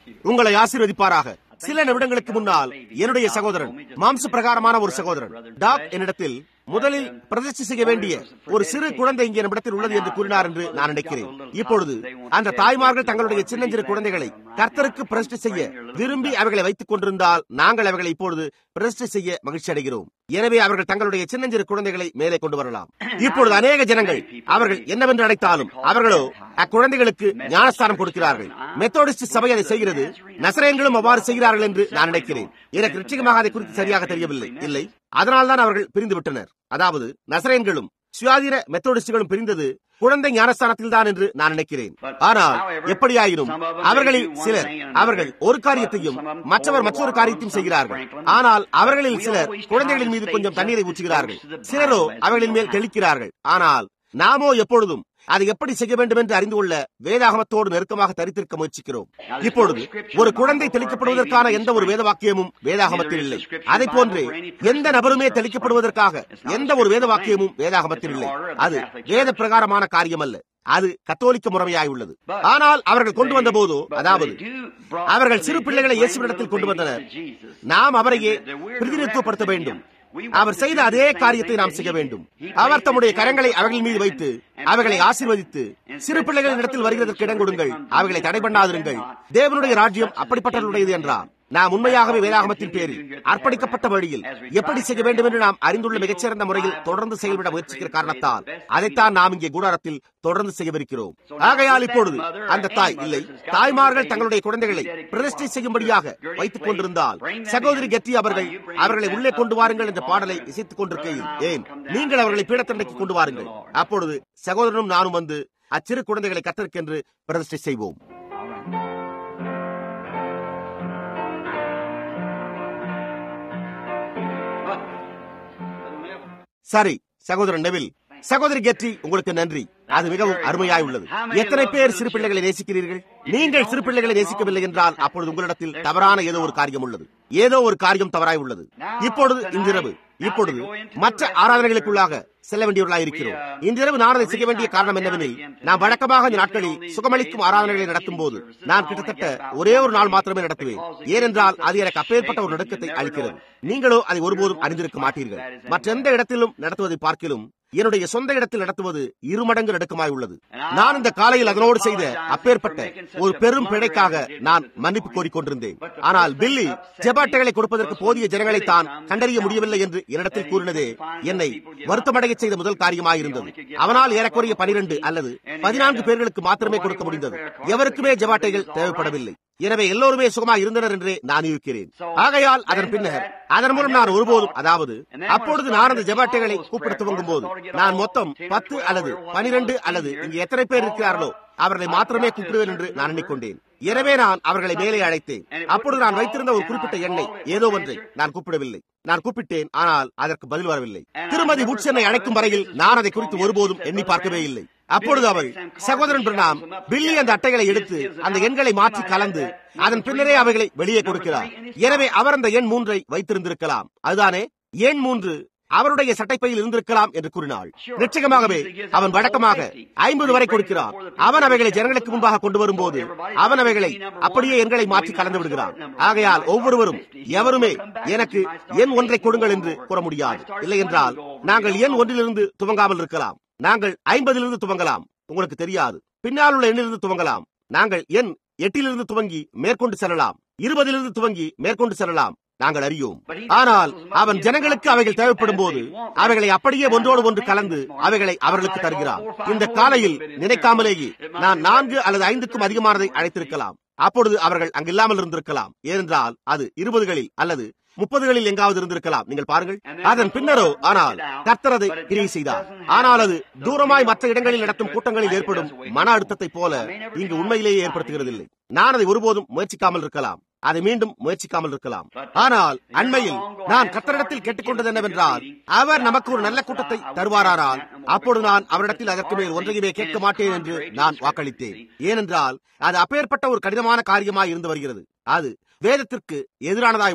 உங்களை ஆசீர்வதிப்பாராக சில நிமிடங்களுக்கு முன்னால் என்னுடைய சகோதரன் மாம்ச பிரகாரமான ஒரு சகோதரன் டாக் என்னிடத்தில் முதலில் பிரதிஷ்டை செய்ய வேண்டிய ஒரு சிறு குழந்தை இங்கே நம்மிடத்தில் உள்ளது என்று கூறினார் என்று நான் நினைக்கிறேன் இப்பொழுது அந்த தாய்மார்கள் தங்களுடைய சின்னஞ்சிறு குழந்தைகளை கர்த்தருக்கு பிரதிஷ்டை செய்ய விரும்பி அவைகளை வைத்துக் கொண்டிருந்தால் நாங்கள் அவைகளை இப்பொழுது பிரதிஷ்டை செய்ய மகிழ்ச்சி அடைகிறோம் எனவே அவர்கள் தங்களுடைய சின்னஞ்சிறு குழந்தைகளை மேலே கொண்டு வரலாம் இப்பொழுது அநேக ஜனங்கள் அவர்கள் என்னவென்று அழைத்தாலும் அவர்களோ அக்குழந்தைகளுக்கு ஞானஸ்தானம் கொடுக்கிறார்கள் மெத்தோடிஸ்ட் சபை அதை செய்கிறது நசரேன்களும் அவ்வாறு செய்கிறார்கள் என்று நான் நினைக்கிறேன் எனக்கு நிச்சயமாக அதை குறித்து சரியாக தெரியவில்லை இல்லை அதனால்தான் அவர்கள் பிரிந்து விட்டனர் அதாவது நசரேன்களும் சுயாதீன மெத்தோடிஸ்டுகளும் பிரிந்தது குழந்தை ஞானஸ்தானத்தில் தான் என்று நான் நினைக்கிறேன் ஆனால் எப்படியாயினும் அவர்களில் சிலர் அவர்கள் ஒரு காரியத்தையும் மற்றவர் மற்றொரு காரியத்தையும் செய்கிறார்கள் ஆனால் அவர்களில் சிலர் குழந்தைகளின் மீது கொஞ்சம் தண்ணீரை ஊற்றுகிறார்கள் சிலரோ அவர்களின் மேல் தெளிக்கிறார்கள் ஆனால் நாமோ எப்பொழுதும் அதை எப்படி செய்ய வேண்டும் என்று அறிந்து கொள்ள வேதாகமத்தோடு நெருக்கமாக தரித்திருக்க முயற்சிக்கிறோம் இப்பொழுது ஒரு குழந்தை தெளிக்கப்படுவதற்கான எந்த ஒரு வேத வாக்கியமும் வேதாகமத்தில் இல்லை அதை போன்று எந்த நபருமே தெளிக்கப்படுவதற்காக எந்த ஒரு வேத வாக்கியமும் வேதாகமத்தில் இல்லை அது வேத பிரகாரமான காரியம் அல்ல அது கத்தோலிக்க முறைமையாய் உள்ளது ஆனால் அவர்கள் கொண்டு வந்த போதோ அதாவது அவர்கள் சிறு பிள்ளைகளை இயேசுவிடத்தில் கொண்டு வந்தனர் நாம் அவரையே பிரதிநிதித்துவப்படுத்த வேண்டும் அவர் செய்த அதே காரியத்தை நாம் செய்ய வேண்டும் அவர் தம்முடைய கரங்களை அவர்கள் மீது வைத்து அவைகளை ஆசீர்வதித்து சிறு பிள்ளைகளின் இடத்தில் வருகிறதற்கு இடம் கொடுங்கள் அவைகளை தடை பண்ணாதிருங்கள் தேவனுடைய ராஜ்யம் அப்படிப்பட்டவர்களுடையது என்றார் நாம் உண்மையாகவே வேதாகமத்தின் பேரில் அர்ப்பணிக்கப்பட்ட வழியில் எப்படி செய்ய வேண்டும் என்று நாம் அறிந்துள்ள மிகச்சிறந்த முறையில் தொடர்ந்து செயல்பட முயற்சிக்கிற காரணத்தால் அதைத்தான் நாம் இங்கே கூடாரத்தில் தொடர்ந்து செய்யவிருக்கிறோம் ஆகையால் இப்பொழுது அந்த தாய் இல்லை தாய்மார்கள் தங்களுடைய குழந்தைகளை பிரதிஷ்டை செய்யும்படியாக வைத்துக் கொண்டிருந்தால் சகோதரி கெத்தி அவர்கள் அவர்களை உள்ளே கொண்டு வாருங்கள் என்ற பாடலை இசைத்துக் கொண்டிருக்கையில் ஏன் நீங்கள் அவர்களை பீடத்தண்டைக்கு கொண்டு வாருங்கள் அப்பொழுது சகோதரனும் நானும் வந்து அச்சிறு குழந்தைகளை கத்தற்கென்று பிரதிஷ்டை செய்வோம் சரி சகோதரன் நெவில் சகோதரி கெற்றி உங்களுக்கு நன்றி அது மிகவும் அருமையாய் உள்ளது எத்தனை பேர் சிறு பிள்ளைகளை நேசிக்கிறீர்கள் நீங்கள் சிறு பிள்ளைகளை நேசிக்கவில்லை என்றால் அப்பொழுது உங்களிடத்தில் தவறான ஏதோ ஒரு காரியம் உள்ளது ஏதோ ஒரு காரியம் தவறாய் உள்ளது இப்பொழுது இன்றிரவு இப்பொழுது மற்ற ஆராதனைகளுக்குள்ளாக செல்ல வேண்டியவர்களாக இருக்கிறோம் இன்றிரவு நான் அதை செய்ய வேண்டிய காரணம் என்னவெனில் நான் வழக்கமாக இந்த நாட்களில் சுகமளிக்கும் ஆராதனைகளை நடத்தும் போது நான் கிட்டத்தட்ட ஒரே ஒரு நாள் மாத்திரமே நடத்துவேன் ஏனென்றால் அது எனக்கு அப்பேற்பட்ட ஒரு நடுக்கத்தை அளிக்கிறது நீங்களோ அதை ஒருபோதும் அறிந்திருக்க மாட்டீர்கள் மற்ற எந்த இடத்திலும் நடத்துவதை பார்க்கிலும் என்னுடைய சொந்த இடத்தில் நடத்துவது இருமடங்கு நடுக்கமாய் உள்ளது நான் இந்த காலையில் அதனோடு செய்த அப்பேற்பட்ட ஒரு பெரும் பிழைக்காக நான் மன்னிப்பு கோரிக்கொண்டிருந்தேன் ஆனால் பில்லி ஜெபாட்டைகளை கொடுப்பதற்கு போதிய ஜனங்களை தான் கண்டறிய முடியவில்லை என்று என்னிடத்தில் கூறினதே என்னை வருத்தமடைய செய்த முதல் காரியமாயிருந்தது அவனால் ஏறக்குறைய பனிரெண்டு அல்லது பதினான்கு பேர்களுக்கு மாத்திரமே கொடுக்க முடிந்தது எவருக்குமே ஜெபாட்டைகள் தேவைப்படவில்லை எனவே எல்லோருமே சுகமாக இருந்தனர் என்றே நான் இருக்கிறேன் ஆகையால் அதன் பின்னர் அதன் மூலம் நான் ஒருபோதும் அதாவது அப்பொழுது நான் அந்த ஜெபாட்டைகளை கூப்பிட துவங்கும் போது நான் மொத்தம் பத்து அல்லது பனிரெண்டு அல்லது இங்கு எத்தனை பேர் இருக்கிறார்களோ அவர்களை மாத்திரமே கூப்பிடுவேன் என்று நான் எண்ணிக்கொண்டேன் எனவே நான் அவர்களை மேலே அழைத்தேன் அப்பொழுது நான் வைத்திருந்த ஒரு குறிப்பிட்ட எண்ணை ஏதோ ஒன்றை நான் கூப்பிடவில்லை நான் கூப்பிட்டேன் ஆனால் அதற்கு பதில் வரவில்லை திருமதி உட்ஸ் என்னை அழைக்கும் வரையில் நான் அதை குறித்து ஒருபோதும் எண்ணி பார்க்கவே இல்லை அப்பொழுது அவள் சகோதரன் பிரணாம் பில்லி அந்த அட்டைகளை எடுத்து அந்த எண்களை மாற்றி கலந்து அதன் பின்னரே அவைகளை வெளியே கொடுக்கிறார் எனவே அவர் அந்த எண் மூன்றை வைத்திருந்திருக்கலாம் அதுதானே எண் மூன்று அவருடைய சட்டைப்பையில் இருந்திருக்கலாம் என்று கூறினாள் நிச்சயமாகவே அவன் வழக்கமாக ஐம்பது வரை கொடுக்கிறான் அவன் அவைகளை ஜனங்களுக்கு முன்பாக கொண்டு வரும்போது அவன் அவைகளை அப்படியே எண்களை மாற்றி கலந்து விடுகிறான் ஆகையால் ஒவ்வொருவரும் எவருமே எனக்கு எண் ஒன்றை கொடுங்கள் என்று கூற முடியாது இல்லை என்றால் நாங்கள் எண் ஒன்றிலிருந்து துவங்காமல் இருக்கலாம் நாங்கள் ஐம்பதிலிருந்து துவங்கலாம் உங்களுக்கு தெரியாது பின்னால் உள்ள எண்ணிலிருந்து துவங்கலாம் நாங்கள் எண் எட்டிலிருந்து துவங்கி மேற்கொண்டு செல்லலாம் இருபதிலிருந்து துவங்கி மேற்கொண்டு செல்லலாம் நாங்கள் அறியோம் ஆனால் அவன் ஜனங்களுக்கு அவைகள் தேவைப்படும் போது அவைகளை அப்படியே ஒன்றோடு ஒன்று கலந்து அவைகளை அவர்களுக்கு தருகிறான் இந்த காலையில் நினைக்காமலேயே நான் நான்கு அல்லது ஐந்துக்கும் அதிகமானதை அழைத்திருக்கலாம் அப்பொழுது அவர்கள் அங்கு இல்லாமல் இருந்திருக்கலாம் ஏனென்றால் அது இருபதுகளில் அல்லது முப்பதுகளில் எங்காவது இருந்திருக்கலாம் நீங்கள் பாருங்கள் அதன் பின்னரோ ஆனால் கர்த்தரதை கிரியை செய்தார் ஆனால் அது தூரமாய் மற்ற இடங்களில் நடத்தும் கூட்டங்களில் ஏற்படும் மன அழுத்தத்தை போல இங்கு உண்மையிலேயே ஏற்படுத்துகிறதில்லை நான் அதை ஒருபோதும் முயற்சிக்காமல் இருக்கலாம் அதை மீண்டும் முயற்சிக்காமல் இருக்கலாம் ஆனால் அண்மையில் நான் கத்தரிடத்தில் கேட்டுக்கொண்டது என்னவென்றால் அவர் நமக்கு ஒரு நல்ல கூட்டத்தை தருவாரால் அப்பொழுது நான் அவரிடத்தில் அதற்கு மேல் ஒன்றையுமே கேட்க மாட்டேன் என்று நான் வாக்களித்தேன் ஏனென்றால் அது அப்பேற்பட்ட ஒரு கடினமான காரியமாய் இருந்து வருகிறது அது வேதத்திற்கு எதிரானதாய் உள்ளது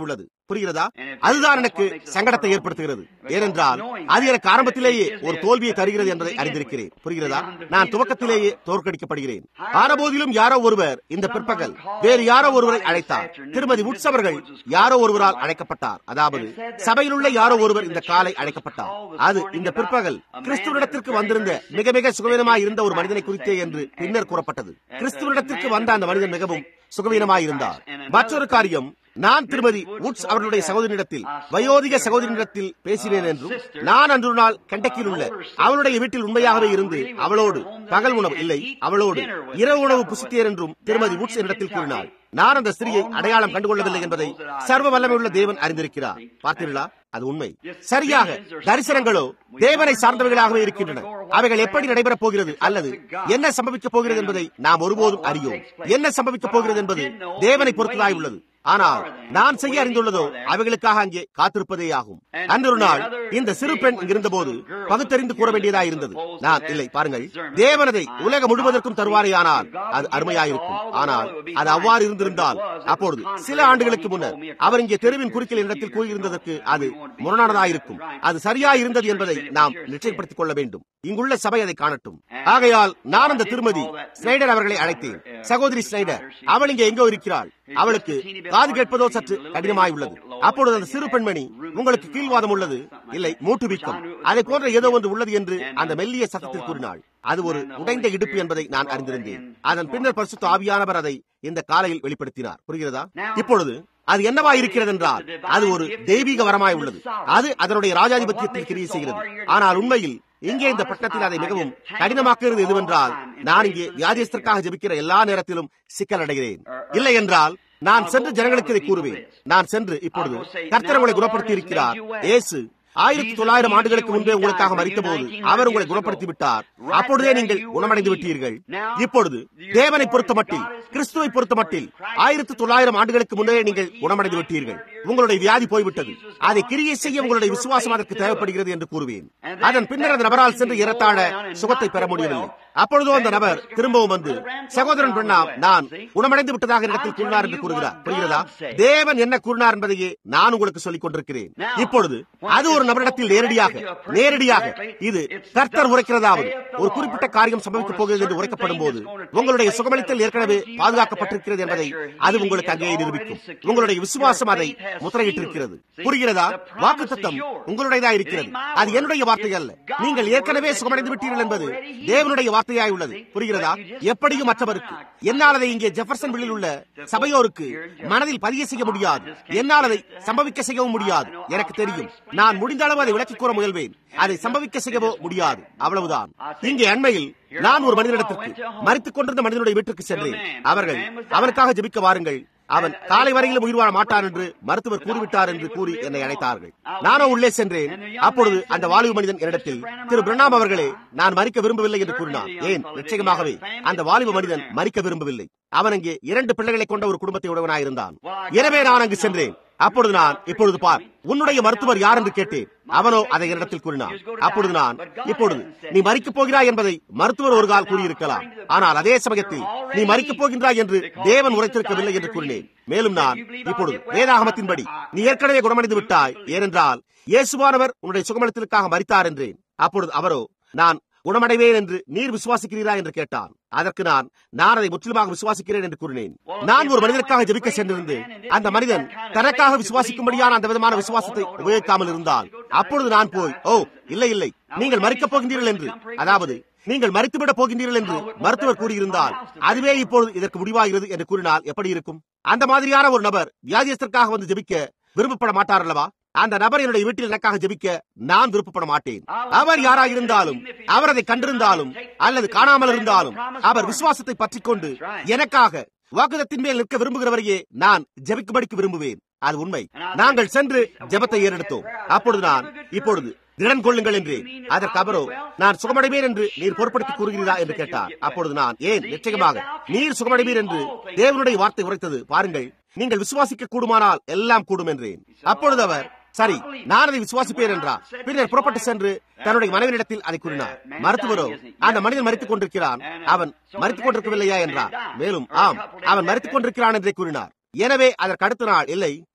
புரிகிறதா அதுதான் எனக்கு சங்கடத்தை ஏற்படுத்துகிறது ஏனென்றால் அது எனக்கு ஆரம்பத்திலேயே ஒரு தோல்வியை தருகிறது என்பதை அறிந்திருக்கிறேன் புரிகிறதா நான் துவக்கத்திலேயே தோற்கடிக்கப்படுகிறேன் ஆனபோதிலும் யாரோ ஒருவர் இந்த பிற்பகல் வேறு யாரோ ஒருவரை அழைத்தார் திருமதி உட்ஸ் அவர்கள் யாரோ ஒருவரால் அழைக்கப்பட்டார் அதாவது சபையில் உள்ள யாரோ ஒருவர் இந்த காலை அழைக்கப்பட்டார் அது இந்த பிற்பகல் கிறிஸ்துவனிடத்திற்கு வந்திருந்த மிக மிக சுகவீனமாய் இருந்த ஒரு மனிதனை குறித்தே என்று பின்னர் கூறப்பட்டது கிறிஸ்துவனிடத்திற்கு வந்த அந்த மனிதன் மிகவும் சுகவீனமாயிருந்தார் மற்றொரு காரியம் நான் திருமதி உட்ஸ் அவர்களுடைய சகோதரியிடத்தில் வயோதிக சகோதரியிடத்தில் பேசினேன் என்றும் நான் அன்று நாள் கண்டக்கில் உள்ள அவளுடைய வீட்டில் உண்மையாகவே இருந்து அவளோடு பகல் உணவு இல்லை அவளோடு இரவு உணவு புசித்தேர் என்றும் திருமதி உட்ஸ் என்னிடத்தில் கூறினாள் நான் அந்த ஸ்திரியை அடையாளம் கண்டுகொள்ளவில்லை என்பதை சர்வ வல்லமையுள்ள தேவன் அறிந்திருக்கிறார் பார்த்தீர்களா அது உண்மை சரியாக தரிசனங்களோ தேவனை சார்ந்தவைகளாகவே இருக்கின்றன அவைகள் எப்படி நடைபெறப் போகிறது அல்லது என்ன சம்பவிக்கப் போகிறது என்பதை நாம் ஒருபோதும் அறியோம் என்ன சம்பவிக்கப் போகிறது என்பது தேவனை பொறுத்ததாய் உள்ளது ஆனால் நான் செய்ய அறிந்துள்ளதோ அவைகளுக்காக அங்கே காத்திருப்பதே ஆகும் அன்று ஒரு நாள் இந்த சிறு பெண் இங்கிருந்தபோது பகுத்தறிந்து கூற வேண்டியதாக இருந்தது நான் இல்லை பாருங்கள் தேவனதை உலகம் முழுவதற்கும் தருவாரேயானால் அது அருமையாயிருக்கும் ஆனால் அது அவ்வாறு இருந்திருந்தால் அப்பொழுது சில ஆண்டுகளுக்கு முன்னர் அவர் இங்கே தெருவின் குறுக்கில் இடத்தில் கூறியிருந்ததற்கு அது முரணானதாயிருக்கும் அது சரியா இருந்தது என்பதை நாம் நிச்சயப்படுத்திக் கொள்ள வேண்டும் இங்குள்ள சபை அதை காணட்டும் ஆகையால் நான் அந்த திருமதி ஸ்னைடர் அவர்களை அழைத்தேன் சகோதரி ஸ்னைடர் அவள் இங்கே எங்கோ இருக்கிறாள் அவளுக்கு காது கேட்பதோ சற்று கடினமாய் உள்ளது அப்பொழுது அந்த சிறு பெண்மணி உங்களுக்கு கீழ்வாதம் உள்ளது இல்லை மூட்டு வீக்கம் அதை போன்ற ஏதோ ஒன்று உள்ளது என்று அந்த மெல்லிய சத்தத்தில் கூறினாள் அது ஒரு உடைந்த இடுப்பு என்பதை நான் அறிந்திருந்தேன் அதன் பின்னர் பரிசுத்த ஆவியானவர் அதை இந்த காலையில் வெளிப்படுத்தினார் புரிகிறதா இப்பொழுது அது என்னவா இருக்கிறது என்றால் அது ஒரு தெய்வீக வரமாய் உள்ளது அது அதனுடைய ராஜாதிபத்தியத்தில் கிரியை செய்கிறது ஆனால் உண்மையில் இங்கே இந்த பட்டத்தில் அதை மிகவும் கடினமாக்குகிறது எதுவென்றால் நான் இங்கே வியாதியஸ்தற்காக ஜபிக்கிற எல்லா நேரத்திலும் சிக்கல் அடைகிறேன் இல்லை என்றால் நான் சென்று ஜனங்களுக்கு இதை கூறுவேன் நான் சென்று இப்பொழுது கர்த்தர் உங்களை குணப்படுத்தி இருக்கிறார் இயேசு ஆயிரத்தி தொள்ளாயிரம் ஆண்டுகளுக்கு முன்பே உங்களுக்காக மறித்த போது அவர் உங்களை குணப்படுத்தி விட்டார் அப்பொழுதே நீங்கள் குணமடைந்து விட்டீர்கள் இப்பொழுது தேவனை பொறுத்த மட்டில் கிறிஸ்துவை பொறுத்த மட்டில் ஆயிரத்தி தொள்ளாயிரம் ஆண்டுகளுக்கு முன்னே நீங்கள் குணமடைந்து விட்டீர்கள் உங்களுடைய வியாதி போய்விட்டது அதை கிரியை செய்ய உங்களுடைய விசுவாசம் அதற்கு தேவைப்படுகிறது என்று கூறுவேன் அதன் பின்னர் அந்த நபரால் சென்று இறத்தாழ சுகத்தை பெற முடியவில்லை அப்பொழுதோ அந்த நபர் திரும்பவும் வந்து சகோதரன் பெண்ணாம் நான் குணமடைந்து விட்டதாக இடத்தில் கூறினார் என்று கூறுகிறார் புரிகிறதா தேவன் என்ன கூறினார் என்பதையே நான் உங்களுக்கு சொல்லிக் கொண்டிருக்கிறேன் இப்பொழுது அது ஒரு நபரிடத்தில் நேரடியாக நேரடியாக இது கர்த்தர் உரைக்கிறதாவது ஒரு குறிப்பிட்ட காரியம் சம்பவிக்கப் போகிறது என்று உரைக்கப்படும் போது உங்களுடைய சுகமளித்தல் ஏற்கனவே பாதுகாக்கப்பட்டிருக்கிறது என்பதை அது உங்களுக்கு அங்கே நிரூபிக்கும் உங்களுடைய விசுவாசம் அதை முத்திரையிட்டிருக்கிறது புரிகிறதா வாக்கு தத்தம் உங்களுடையதா இருக்கிறது அது என்னுடைய வார்த்தை அல்ல நீங்கள் ஏற்கனவே சுகமடைந்து விட்டீர்கள் என்பது தேவனுடைய வார்த்தையாய் உள்ளது புரிகிறதா எப்படியும் மற்றவருக்கு என்னால் அதை இங்கே ஜெஃபர்சன் வில்லில் உள்ள சபையோருக்கு மனதில் பதிய செய்ய முடியாது என்னால் அதை சம்பவிக்க செய்யவும் முடியாது எனக்கு தெரியும் நான் முடிந்த அளவு அதை விளக்கிக் கூற முயல்வேன் அதை சம்பவிக்க செய்யவோ முடியாது அவ்வளவுதான் இங்கே அண்மையில் நான் ஒரு மனிதனிடத்திற்கு மறித்துக் கொண்டிருந்த மனிதனுடைய வீட்டுக்கு சென்றேன் அவர்கள் அவனுக்காக ஜெபிக்க வாருங்கள் அவன் காலை வரையிலும் உயிர் வாழ மாட்டான் என்று மருத்துவர் கூறிவிட்டார் என்று கூறி என்னை அழைத்தார்கள் நானோ உள்ளே சென்றேன் அப்பொழுது அந்த வாலிப மனிதன் என்னிடத்தில் திரு பிரணாம் அவர்களே நான் மறிக்க விரும்பவில்லை என்று கூறினான் ஏன் நிச்சயமாகவே அந்த வாலிப மனிதன் மறிக்க விரும்பவில்லை அவன் அங்கே இரண்டு பிள்ளைகளை கொண்ட ஒரு குடும்பத்தை உடவனாயிருந்தான் எனவே நான் அங்கு சென்றேன் அப்பொழுது நான் இப்பொழுது பார் உன்னுடைய மருத்துவர் யார் என்று கேட்டேன் அவனோ அதை என்னிடத்தில் கூறினான் அப்பொழுது நான் இப்பொழுது நீ மறிக்கப் போகிறாய் என்பதை மருத்துவர் ஒரு கால் கூறியிருக்கலாம் ஆனால் அதே சமயத்தில் நீ மறிக்கப் போகின்றாய் என்று தேவன் உரைத்திருக்கவில்லை என்று கூறினேன் மேலும் நான் இப்பொழுது வேதாகமத்தின்படி நீ ஏற்கனவே குணமடைந்து விட்டாய் ஏனென்றால் இயேசுவானவர் உன்னுடைய சுகமளித்தலுக்காக மறித்தார் என்றேன் அப்பொழுது அவரோ நான் குணமடைவேன் என்று நீர் விசுவாசிக்கிறீரா என்று கேட்டான் அதற்கு நான் நான் அதை முற்றிலுமாக விசுவாசிக்கிறேன் என்று கூறினேன் நான் ஒரு மனிதனுக்காக ஜெபிக்க சென்றிருந்து அந்த மனிதன் தனக்காக விசுவாசிக்கும்படியான அந்த விதமான விசுவாசத்தை உபயோகிக்காமல் இருந்தால் அப்பொழுது நான் போய் ஓ இல்லை இல்லை நீங்கள் மறிக்கப் போகின்றீர்கள் என்று அதாவது நீங்கள் மறித்துவிடப் போகின்றீர்கள் என்று மருத்துவர் கூறியிருந்தால் அதுவே இப்பொழுது இதற்கு முடிவாகிறது என்று கூறினால் எப்படி இருக்கும் அந்த மாதிரியான ஒரு நபர் வியாதியத்திற்காக வந்து ஜெபிக்க விரும்பப்பட மாட்டார் அல்லவா அந்த நபர் என்னுடைய வீட்டில் எனக்காக ஜெபிக்க நான் விருப்பப்பட மாட்டேன் அவர் யாராக இருந்தாலும் அவர் அதை கண்டிருந்தாலும் அல்லது காணாமல் இருந்தாலும் அவர் விசுவாசத்தை பற்றிக் கொண்டு எனக்காக வாக்குதத்தின் மேல் நிற்க விரும்புகிறவரையே நான் ஜெபிக்கும்படிக்கு விரும்புவேன் அது உண்மை நாங்கள் சென்று ஜெபத்தை ஏறெடுத்தோம் அப்பொழுது நான் இப்பொழுது திடன் கொள்ளுங்கள் என்று அதற்கு அவரோ நான் சுகமடைவேன் என்று நீர் பொருட்படுத்தி கூறுகிறீரா என்று கேட்டார் அப்பொழுது நான் ஏன் நிச்சயமாக நீர் சுகமடைவீர் என்று தேவனுடைய வார்த்தை உரைத்தது பாருங்கள் நீங்கள் விசுவாசிக்க கூடுமானால் எல்லாம் கூடும் என்றேன் அப்பொழுது அவர் சரி நான் அதை விசுவாசிப்பேன் என்றார் பின்னர் புறப்பட்டு சென்று தன்னுடைய மனைவியிடத்தில் அதை கூறினார் மருத்துவரோ அந்த மனிதன் மறித்துக் கொண்டிருக்கிறான் அவன் மறித்துக் கொண்டிருக்கவில்லையா என்றார் மேலும் ஆம் அவன் மறித்துக் கொண்டிருக்கிறான் என்றே கூறினார் எனவே அதற்கு அடுத்த நாள் இல்லை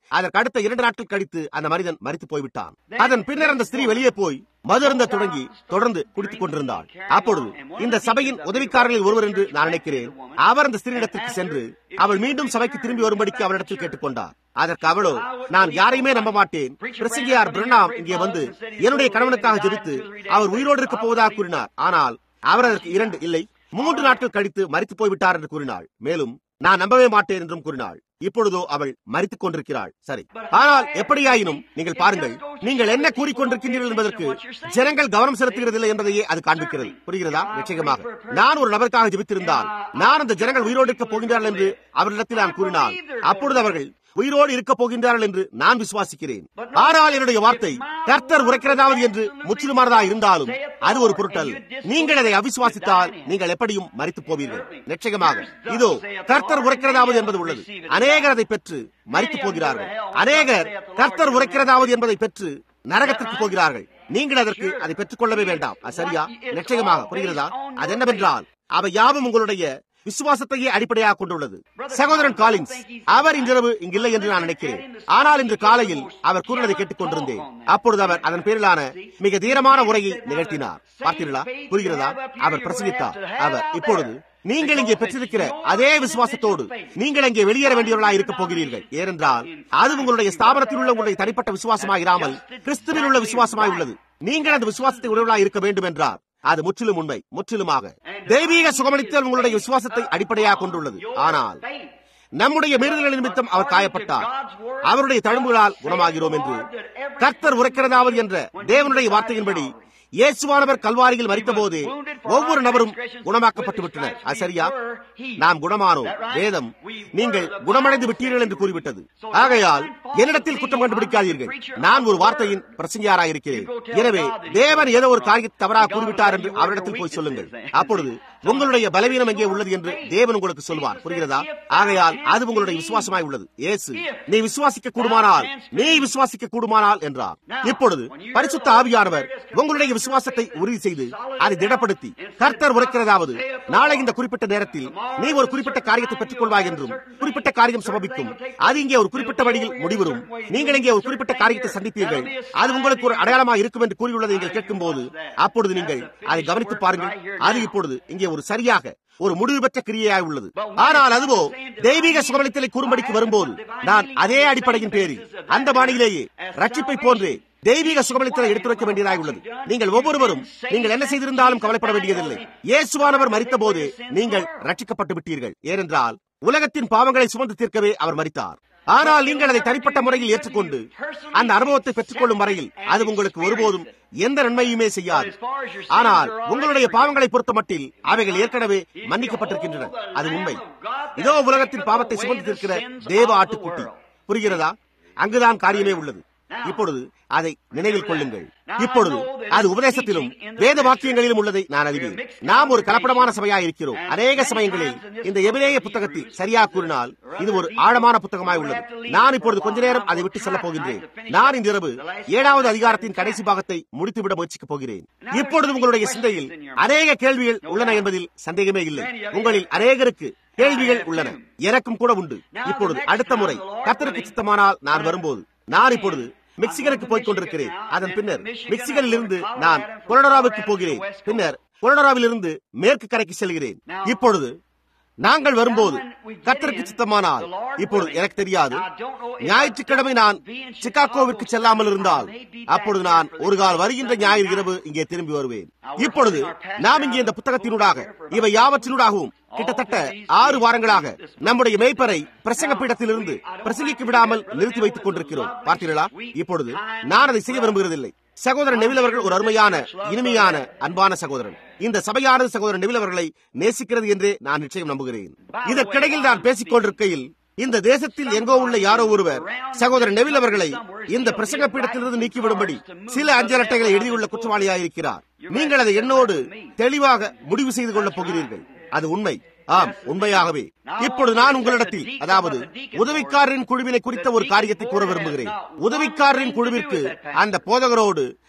அதற்கு அடுத்த இரண்டு நாட்கள் கழித்து அந்த மனிதன் மறித்து போய்விட்டான் அதன் பின்னர் அந்த ஸ்திரீ வெளியே போய் மது அருந்த தொடங்கி தொடர்ந்து குடித்துக் கொண்டிருந்தாள் அப்பொழுது இந்த சபையின் உதவிக்காரர்களில் ஒருவர் என்று நான் நினைக்கிறேன் அவர் அந்த ஸ்திரீனிடத்திற்கு சென்று அவள் மீண்டும் சபைக்கு திரும்பி வரும்படிக்கு அவரிடத்தில் கேட்டுக்கொண்டார் அதற்கு அவளோ நான் யாரையுமே நம்ப மாட்டேன் பிரசங்கியார் பிரணாம் இங்கே வந்து என்னுடைய கணவனுக்காக ஜெபித்து அவர் உயிரோடு இருக்க போவதாக கூறினார் ஆனால் அவர் அதற்கு இரண்டு இல்லை மூன்று நாட்கள் கழித்து மறித்து போய்விட்டார் என்று கூறினாள் மேலும் நான் நம்பவே மாட்டேன் என்றும் கூறினாள் இப்பொழுதோ அவள் மறித்துக் கொண்டிருக்கிறாள் சரி ஆனால் எப்படியாயினும் நீங்கள் பாருங்கள் நீங்கள் என்ன கூறிக்கொண்டிருக்கின்றீர்கள் என்பதற்கு ஜனங்கள் கவனம் செலுத்துகிறதில்லை என்பதையே அது காண்பிக்கிறது புரிகிறதா நிச்சயமாக நான் ஒரு நபருக்காக ஜெபித்திருந்தால் நான் அந்த ஜனங்கள் உயிரோடு இருக்க போகின்றார்கள் என்று அவரிடத்தில் நான் கூறினால் அப்பொழுது அவர்கள் உயிரோடு இருக்க போகின்றார்கள் என்று நான் விசுவாசிக்கிறேன் ஆனால் என்னுடைய வார்த்தை கர்த்தர் உரைக்கிறதாவது என்று முற்றிலுமானதா இருந்தாலும் அது ஒரு பொருட்டல் நீங்கள் அதை அவிசுவாசித்தால் நீங்கள் எப்படியும் மறித்து போவீர்கள் நிச்சயமாக இதோ கர்த்தர் உரைக்கிறதாவது என்பது உள்ளது அநேகர் அதை பெற்று மறித்து போகிறார்கள் அநேகர் கர்த்தர் உரைக்கிறதாவது என்பதை பெற்று நரகத்திற்கு போகிறார்கள் நீங்கள் அதற்கு அதை பெற்றுக் கொள்ளவே வேண்டாம் அது சரியா நிச்சயமாக புரிகிறதா அது என்னவென்றால் அவை யாவும் உங்களுடைய விசுவாசத்தையே அடிப்படையாக கொண்டுள்ளது சகோதரன் காலின்ஸ் அவர் இன்றிரவு இங்கில்லை என்று நான் நினைக்கிறேன் ஆனால் இன்று காலையில் அவர் கூறினதை கேட்டுக் கொண்டிருந்தேன் அப்பொழுது அவர் அதன் பேரிலான மிக தீரமான உரையை நிகழ்த்தினார் பார்த்தீர்களா புரிகிறதா அவர் பிரசங்கித்தார் அவர் இப்பொழுது நீங்கள் இங்கே பெற்றிருக்கிற அதே விசுவாசத்தோடு நீங்கள் இங்கே வெளியேற வேண்டியவர்களாக இருக்க போகிறீர்கள் ஏனென்றால் அது உங்களுடைய ஸ்தாபனத்தில் உள்ள உங்களுடைய தனிப்பட்ட விசுவாசமாய் இராமல் கிறிஸ்துவில் உள்ள விசுவாசமாய் உள்ளது நீங்கள் அந்த விசுவாசத்தை உடையவர்களாக இருக்க வேண்டும் என்றார் அது முற்றிலும் உண்மை முற்றிலுமாக தெய்வீக சுகமளித்தல் உங்களுடைய விசுவாசத்தை அடிப்படையாக கொண்டுள்ளது ஆனால் நம்முடைய மீறுதல்கள் நிமித்தம் அவர் காயப்பட்டார் அவருடைய தழும்புகளால் குணமாகிறோம் என்று கர்த்தர் உரைக்கிறதாவது என்ற தேவனுடைய வார்த்தையின்படி இயேசுவானவர் கல்வாரியில் மறித்தபோது ஒவ்வொரு நபரும் குணமாக்கப்பட்டு விட்டனர் அது சரியா நாம் குணமானோம் வேதம் நீங்கள் குணமடைந்து விட்டீர்கள் என்று கூறிவிட்டது ஆகையால் என்னிடத்தில் குற்றம் கண்டுபிடிக்காதீர்கள் நான் ஒரு வார்த்தையின் பிரசங்கியாராக இருக்கிறேன் எனவே தேவன் ஏதோ ஒரு காரியத்தை தவறாக கூறிவிட்டார் என்று அவரிடத்தில் போய் சொல்லுங்கள் அப்பொழுது உங்களுடைய பலவீனம் எங்கே உள்ளது என்று தேவன் உங்களுக்கு சொல்வார் புரிகிறதா ஆகையால் அது உங்களுடைய விசுவாசமாய் உள்ளது இயேசு நீ விசுவாசிக்க கூடுமானால் நீ விசுவாசிக்க கூடுமானால் என்றார் இப்பொழுது பரிசுத்த ஆவியானவர் உங்களுடைய விசுவாசத்தை உறுதி செய்து அதை திடப்படுத்தி கர்த்தர் உரைக்கிறதாவது நாளை இந்த குறிப்பிட்ட நேரத்தில் நீ ஒரு குறிப்பிட்ட காரியத்தை பெற்றுக் கொள்வாய் என்றும் குறிப்பிட்ட காரியம் சமபிக்கும் அது இங்கே ஒரு குறிப்பிட்ட வழியில் முடிவரும் நீங்கள் இங்கே ஒரு குறிப்பிட்ட காரியத்தை சந்திப்பீர்கள் அது உங்களுக்கு ஒரு அடையாளமாக இருக்கும் என்று கூறியுள்ளதை நீங்கள் கேட்கும் போது அப்பொழுது நீங்கள் அதை கவனித்து பாருங்கள் அது இப்பொழுது இங்கே ஒரு சரியாக ஒரு முடிவு பெற்ற கிரியையாக உள்ளது ஆனால் அதுவோ தெய்வீக சுகமளித்தலை கூறும்படிக்கு வரும்போது நான் அதே அடிப்படையின் பேரில் அந்த பாணியிலேயே ரட்சிப்பை போன்றே தெய்வீக சுகமளித்தலை எடுத்துரைக்க வேண்டியதாக உள்ளது நீங்கள் ஒவ்வொருவரும் நீங்கள் என்ன செய்திருந்தாலும் கவலைப்பட வேண்டியதில்லை இயேசுவானவர் மறித்த போது நீங்கள் ரட்சிக்கப்பட்டு விட்டீர்கள் ஏனென்றால் உலகத்தின் பாவங்களை சுமந்து தீர்க்கவே அவர் மறித்தார் ஆனால் நீங்கள் அதை தனிப்பட்ட முறையில் ஏற்றுக்கொண்டு அந்த அனுபவத்தை பெற்றுக்கொள்ளும் வரையில் அது உங்களுக்கு ஒருபோதும் எந்த நன்மையுமே செய்யாது ஆனால் உங்களுடைய பாவங்களை பொறுத்த மட்டில் அவைகள் ஏற்கனவே மன்னிக்கப்பட்டிருக்கின்றன அது உண்மை இதோ உலகத்தின் பாவத்தை சுமந்து தீர்க்கிற தேவ ஆட்டுக்குட்டி புரிகிறதா அங்குதான் காரியமே உள்ளது இப்பொழுது அதை நினைவில் கொள்ளுங்கள் இப்பொழுது அது உபதேசத்திலும் வேத வாக்கியங்களிலும் உள்ளதை நான் அறிவேன் நாம் ஒரு கலப்படமான சபையாக இருக்கிறோம் அநேக சமயங்களில் இந்த எபிரேய புத்தகத்தில் சரியாக கூறினால் இது ஒரு ஆழமான புத்தகமாய் உள்ளது நான் இப்பொழுது கொஞ்ச நேரம் அதை விட்டு செல்ல போகின்றேன் நான் இந்த இரவு ஏழாவது அதிகாரத்தின் கடைசி பாகத்தை முடித்துவிட முயற்சிக்கப் போகிறேன் இப்பொழுது உங்களுடைய சிந்தையில் அநேக கேள்விகள் உள்ளன என்பதில் சந்தேகமே இல்லை உங்களில் அநேகருக்கு கேள்விகள் உள்ளன எனக்கும் கூட உண்டு இப்பொழுது அடுத்த முறை கத்தருக்கு சித்தமானால் நான் வரும்போது நான் இப்பொழுது மெக்சிகனுக்கு போய்க் கொண்டிருக்கிறேன் அதன் பின்னர் மெக்சிகனில் இருந்து நான் கொலடராவுக்கு போகிறேன் பின்னர் கொலடராவில் இருந்து மேற்கு கரைக்கு செல்கிறேன் இப்பொழுது நாங்கள் வரும்போது கத்தருக்கு சித்தமானால் இப்பொழுது எனக்கு தெரியாது ஞாயிற்றுக்கிழமை நான் சிகாகோவிற்கு செல்லாமல் இருந்தால் அப்பொழுது நான் ஒரு கால் வருகின்ற ஞாயிறு இரவு இங்கே திரும்பி வருவேன் இப்பொழுது நாம் இங்கே இந்த புத்தகத்தினூடாக இவை யாவற்றினூடாகவும் கிட்டத்தட்ட ஆறு வாரங்களாக நம்முடைய மேய்ப்பரை பிரசங்க பீடத்திலிருந்து பிரசங்கிக்க விடாமல் நிறுத்தி வைத்துக் கொண்டிருக்கிறோம் பார்த்தீர்களா இப்பொழுது நான் அதை செய்ய விரும்புகிறதில்லை சகோதரன் நெவில் அவர்கள் ஒரு அருமையான இனிமையான அன்பான சகோதரன் இந்த சபையானது சகோதரன் நெவில் அவர்களை நேசிக்கிறது என்றே நான் நிச்சயம் நம்புகிறேன் இதற்கிடையில் நான் பேசிக் கொண்டிருக்கையில் இந்த தேசத்தில் எங்கோ உள்ள யாரோ ஒருவர் சகோதரர் நெவில் அவர்களை இந்த பிரசங்க பீடத்திலிருந்து நீக்கிவிடும்படி சில அஞ்சல் அட்டைகளை எழுதியுள்ள குற்றவாளியாயிருக்கிறார் நீங்கள் அதை என்னோடு தெளிவாக முடிவு செய்து கொள்ளப் போகிறீர்கள் அது உண்மை ஆம் உண்மையாகவே இப்பொழுது நான் உங்களிடத்தில் அதாவது உதவிக்காரரின் குழுவினை குறித்த ஒரு காரியத்தை கூற விரும்புகிறேன் உதவிக்காரரின் குழுவிற்கு அந்த போதகரோடு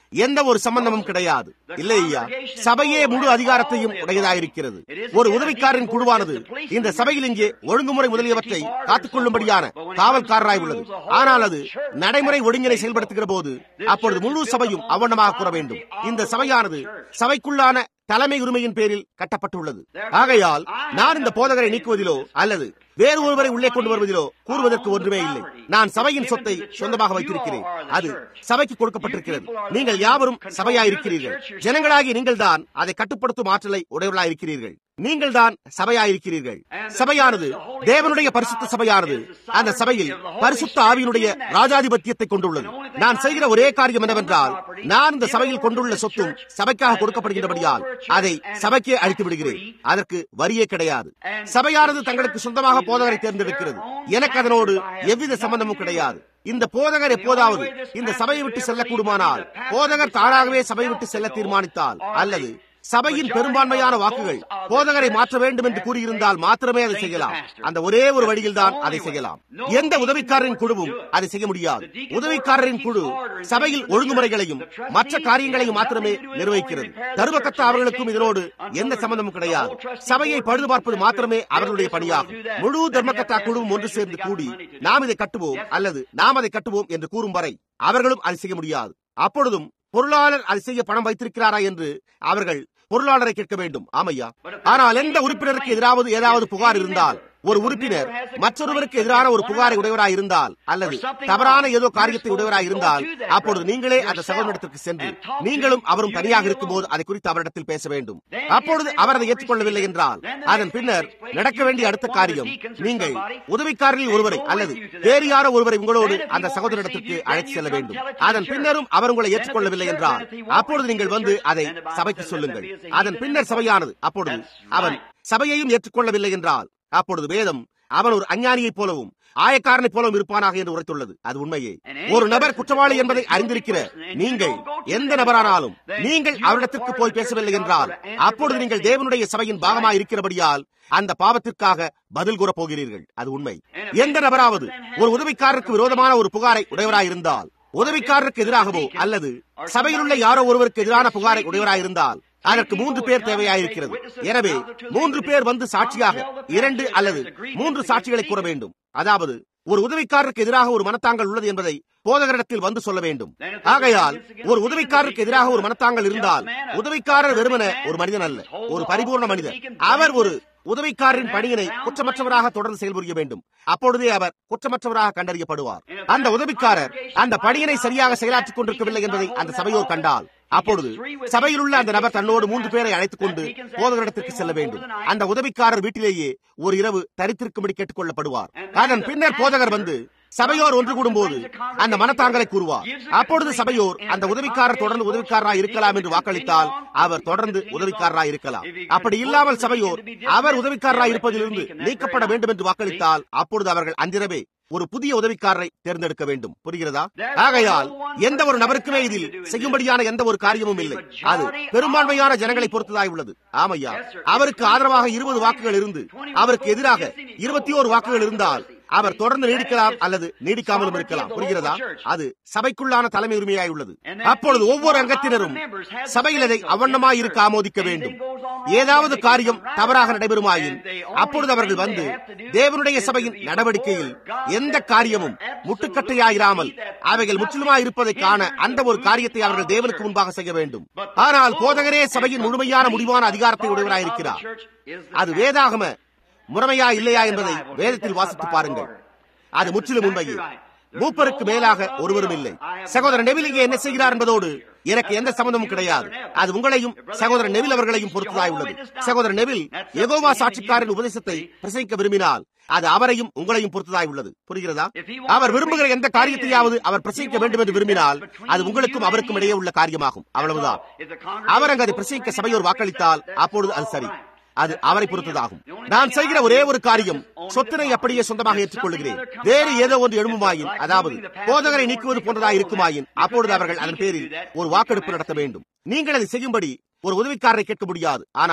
எந்த ஒரு சம்பந்தமும் கிடையாது இல்லை ஐயா சபையே முழு அதிகாரத்தையும் உடையதாயிருக்கிறது ஒரு உதவிக்காரரின் குழுவானது இந்த சபையில் இங்கே ஒழுங்குமுறை முதலியவற்றை காத்துக் கொள்ளும்படியான காவல்காரராய் உள்ளது ஆனால் அது நடைமுறை ஒழுங்கினை செயல்படுத்துகிற போது அப்பொழுது முழு சபையும் அவனமாக கூற வேண்டும் இந்த சபையானது சபைக்குள்ளான தலைமை உரிமையின் பேரில் கட்டப்பட்டுள்ளது ஆகையால் நான் இந்த போதகரை நீக்குவதிலோ அல்லது வேறு ஒருவரை உள்ளே கொண்டு வருவதிலோ கூறுவதற்கு ஒன்றுமே இல்லை நான் சபையின் சொத்தை சொந்தமாக வைத்திருக்கிறேன் அது சபைக்கு கொடுக்கப்பட்டிருக்கிறது நீங்கள் யாவரும் சபையாயிருக்கிறீர்கள் ஜனங்களாகி நீங்கள் தான் அதை கட்டுப்படுத்தும் ஆற்றலை உடையவர்களாயிருக்கிறீர்கள் நீங்கள் தான் சபையாயிருக்கிறீர்கள் சபையானது தேவனுடைய பரிசுத்த சபையானது அந்த சபையில் பரிசுத்த ஆவியினுடைய ராஜாதிபத்தியத்தை கொண்டுள்ளது நான் செய்கிற ஒரே காரியம் என்னவென்றால் நான் இந்த சபையில் கொண்டுள்ள சொத்தும் சபைக்காக கொடுக்கப்படுகிறபடியால் அதை சபைக்கே அழித்து விடுகிறேன் அதற்கு வரியே கிடையாது சபையானது தங்களுக்கு சொந்தமாக போதகரை தேர்ந்தெடுக்கிறது எனக்கு அதனோடு எவ்வித சம்பந்தமும் கிடையாது இந்த போதகர் எப்போதாவது இந்த சபையை விட்டு செல்லக்கூடுமானால் போதகர் தானாகவே சபையை விட்டு செல்ல தீர்மானித்தால் அல்லது சபையின் பெரும்பான்மையான வாக்குகள் போதகரை மாற்ற வேண்டும் என்று கூறியிருந்தால் மாத்திரமே அதை செய்யலாம் அந்த ஒரே ஒரு வழியில் தான் அதை செய்யலாம் எந்த உதவிக்காரரின் குழுவும் அதை செய்ய முடியாது உதவிக்காரரின் குழு சபையில் ஒழுங்குமுறைகளையும் மற்ற காரியங்களையும் மாத்திரமே நிர்வகிக்கிறது தருவக்கத்த அவர்களுக்கும் இதனோடு எந்த சம்பந்தமும் கிடையாது சபையை பழுது பார்ப்பது மாத்திரமே அவர்களுடைய பணியாகும் முழு தர்மக்கத்தா குழுவும் ஒன்று சேர்ந்து கூடி நாம் இதை கட்டுவோம் அல்லது நாம் அதை கட்டுவோம் என்று கூறும் வரை அவர்களும் அதை செய்ய முடியாது அப்பொழுதும் பொருளாளர் அதை செய்ய பணம் வைத்திருக்கிறாரா என்று அவர்கள் பொருளாளரை கேட்க வேண்டும் ஆமையா ஆனால் எந்த உறுப்பினருக்கு எதிராவது ஏதாவது புகார் இருந்தால் ஒரு உறுப்பினர் மற்றொருவருக்கு எதிரான ஒரு புகாரை உடையவராய் இருந்தால் அல்லது தவறான ஏதோ காரியத்தை உடையவராய் இருந்தால் அப்பொழுது நீங்களே அந்த சகோதரத்திற்கு சென்று நீங்களும் அவரும் தனியாக இருக்கும்போது அதை குறித்து அவரிடத்தில் பேச வேண்டும் அப்பொழுது அவர் அதை ஏற்றுக்கொள்ளவில்லை என்றால் அதன் பின்னர் நடக்க வேண்டிய அடுத்த காரியம் நீங்கள் உதவிக்காரரில் ஒருவரை அல்லது வேறு யாரோ ஒருவரை உங்களோடு அந்த சகோதரத்திற்கு அழைத்து செல்ல வேண்டும் அதன் பின்னரும் அவர் உங்களை ஏற்றுக்கொள்ளவில்லை என்றால் அப்பொழுது நீங்கள் வந்து அதை சபைக்கு சொல்லுங்கள் அதன் பின்னர் சபையானது அப்பொழுது அவன் சபையையும் ஏற்றுக்கொள்ளவில்லை என்றால் அப்பொழுது வேதம் அவன் ஒரு அஞ்ஞானியைப் போலவும் ஆயக்காரனைப் போலவும் இருப்பானாக என்று உரைத்துள்ளது அது உண்மையே ஒரு நபர் குற்றவாளி என்பதை அறிந்திருக்கிற நீங்கள் எந்த நபரானாலும் நீங்கள் அவரிடத்திற்கு போய் பேசவில்லை என்றால் அப்பொழுது நீங்கள் தேவனுடைய சபையின் பாகமாக இருக்கிறபடியால் அந்த பாவத்திற்காக பதில் கூறப் போகிறீர்கள் அது உண்மை எந்த நபராவது ஒரு உதவிக்காரருக்கு விரோதமான ஒரு புகாரை உடையவராயிருந்தால் உதவிக்காரருக்கு எதிராகவோ அல்லது சபையில் உள்ள யாரோ ஒருவருக்கு எதிரான புகாரை உடையவராயிருந்தால் அதற்கு மூன்று பேர் தேவையாயிருக்கிறது எனவே மூன்று பேர் வந்து சாட்சியாக இரண்டு அல்லது மூன்று சாட்சிகளை கூற வேண்டும் அதாவது ஒரு உதவிக்காரருக்கு எதிராக ஒரு மனத்தாங்கல் உள்ளது என்பதை போதகரிடத்தில் வந்து சொல்ல வேண்டும் ஆகையால் ஒரு உதவிக்காரருக்கு எதிராக ஒரு மனத்தாங்கல் இருந்தால் உதவிக்காரர் வெறுமன ஒரு மனிதன் அல்ல ஒரு பரிபூர்ண மனிதர் அவர் ஒரு உதவிக்காரரின் பணியினை குற்றமற்றவராக தொடர்ந்து செயல்புரிய வேண்டும் அப்பொழுதே அவர் குற்றமற்றவராக கண்டறியப்படுவார் அந்த உதவிக்காரர் அந்த பணியினை சரியாக செயலாற்றிக் கொண்டிருக்கவில்லை என்பதை அந்த சபையோர் கண்டால் அப்பொழுது சபையில் உள்ள அந்த நபர் தன்னோடு மூன்று பேரை அழைத்துக் கொண்டு போதகரிடத்திற்கு செல்ல வேண்டும் அந்த உதவிக்காரர் வீட்டிலேயே ஒரு இரவு தரித்திருக்கும்படி கேட்டுக் கொள்ளப்படுவார் அதன் பின்னர் போதகர் வந்து சபையோர் ஒன்று கூடும் போது அந்த மனத்தாங்கலை கூறுவார் அப்பொழுது சபையோர் அந்த உதவிக்காரர் தொடர்ந்து உதவிக்காரராக இருக்கலாம் என்று வாக்களித்தால் அவர் தொடர்ந்து உதவிக்காரராக இருக்கலாம் அப்படி இல்லாமல் சபையோர் அவர் உதவிக்காரராக இருப்பதிலிருந்து நீக்கப்பட வேண்டும் என்று வாக்களித்தால் அப்பொழுது அவர்கள் அன்றிரவே ஒரு புதிய உதவிக்காரரை தேர்ந்தெடுக்க வேண்டும் புரிகிறதா ஆகையால் எந்த ஒரு நபருக்குமே இதில் செய்யும்படியான எந்த ஒரு காரியமும் இல்லை அது பெரும்பான்மையான ஜனங்களை பொறுத்ததாய் உள்ளது ஆமையா அவருக்கு ஆதரவாக இருபது வாக்குகள் இருந்து அவருக்கு எதிராக இருபத்தி ஓரு வாக்குகள் இருந்தால் அவர் தொடர்ந்து நீடிக்கலாம் அல்லது நீடிக்காமலும் இருக்கலாம் புரிகிறதா அது சபைக்குள்ளான தலைமை உரிமையாய் உள்ளது அப்பொழுது ஒவ்வொரு அங்கத்தினரும் சபையில் அதை அவண்ணமாய் இருக்க ஆமோதிக்க வேண்டும் ஏதாவது காரியம் தவறாக நடைபெறுமாயின் அப்பொழுது அவர்கள் வந்து தேவனுடைய சபையின் நடவடிக்கையில் எந்த காரியமும் முட்டுக்கட்டையாயிராமல் அவைகள் முற்றிலுமாய் இருப்பதை காண அந்த ஒரு காரியத்தை அவர்கள் தேவனுக்கு முன்பாக செய்ய வேண்டும் ஆனால் போதகரே சபையின் முழுமையான முடிவான அதிகாரத்தை உடையவராயிருக்கிறார் அது வேதாகம முறைமையா இல்லையா என்பதை வேதத்தில் வாசித்து பாருங்கள் அது முற்றிலும் உண்மையே மூப்பருக்கு மேலாக ஒருவரும் இல்லை சகோதரர் நெவில் இங்கே என்ன செய்கிறார் என்பதோடு எனக்கு எந்த சம்பந்தமும் கிடையாது அது உங்களையும் சகோதரர் நெவில் அவர்களையும் பொறுத்ததாய் உள்ளது சகோதரர் நெவில் எகோவா சாட்சிக்காரின் உபதேசத்தை பிரசங்கிக்க விரும்பினால் அது அவரையும் உங்களையும் பொறுத்ததாய் உள்ளது புரிகிறதா அவர் விரும்புகிற எந்த காரியத்தையாவது அவர் பிரசங்கிக்க வேண்டும் என்று விரும்பினால் அது உங்களுக்கும் அவருக்கும் இடையே உள்ள காரியமாகும் அவ்வளவுதான் அவர் அங்கு அதை பிரசங்கிக்க சபையோர் வாக்களித்தால் அப்பொழுது அது சரி அது அவரை பொறுத்ததாகும் நான் செய்கிற ஒரே ஒரு காரியம் சொத்தினை அப்படியே சொந்தமாக ஏற்றுக்கொள்கிறேன் வேறு ஏதோ ஒன்று எழும்புமாயின் அதாவது போதகரை நீக்குவது போன்றதாக இருக்குமாயின் அப்பொழுது அவர்கள் அதன் பேரில் ஒரு வாக்கெடுப்பு நடத்த வேண்டும் நீங்கள் அதை செய்யும்படி ஒரு உதவிக்காரரை கேட்க முடியாது ஆனால்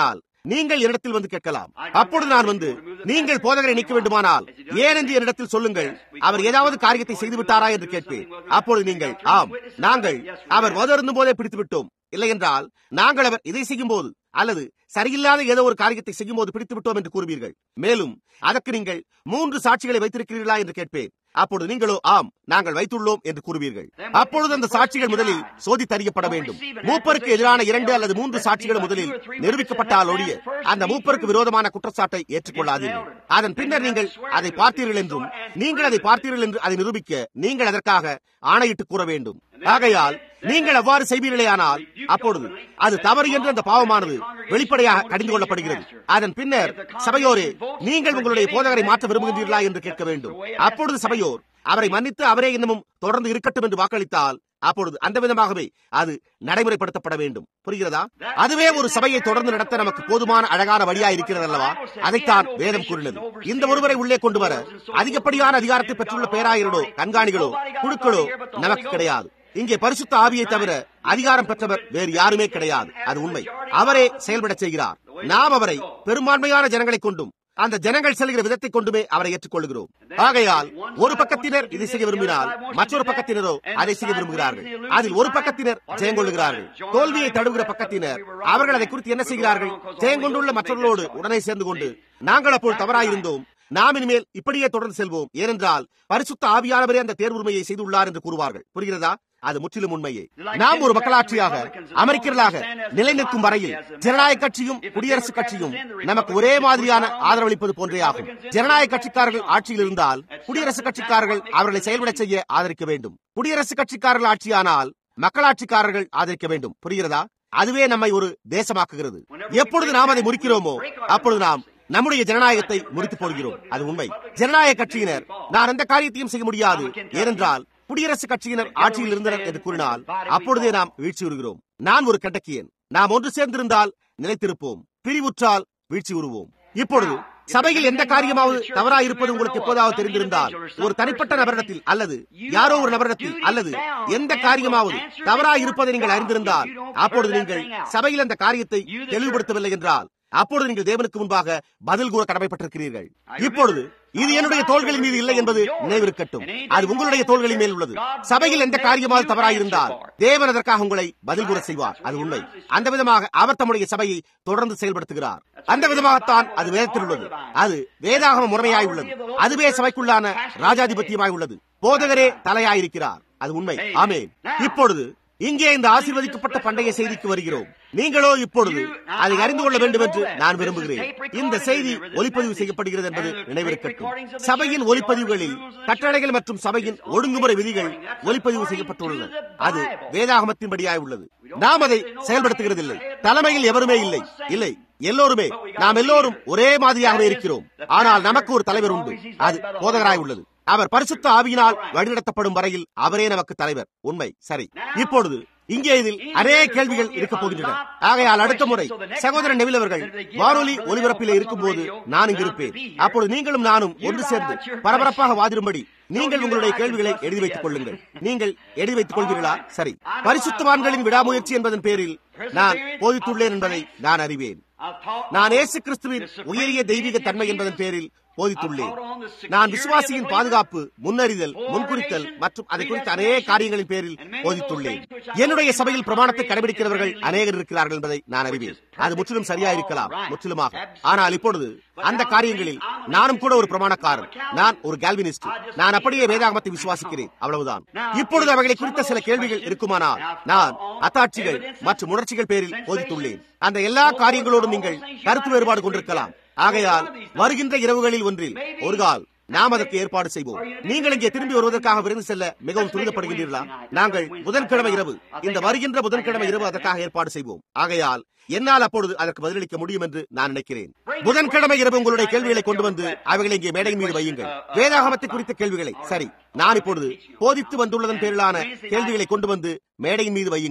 நீங்கள் என்னிடத்தில் வந்து கேட்கலாம் அப்பொழுது நான் வந்து நீங்கள் போதகரை நீக்க வேண்டுமானால் ஏன் என்று என்னிடத்தில் சொல்லுங்கள் அவர் ஏதாவது காரியத்தை செய்து விட்டாரா என்று கேட்பேன் அப்பொழுது நீங்கள் ஆம் நாங்கள் அவர் வதருந்தும் போதே பிடித்து விட்டோம் இல்லை என்றால் நாங்கள் அவர் இதை செய்யும் போது அல்லது சரியில்லாத ஏதோ ஒரு காரியத்தை செய்யும் போது பிடித்து விட்டோம் என்று கூறுவீர்கள் மேலும் அதற்கு நீங்கள் மூன்று சாட்சிகளை வைத்திருக்கிறீர்களா என்று கேட்பேன் அப்பொழுது நீங்களோ ஆம் நாங்கள் வைத்துள்ளோம் என்று கூறுவீர்கள் அப்பொழுது அந்த சாட்சிகள் முதலில் சோதித்தறியப்பட வேண்டும் மூப்பருக்கு எதிரான இரண்டு அல்லது மூன்று சாட்சிகள் முதலில் நிரூபிக்கப்பட்டால் ஒழிய அந்த மூப்பருக்கு விரோதமான குற்றச்சாட்டை ஏற்றுக்கொள்ளாதீர்கள் அதன் பின்னர் நீங்கள் அதை பார்த்தீர்கள் என்றும் நீங்கள் அதை பார்த்தீர்கள் என்று அதை நிரூபிக்க நீங்கள் அதற்காக ஆணையிட்டு கூற வேண்டும் ஆகையால் நீங்கள் அவ்வாறு செய்வீர்களேயானால் அப்பொழுது அது தவறு என்று அந்த பாவமானது வெளிப்படையாக கடிந்து கொள்ளப்படுகிறது அதன் பின்னர் சபையோரே நீங்கள் உங்களுடைய போதகரை மாற்ற விரும்புகின்றீர்களா என்று கேட்க வேண்டும் அப்பொழுது சபையோர் அவரை மன்னித்து அவரே இன்னமும் தொடர்ந்து இருக்கட்டும் என்று வாக்களித்தால் அப்பொழுது அந்த விதமாகவே அது நடைமுறைப்படுத்தப்பட வேண்டும் புரிகிறதா அதுவே ஒரு சபையை தொடர்ந்து நடத்த நமக்கு போதுமான அழகான வழியா இருக்கிறது அல்லவா அதைத்தான் வேதம் கூறினது இந்த ஒருவரை உள்ளே கொண்டு வர அதிகப்படியான அதிகாரத்தை பெற்றுள்ள பேராயர்களோ கண்காணிகளோ குழுக்களோ நமக்கு கிடையாது இங்கே பரிசுத்த ஆவியை தவிர அதிகாரம் பெற்றவர் வேறு யாருமே கிடையாது அது உண்மை அவரே செயல்பட செய்கிறார் நாம் அவரை பெரும்பான்மையான ஜனங்களை கொண்டும் அந்த ஜனங்கள் செல்கிற விதத்தை கொண்டுமே அவரை ஏற்றுக்கொள்கிறோம் ஆகையால் ஒரு பக்கத்தினர் இதை செய்ய விரும்பினால் மற்றொரு பக்கத்தினரோ அதை செய்ய விரும்புகிறார்கள் அதில் ஒரு பக்கத்தினர் ஜெயங்கொள்ளுகிறார்கள் தோல்வியை தடுகிற பக்கத்தினர் அவர்கள் அதை குறித்து என்ன செய்கிறார்கள் ஜெயங்கொண்டுள்ள மற்றவர்களோடு உடனே சேர்ந்து கொண்டு நாங்கள் அப்போது தவறாயிருந்தோம் நாம் இனிமேல் இப்படியே தொடர்ந்து செல்வோம் ஏனென்றால் பரிசுத்த ஆவியானவரே அந்த தேர்வுரிமையை செய்துள்ளார் என்று கூறுவார்கள் புரிகிறதா அது முற்றிலும் உண்மையே நாம் ஒரு மக்களாட்சியாக அமெரிக்கர்களாக நிலைநிற்கும் வரையில் ஜனநாயக கட்சியும் குடியரசுக் கட்சியும் நமக்கு ஒரே மாதிரியான ஆதரவளிப்பது போன்றே ஆகும் ஜனநாயக கட்சிக்காரர்கள் ஆட்சியில் இருந்தால் குடியரசுக் கட்சிக்காரர்கள் அவர்களை செயல்பட செய்ய ஆதரிக்க வேண்டும் குடியரசுக் கட்சிக்காரர்கள் ஆட்சியானால் மக்களாட்சிக்காரர்கள் ஆதரிக்க வேண்டும் புரிகிறதா அதுவே நம்மை ஒரு தேசமாக்குகிறது எப்பொழுது நாம் அதை முறிக்கிறோமோ அப்பொழுது நாம் நம்முடைய ஜனநாயகத்தை முறித்து போடுகிறோம் அது உண்மை ஜனநாயக கட்சியினர் நான் எந்த காரியத்தையும் செய்ய முடியாது ஏனென்றால் குடியரசுக் கட்சியினர் ஆட்சியில் இருந்தனர் என்று கூறினால் அப்பொழுதே நாம் வீழ்ச்சி உறுகிறோம் நான் ஒரு கட்டக்கியன் நாம் ஒன்று சேர்ந்திருந்தால் நிலைத்திருப்போம் பிரிவுற்றால் வீழ்ச்சி உருவோம் இப்பொழுது சபையில் எந்த காரியமாவது தவறா இருப்பது உங்களுக்கு எப்போதாவது தெரிந்திருந்தால் ஒரு தனிப்பட்ட நபரிடத்தில் அல்லது யாரோ ஒரு நபரிடத்தில் அல்லது எந்த காரியமாவது தவறா இருப்பதை நீங்கள் அறிந்திருந்தால் அப்பொழுது நீங்கள் சபையில் அந்த காரியத்தை தெளிவுபடுத்தவில்லை என்றால் அப்பொழுது நீங்கள் தேவனுக்கு முன்பாக பதில் கூற கடமைப்பட்டிருக்கிறீர்கள் இப்பொழுது இது என்னுடைய தோள்களின் மீது இல்லை என்பது நினைவிருக்கட்டும் அது உங்களுடைய தோள்களின் மேல் உள்ளது சபையில் எந்த காரியமாவது தவறாயிருந்தால் தேவன் அதற்காக உங்களை பதில் கூற செய்வார் அது உண்மை அந்த விதமாக அவர் தம்முடைய சபையை தொடர்ந்து செயல்படுத்துகிறார் அந்த விதமாகத்தான் அது வேதத்தில் உள்ளது அது வேதாகம முறையாய் உள்ளது அதுவே சபைக்குள்ளான ராஜாதிபத்தியமாய் உள்ளது போதகரே தலையாயிருக்கிறார் அது உண்மை ஆமே இப்பொழுது இங்கே இந்த ஆசீர்வதிக்கப்பட்ட பண்டைய செய்திக்கு வருகிறோம் நீங்களோ இப்பொழுது அதை அறிந்து கொள்ள வேண்டும் என்று நான் விரும்புகிறேன் இந்த செய்தி ஒலிப்பதிவு செய்யப்படுகிறது என்பது நினைவிருக்கட்டும் சபையின் ஒலிப்பதிவுகளில் கட்டளைகள் மற்றும் சபையின் ஒழுங்குமுறை விதிகள் ஒலிப்பதிவு செய்யப்பட்டுள்ளன அது வேதாகமத்தின்படியாய் உள்ளது நாம் அதை செயல்படுத்துகிறதில்லை தலைமையில் எவருமே இல்லை இல்லை எல்லோருமே நாம் எல்லோரும் ஒரே மாதிரியாகவே இருக்கிறோம் ஆனால் நமக்கு ஒரு தலைவர் உண்டு அது போதகராய் உள்ளது அவர் பரிசுத்த ஆவியினால் வழிநடத்தப்படும் வரையில் அவரே நமக்கு தலைவர் உண்மை சரி இப்பொழுது இங்கே இதில் அநேக கேள்விகள் இருக்க போகின்றன ஆகையால் அடுத்த முறை சகோதரன் நெவில் அவர்கள் வானொலி ஒலிபரப்பில் இருக்கும் போது நான் இங்கு இருப்பேன் அப்பொழுது நீங்களும் நானும் ஒன்று சேர்ந்து பரபரப்பாக வாதிடும்படி நீங்கள் உங்களுடைய கேள்விகளை எழுதி வைத்துக் கொள்ளுங்கள் நீங்கள் எழுதி வைத்துக் கொள்வீர்களா சரி பரிசுத்தவான்களின் விடாமுயற்சி என்பதன் பேரில் நான் போதித்துள்ளேன் என்பதை நான் அறிவேன் நான் இயேசு கிறிஸ்துவின் உயரிய தெய்வீக தன்மை என்பதன் பேரில் போதித்துள்ளேன் நான் விசுவாசியின் பாதுகாப்பு முன்னறிதல் முன்குறித்தல் மற்றும் அதை குறித்த அநேக காரியங்களின் பேரில் போதித்துள்ளேன் என்னுடைய சபையில் பிரமாணத்தை கடைபிடிக்கிறவர்கள் அநேகர் இருக்கிறார்கள் என்பதை நான் அறிவேன் அது முற்றிலும் சரியா இருக்கலாம் முற்றிலுமாக ஆனால் இப்பொழுது அந்த காரியங்களில் நானும் கூட ஒரு பிரமாணக்காரன் நான் ஒரு கால்வினிஸ்ட் நான் அப்படியே வேதாகமத்தை விசுவாசிக்கிறேன் அவ்வளவுதான் இப்பொழுது அவைகளை குறித்த சில கேள்விகள் இருக்குமானால் நான் அத்தாட்சிகள் மற்றும் உணர்ச்சிகள் பேரில் போதித்துள்ளேன் அந்த எல்லா காரியங்களோடும் நீங்கள் கருத்து வேறுபாடு கொண்டிருக்கலாம் ஆகையால் வருகின்ற இரவுகளில் ஒன்றில் ஒரு கால் நாம் அதற்கு ஏற்பாடு செய்வோம் நீங்கள் இங்கே திரும்பி வருவதற்காக விரைந்து செல்ல மிகவும் துரிதப்படுகின்றீர்களா நாங்கள் புதன்கிழமை இரவு இந்த வருகின்ற புதன்கிழமை இரவு அதற்காக ஏற்பாடு செய்வோம் ஆகையால் என்னால் அப்பொழுது அதற்கு பதிலளிக்க முடியும் என்று நான் நினைக்கிறேன் புதன்கிழமை இரவு உங்களுடைய கேள்விகளை கொண்டு வந்து அவைகளை இங்கே மேடை மீது வையுங்கள் வேதாகமத்தை குறித்த கேள்விகளை சரி நான் இப்பொழுது போதித்து வந்துள்ளதன் பேரிலான கேள்விகளை கொண்டு வந்து மேடையின் மீது வையுங்கள்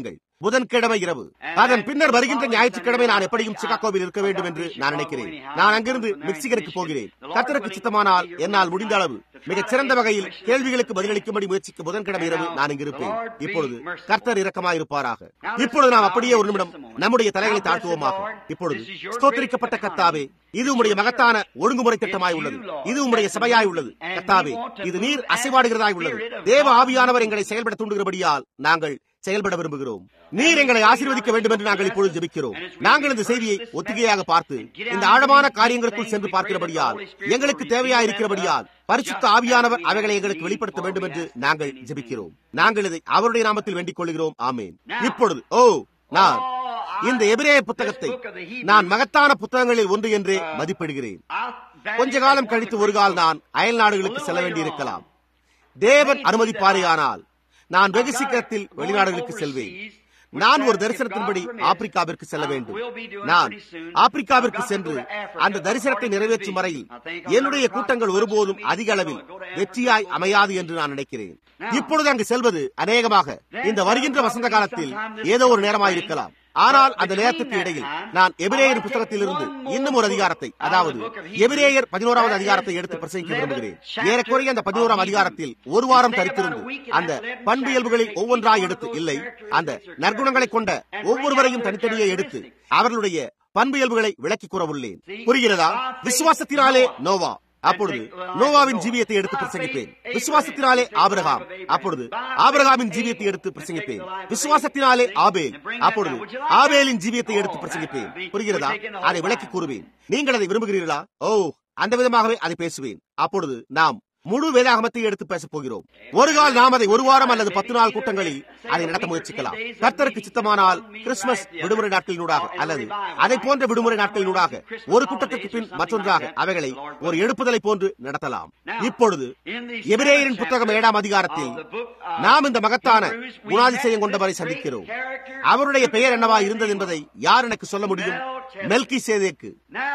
புதன்கிழமை இரவு அதன் பின்னர் வருகின்ற ஞாயிற்றுக்கிழமை நான் எப்படியும் சிகாகோவில் இருக்க வேண்டும் என்று நான் நினைக்கிறேன் நான் அங்கிருந்து மெக்சிகனுக்கு போகிறேன் கத்தருக்கு சித்தமானால் என்னால் முடிந்த அளவு மிகச் சிறந்த வகையில் கேள்விகளுக்கு பதிலளிக்கும்படி முயற்சிக்க புதன்கிழமை இரவு நான் இங்கு இருப்பேன் இப்பொழுது கர்த்தர் இரக்கமாயிருப்பாராக இப்பொழுது நாம் அப்படியே ஒரு நிமிடம் நம்முடைய தலைகளை தாழ்த்துவோமாக இப்பொழுது ஸ்தோத்திரிக்கப்பட்ட கர்த்தாவே இது உம்முடைய மகத்தான ஒழுங்குமுறை திட்டமாய் உள்ளது இது உம்முடைய சபையாய் உள்ளது கர்த்தாவே இது நீர் அசைவாடுகிறதாய் உள்ளது தேவ ஆவியானவர் எங்களை செயல்பட தூண்டுகிறபடியால் நாங்கள் செயல்பட விரும்புகிறோம் நீர் எங்களை ஆசீர்வதிக்க வேண்டும் என்று நாங்கள் இப்பொழுது ஜெபிக்கிறோம் நாங்கள் இந்த செய்தியை ஒத்திகையாக பார்த்து இந்த ஆழமான காரியங்களுக்குள் சென்று பார்க்கிறபடியால் எங்களுக்கு தேவையாயிருக்கிறபடியால் பரிசுத்த ஆவியானவர் அவைகளை எங்களுக்கு வெளிப்படுத்த வேண்டும் என்று நாங்கள் ஜெபிக்கிறோம் நாங்கள் இதை அவருடைய நாமத்தில் வேண்டிக் கொள்கிறோம் ஆமேன் இப்பொழுது ஓ நான் இந்த எபிரேய புத்தகத்தை நான் மகத்தான புத்தகங்களில் ஒன்று என்றே மதிப்பிடுகிறேன் கொஞ்ச காலம் கழித்து ஒரு கால் நான் அயல் நாடுகளுக்கு செல்ல வேண்டியிருக்கலாம் தேவன் அனுமதிப்பாரேயானால் நான் வெகு சீக்கிரத்தில் வெளிநாடுகளுக்கு செல்வேன் நான் ஒரு தரிசனத்தின்படி ஆப்பிரிக்காவிற்கு செல்ல வேண்டும் நான் ஆப்பிரிக்காவிற்கு சென்று அந்த தரிசனத்தை நிறைவேற்றும் வரையில் என்னுடைய கூட்டங்கள் ஒருபோதும் அதிக அளவில் வெற்றியாய் அமையாது என்று நான் நினைக்கிறேன் இப்பொழுது அங்கு செல்வது அநேகமாக இந்த வருகின்ற வசந்த காலத்தில் ஏதோ ஒரு நேரமாக இருக்கலாம் ஆனால் அந்த நேரத்துக்கு இடையில் நான் எபிரேயர் புத்தகத்திலிருந்து இன்னும் ஒரு அதிகாரத்தை அதாவது எபிரேயர் பதினோராவது அதிகாரத்தை எடுத்து பிரசங்கிக்க விரும்புகிறேன் ஏறக்குறைய அந்த பதினோராம் அதிகாரத்தில் ஒரு வாரம் தரித்திருந்து அந்த பண்பியல்புகளில் ஒவ்வொன்றாய் எடுத்து இல்லை அந்த நற்குணங்களை கொண்ட ஒவ்வொருவரையும் தனித்தனியே எடுத்து அவர்களுடைய பண்பியல்புகளை விளக்கி கூறவுள்ளேன் புரிகிறதா விசுவாசத்தினாலே நோவா அப்பொழுது நோவாவின் ஜீவியத்தை எடுத்து பிரசங்கிப்பேன் விசுவாசத்தினாலே ஆபிரகாம் அப்பொழுது ஆபிரகாமின் ஜீவியத்தை எடுத்து பிரசங்கிப்பேன் விசுவாசத்தினாலே ஆபேல் அப்பொழுது ஆபேலின் ஜீவியத்தை எடுத்து பிரசங்கிப்பேன் புரிகிறதா அதை விளக்கி கூறுவேன் நீங்கள் அதை விரும்புகிறீர்களா ஓ அந்த விதமாகவே அதை பேசுவேன் அப்பொழுது நாம் முழு வேதாகமத்தை எடுத்து பேசப் போகிறோம் ஒரு கால் நாம் அதை ஒரு வாரம் அல்லது பத்து நாள் கூட்டங்களில் அதை நடத்த முயற்சிக்கலாம் கர்த்தருக்கு சித்தமானால் கிறிஸ்துமஸ் விடுமுறை நாட்களினூடாக அல்லது அதை போன்ற விடுமுறை நாட்களினூடாக ஒரு கூட்டத்திற்கு பின் மற்றொன்றாக அவைகளை ஒரு எடுப்புதலை போன்று நடத்தலாம் இப்பொழுது எபிரேயரின் புத்தகம் ஏழாம் அதிகாரத்தில் நாம் இந்த மகத்தான குணாதிசயம் கொண்டவரை சந்திக்கிறோம் அவருடைய பெயர் என்னவா இருந்தது என்பதை யார் எனக்கு சொல்ல முடியும் Melchi சேதேக்கு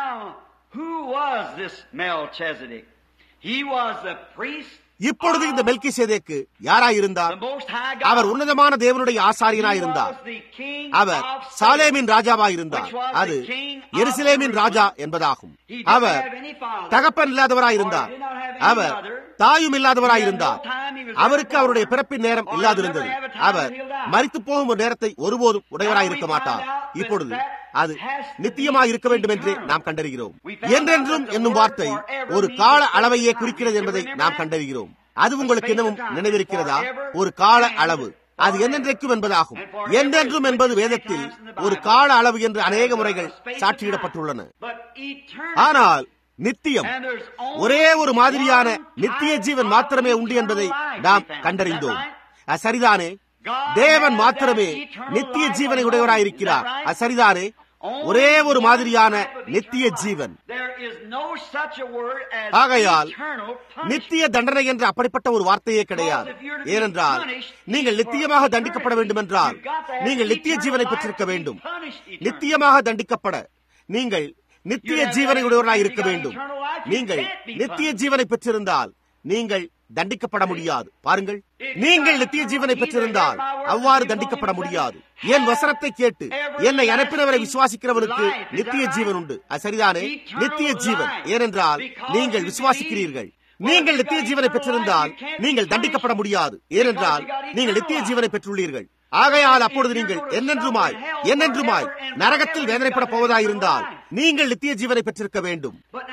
Who was this Melchizedek? He was the priest இப்பொழுது இந்த மெல்கி சேதேக்கு யாராயிருந்தார் அவர் உன்னதமான தேவனுடைய ஆசாரியனாயிருந்தார் அவர் சாலேமின் ராஜாவாயிருந்தார் அது எருசலேமின் ராஜா என்பதாகும் அவர் தகப்பன் இல்லாதவராயிருந்தார் அவர் தாயும் இல்லாதவராயிருந்தார் அவருக்கு அவருடைய பிறப்பின் நேரம் இல்லாதிருந்தது அவர் மறித்து போகும் ஒரு நேரத்தை ஒருபோதும் உடையவராயிருக்க மாட்டார் இப்பொழுது அது நித்தியமாக இருக்க வேண்டும் என்று நாம் கண்டறிகிறோம் என்றென்றும் என்னும் வார்த்தை ஒரு கால அளவையே குறிக்கிறது என்பதை நாம் கண்டறிகிறோம் அது உங்களுக்கு இன்னமும் நினைவிருக்கிறதா ஒரு கால அளவு அது என்னென்றைக்கும் என்பதாகும் என்றென்றும் என்பது வேதத்தில் ஒரு கால அளவு என்று அநேக முறைகள் சாட்சியிடப்பட்டுள்ளன ஆனால் நித்தியம் ஒரே ஒரு மாதிரியான நித்திய ஜீவன் மாத்திரமே உண்டு என்பதை நாம் கண்டறிந்தோம் சரிதானே தேவன் மாத்திரமே நித்திய ஜீவனை உடையவராயிருக்கிறார் சரிதானே ஒரே ஒரு மாதிரியான நித்திய ஜீவன் ஆகையால் நித்திய தண்டனை என்று அப்படிப்பட்ட ஒரு வார்த்தையே கிடையாது ஏனென்றால் நீங்கள் நித்தியமாக தண்டிக்கப்பட வேண்டும் என்றால் நீங்கள் நித்திய ஜீவனை பெற்றிருக்க வேண்டும் நித்தியமாக தண்டிக்கப்பட நீங்கள் நித்திய ஜீவனை உடையவராக இருக்க வேண்டும் நீங்கள் நித்திய ஜீவனை பெற்றிருந்தால் நீங்கள் தண்டிக்கப்பட முடியாது பாருங்கள் நீங்கள் நித்திய ஜீவனை பெற்றிருந்தால் அவ்வாறு தண்டிக்கப்பட முடியாது என் வசனத்தை கேட்டு என்னை அனுப்பினவரை விசுவாசிக்கிறவனுக்கு நித்திய ஜீவன் உண்டு அது சரிதானே நித்திய ஜீவன் ஏனென்றால் நீங்கள் விசுவாசிக்கிறீர்கள் நீங்கள் நித்திய ஜீவனை பெற்றிருந்தால் நீங்கள் தண்டிக்கப்பட முடியாது ஏனென்றால் நீங்கள் நித்திய ஜீவனை பெற்றுள்ளீர்கள் ஆகையால் அப்பொழுது நீங்கள் என்னென்றுமாய் என்னென்றுமாய் நரகத்தில் வேதனைப்பட போவதாயிருந்தால் நீங்கள் நித்திய ஜீவனை பெற்றிருக்க வேண்டும்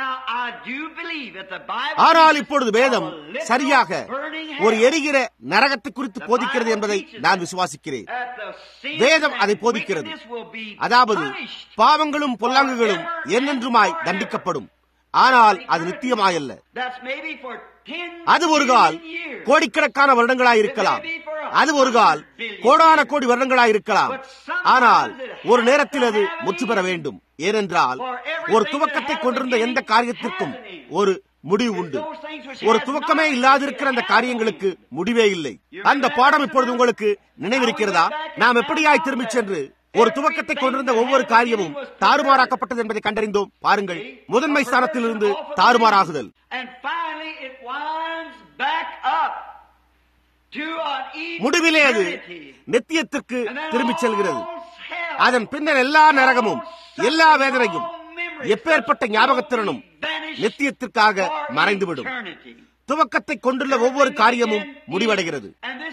ஆனால் இப்பொழுது வேதம் சரியாக ஒரு எரிகிற நரகத்தை குறித்து போதிக்கிறது என்பதை நான் விசுவாசிக்கிறேன் வேதம் அதை போதிக்கிறது அதாவது பாவங்களும் பொல்லாங்குகளும் என்னென்றுமாய் தண்டிக்கப்படும் ஆனால் அது நித்தியமாயல்ல அது ஒரு கால் கோடிக்கணக்கான வருடங்களாய் இருக்கலாம் அது ஒரு கால் கோடான கோடி வருடங்களாய் இருக்கலாம் ஆனால் ஒரு நேரத்தில் அது முற்று பெற வேண்டும் ஏனென்றால் ஒரு துவக்கத்தை கொண்டிருந்த எந்த காரியத்திற்கும் ஒரு முடிவு உண்டு ஒரு துவக்கமே இல்லாதிருக்கிற அந்த காரியங்களுக்கு முடிவே இல்லை அந்த பாடம் இப்பொழுது உங்களுக்கு நினைவிருக்கிறதா நாம் எப்படியாய் திரும்பிச் சென்று ஒரு துவக்கத்தை கொண்டிருந்த ஒவ்வொரு காரியமும் தாறுமாறாக்கப்பட்டது என்பதை கண்டறிந்தோம் பாருங்கள் முதன்மை ஸ்தானத்தில் இருந்து தாறுமாறாகுதல் to an முடிவிலே அது நித்தியத்திற்கு திரும்பிச் செல்கிறது அதன் பின்னர் எல்லா நரகமும் எல்லா வேதனையும் எப்பேற்பட்ட ஞாபகத்திறனும் நித்தியத்திற்காக மறைந்துவிடும் துவக்கத்தை கொண்டுள்ள ஒவ்வொரு காரியமும் முடிவடைகிறது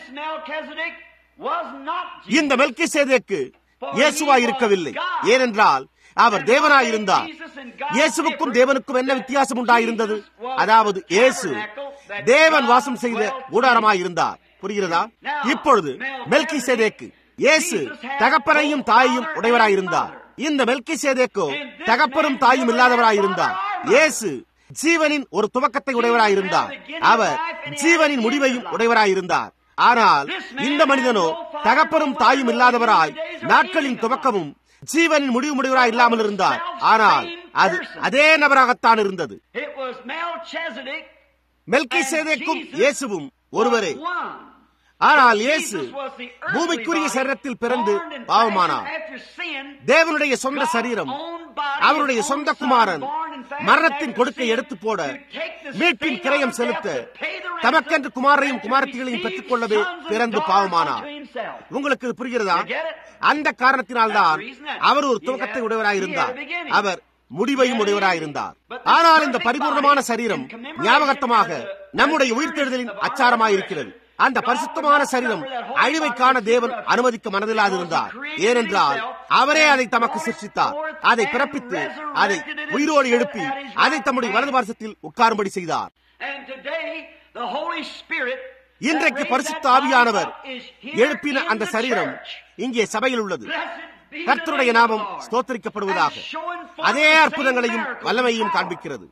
இந்த மெல்கி சேதேக்கு இயேசுவா இருக்கவில்லை ஏனென்றால் அவர் தேவனாய் இருந்தார் இயேசுவுக்கும் தேவனுக்கும் என்ன வித்தியாசம் உண்டாயிருந்தது அதாவது இயேசு தேவன் வாசம் செய்த கூடாரமாய் இருந்தார் புரிகிறதா இப்பொழுது மெல்கி சேதேக்கு இயேசு தகப்பனையும் தாயையும் உடையவராயிருந்தார் இந்த மெல்கி சேதேக்கோ தகப்பனும் தாயும் இல்லாதவராயிருந்தார் இயேசு ஜீவனின் ஒரு துவக்கத்தை உடையவராயிருந்தார் அவர் ஜீவனின் முடிவையும் உடையவராயிருந்தார் ஆனால் இந்த மனிதனோ தகப்பனும் தாயும் இல்லாதவராய் நாட்களின் துவக்கமும் ஜீவனின் முடிவு முடிவராய் இல்லாமல் இருந்தார் ஆனால் அது அதே நபராகத்தான் இருந்தது மெல்கி சேதேக்கும் இயேசுவும் ஒருவரே ஆனால் இயேசு பூமிக்குரிய சரீரத்தில் பிறந்து பாவமானார் தேவனுடைய சொந்த சரீரம் அவருடைய சொந்த குமாரன் மரணத்தின் கொடுக்கை எடுத்து போட மீட்பின் கிரயம் செலுத்த தமக்கென்று குமாரையும் குமாரத்திகளையும் பெற்றுக் கொள்ளவே பிறந்து பாவமானார் உங்களுக்கு இது புரிகிறதா அந்த காரணத்தினால்தான் அவர் ஒரு துவக்கத்தை உடையவராயிருந்தார் அவர் முடிவையும் உடையவராயிருந்தார் ஆனால் இந்த பரிபூர்ணமான சரீரம் ஞாபகத்தமாக நம்முடைய உயிர்த்தெழுதலின் அச்சாரமாயிருக்கிறது அந்த பரிசுத்தமான சரீரம் அழிவை காண தேவன் அனுமதிக்க மனதில்லாதிருந்தார் ஏனென்றால் அவரே அதை தமக்கு சிருஷ்டித்தார் அதை பிறப்பித்து அதை உயிரோடு எழுப்பி அதை தம்முடைய வலது பாரசத்தில் உட்காரும்படி செய்தார் இன்றைக்கு பரிசுத்த ஆவியானவர் எழுப்பின அந்த சரீரம் இங்கே சபையில் உள்ளது கர்த்தருடைய நாமம் ஸ்தோத்தரிக்கப்படுவதாக அதே அற்புதங்களையும் வல்லமையையும் காண்பிக்கிறது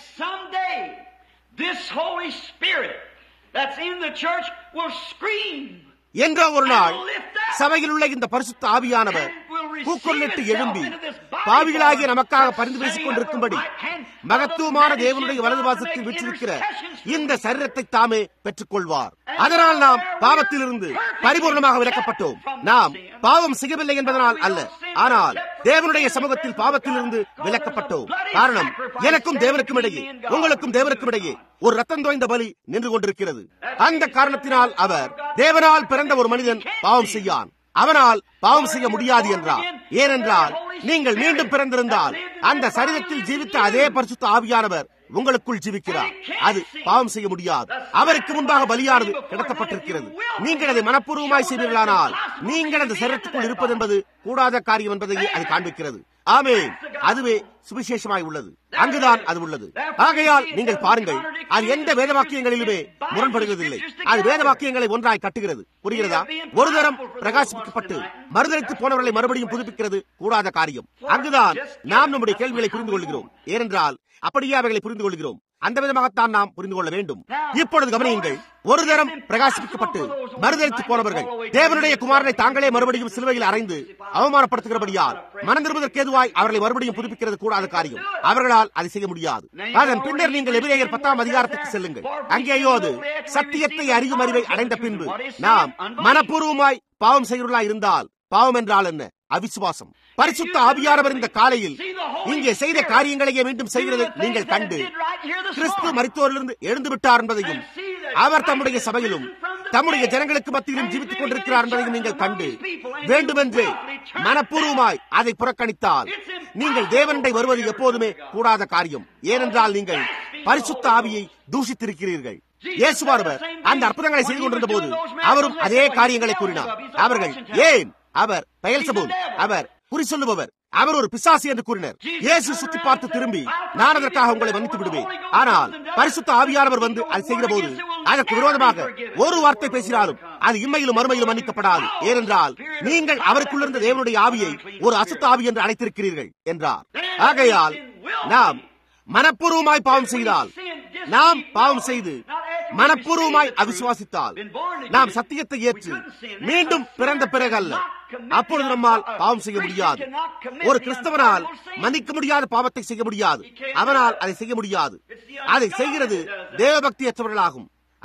that's in the church will scream. என்றோ ஒரு நாள் சபையில் உள்ள இந்த பரிசுத்த ஆவியானவர் கூக்குரலிட்டு எழும்பி பாவிகளாகிய நமக்காக பரிந்து பேசிக் கொண்டிருக்கும்படி மகத்துவமான தேவனுடைய வலது வாசத்தில் விற்றிருக்கிற இந்த சரீரத்தை தாமே பெற்றுக் கொள்வார் அதனால் நாம் பாவத்திலிருந்து பரிபூர்ணமாக விலக்கப்பட்டோம் நாம் பாவம் செய்யவில்லை என்பதனால் அல்ல ஆனால் தேவனுடைய சமூகத்தில் பாவத்திலிருந்து விலக்கப்பட்டோம் காரணம் எனக்கும் தேவனுக்கும் இடையே உங்களுக்கும் தேவனுக்கும் இடையே ஒரு ரத்தம் தோய்ந்த பலி நின்று கொண்டிருக்கிறது அந்த காரணத்தினால் அவர் தேவனால் பிறந்த ஒரு மனிதன் பாவம் செய்யான் அவனால் பாவம் செய்ய முடியாது என்றார் ஏனென்றால் நீங்கள் மீண்டும் பிறந்திருந்தால் அந்த சரீரத்தில் ஜீவித்த அதே பரிசுத்த ஆவியானவர் உங்களுக்குள் ஜீவிக்கிறார் அது பாவம் செய்ய முடியாது அவருக்கு முன்பாக பலியானது கிடத்தப்பட்டிருக்கிறது நீங்கள் அதை மனப்பூர்வமாய் செய்வீர்களானால் நீங்கள் அந்த சரீரத்துக்குள் இருப்பது என்பது கூடாத காரியம் என்பதையே அது காண்பிக்கிறது ஆமே அதுவே சுவிசேஷமாய் உள்ளது அங்குதான் அது உள்ளது ஆகையால் நீங்கள் பாருங்கள் அது எந்த வேத வாக்கியங்களிலுமே முரண்படுவதில்லை அது வேத வாக்கியங்களை ஒன்றாய் கட்டுகிறது புரிகிறதா ஒரு தரம் பிரகாசிக்கப்பட்டு மறுதளித்து போனவர்களை மறுபடியும் புதுப்பிக்கிறது கூடாத காரியம் அங்குதான் நாம் நம்முடைய கேள்விகளை புரிந்து கொள்கிறோம் ஏனென்றால் அப்படியே அவைகளை புரிந்து கொள்கிறோம் அந்த விதமாகத்தான் நாம் புரிந்து கொள்ள வேண்டும் இப்பொழுது கவனியுங்கள் ஒரு தரம் பிரகாசிப்பிக்கப்பட்டு மறுதளித்து போனவர்கள் தேவனுடைய குமாரனை தாங்களே மறுபடியும் சிலுவையில் அறைந்து அவமானப்படுத்துகிறபடியால் மனம் திரும்புவதற்கு ஏதுவாய் அவர்களை மறுபடியும் புதுப்பிக்கிறது கூடாத காரியம் அவர்களால் அதை செய்ய முடியாது அதன் பின்னர் நீங்கள் எபிரேயர் பத்தாம் அதிகாரத்துக்கு செல்லுங்கள் அங்கேயோ அது சத்தியத்தை அறியும் அறிவை அடைந்த பின்பு நாம் மனப்பூர்வமாய் பாவம் செய்கிறவர்களா இருந்தால் பாவம் என்றால் என்ன அவிசுவாசம் பரிசுத்த ஆவியானவர் இந்த காலையில் இங்கே செய்த காரியங்களையே மீண்டும் செய்கிறதை நீங்கள் கண்டு கிறிஸ்து மரித்தோரிலிருந்து எழுந்து விட்டார் என்பதையும் அவர் தம்முடைய சபையிலும் தம்முடைய ஜனங்களுக்கு மத்தியிலும் ஜீவித்துக் கொண்டிருக்கிறார் என்பதையும் நீங்கள் கண்டு வேண்டுமென்றே மனப்பூர்வமாய் அதை புறக்கணித்தால் நீங்கள் தேவனண்டை வருவது எப்போதுமே கூடாத காரியம் ஏனென்றால் நீங்கள் பரிசுத்த ஆவியை தூஷித்திருக்கிறீர்கள் இயேசுவானவர் அந்த அற்புதங்களை செய்து கொண்டிருந்த போது அவரும் அதே காரியங்களை கூறினார் அவர்கள் ஏன் அவர் பெயல்சபூல் அவர் குறி சொல்லுபவர் அவர் ஒரு பிசாசி என்று கூறினர் இயேசு சுற்றி பார்த்து திரும்பி நான் அதற்காக உங்களை மன்னித்து விடுவேன் ஆனால் பரிசுத்த ஆவியானவர் வந்து அதை செய்கிற போது அதற்கு விரோதமாக ஒரு வார்த்தை பேசினாலும் அது இம்மையிலும் மறுமையிலும் மன்னிக்கப்படாது ஏனென்றால் நீங்கள் அவருக்குள்ளிருந்த தேவனுடைய ஆவியை ஒரு அசுத்த ஆவி என்று அழைத்திருக்கிறீர்கள் என்றார் ஆகையால் நாம் மனப்பூர்வமாய் பாவம் செய்தால் நாம் பாவம் செய்து மனப்பூர்வமாய் அவிசுவாசித்தால் நாம் சத்தியத்தை ஏற்று மீண்டும் பிறந்த பிறகு அல்ல அப்பொழுது நம்மால் பாவம் செய்ய முடியாது ஒரு கிறிஸ்தவனால் மன்னிக்க முடியாத பாவத்தை செய்ய முடியாது அவனால் அதை செய்ய முடியாது அதை செய்கிறது தேவபக்தியற்றவர்களாகும் அது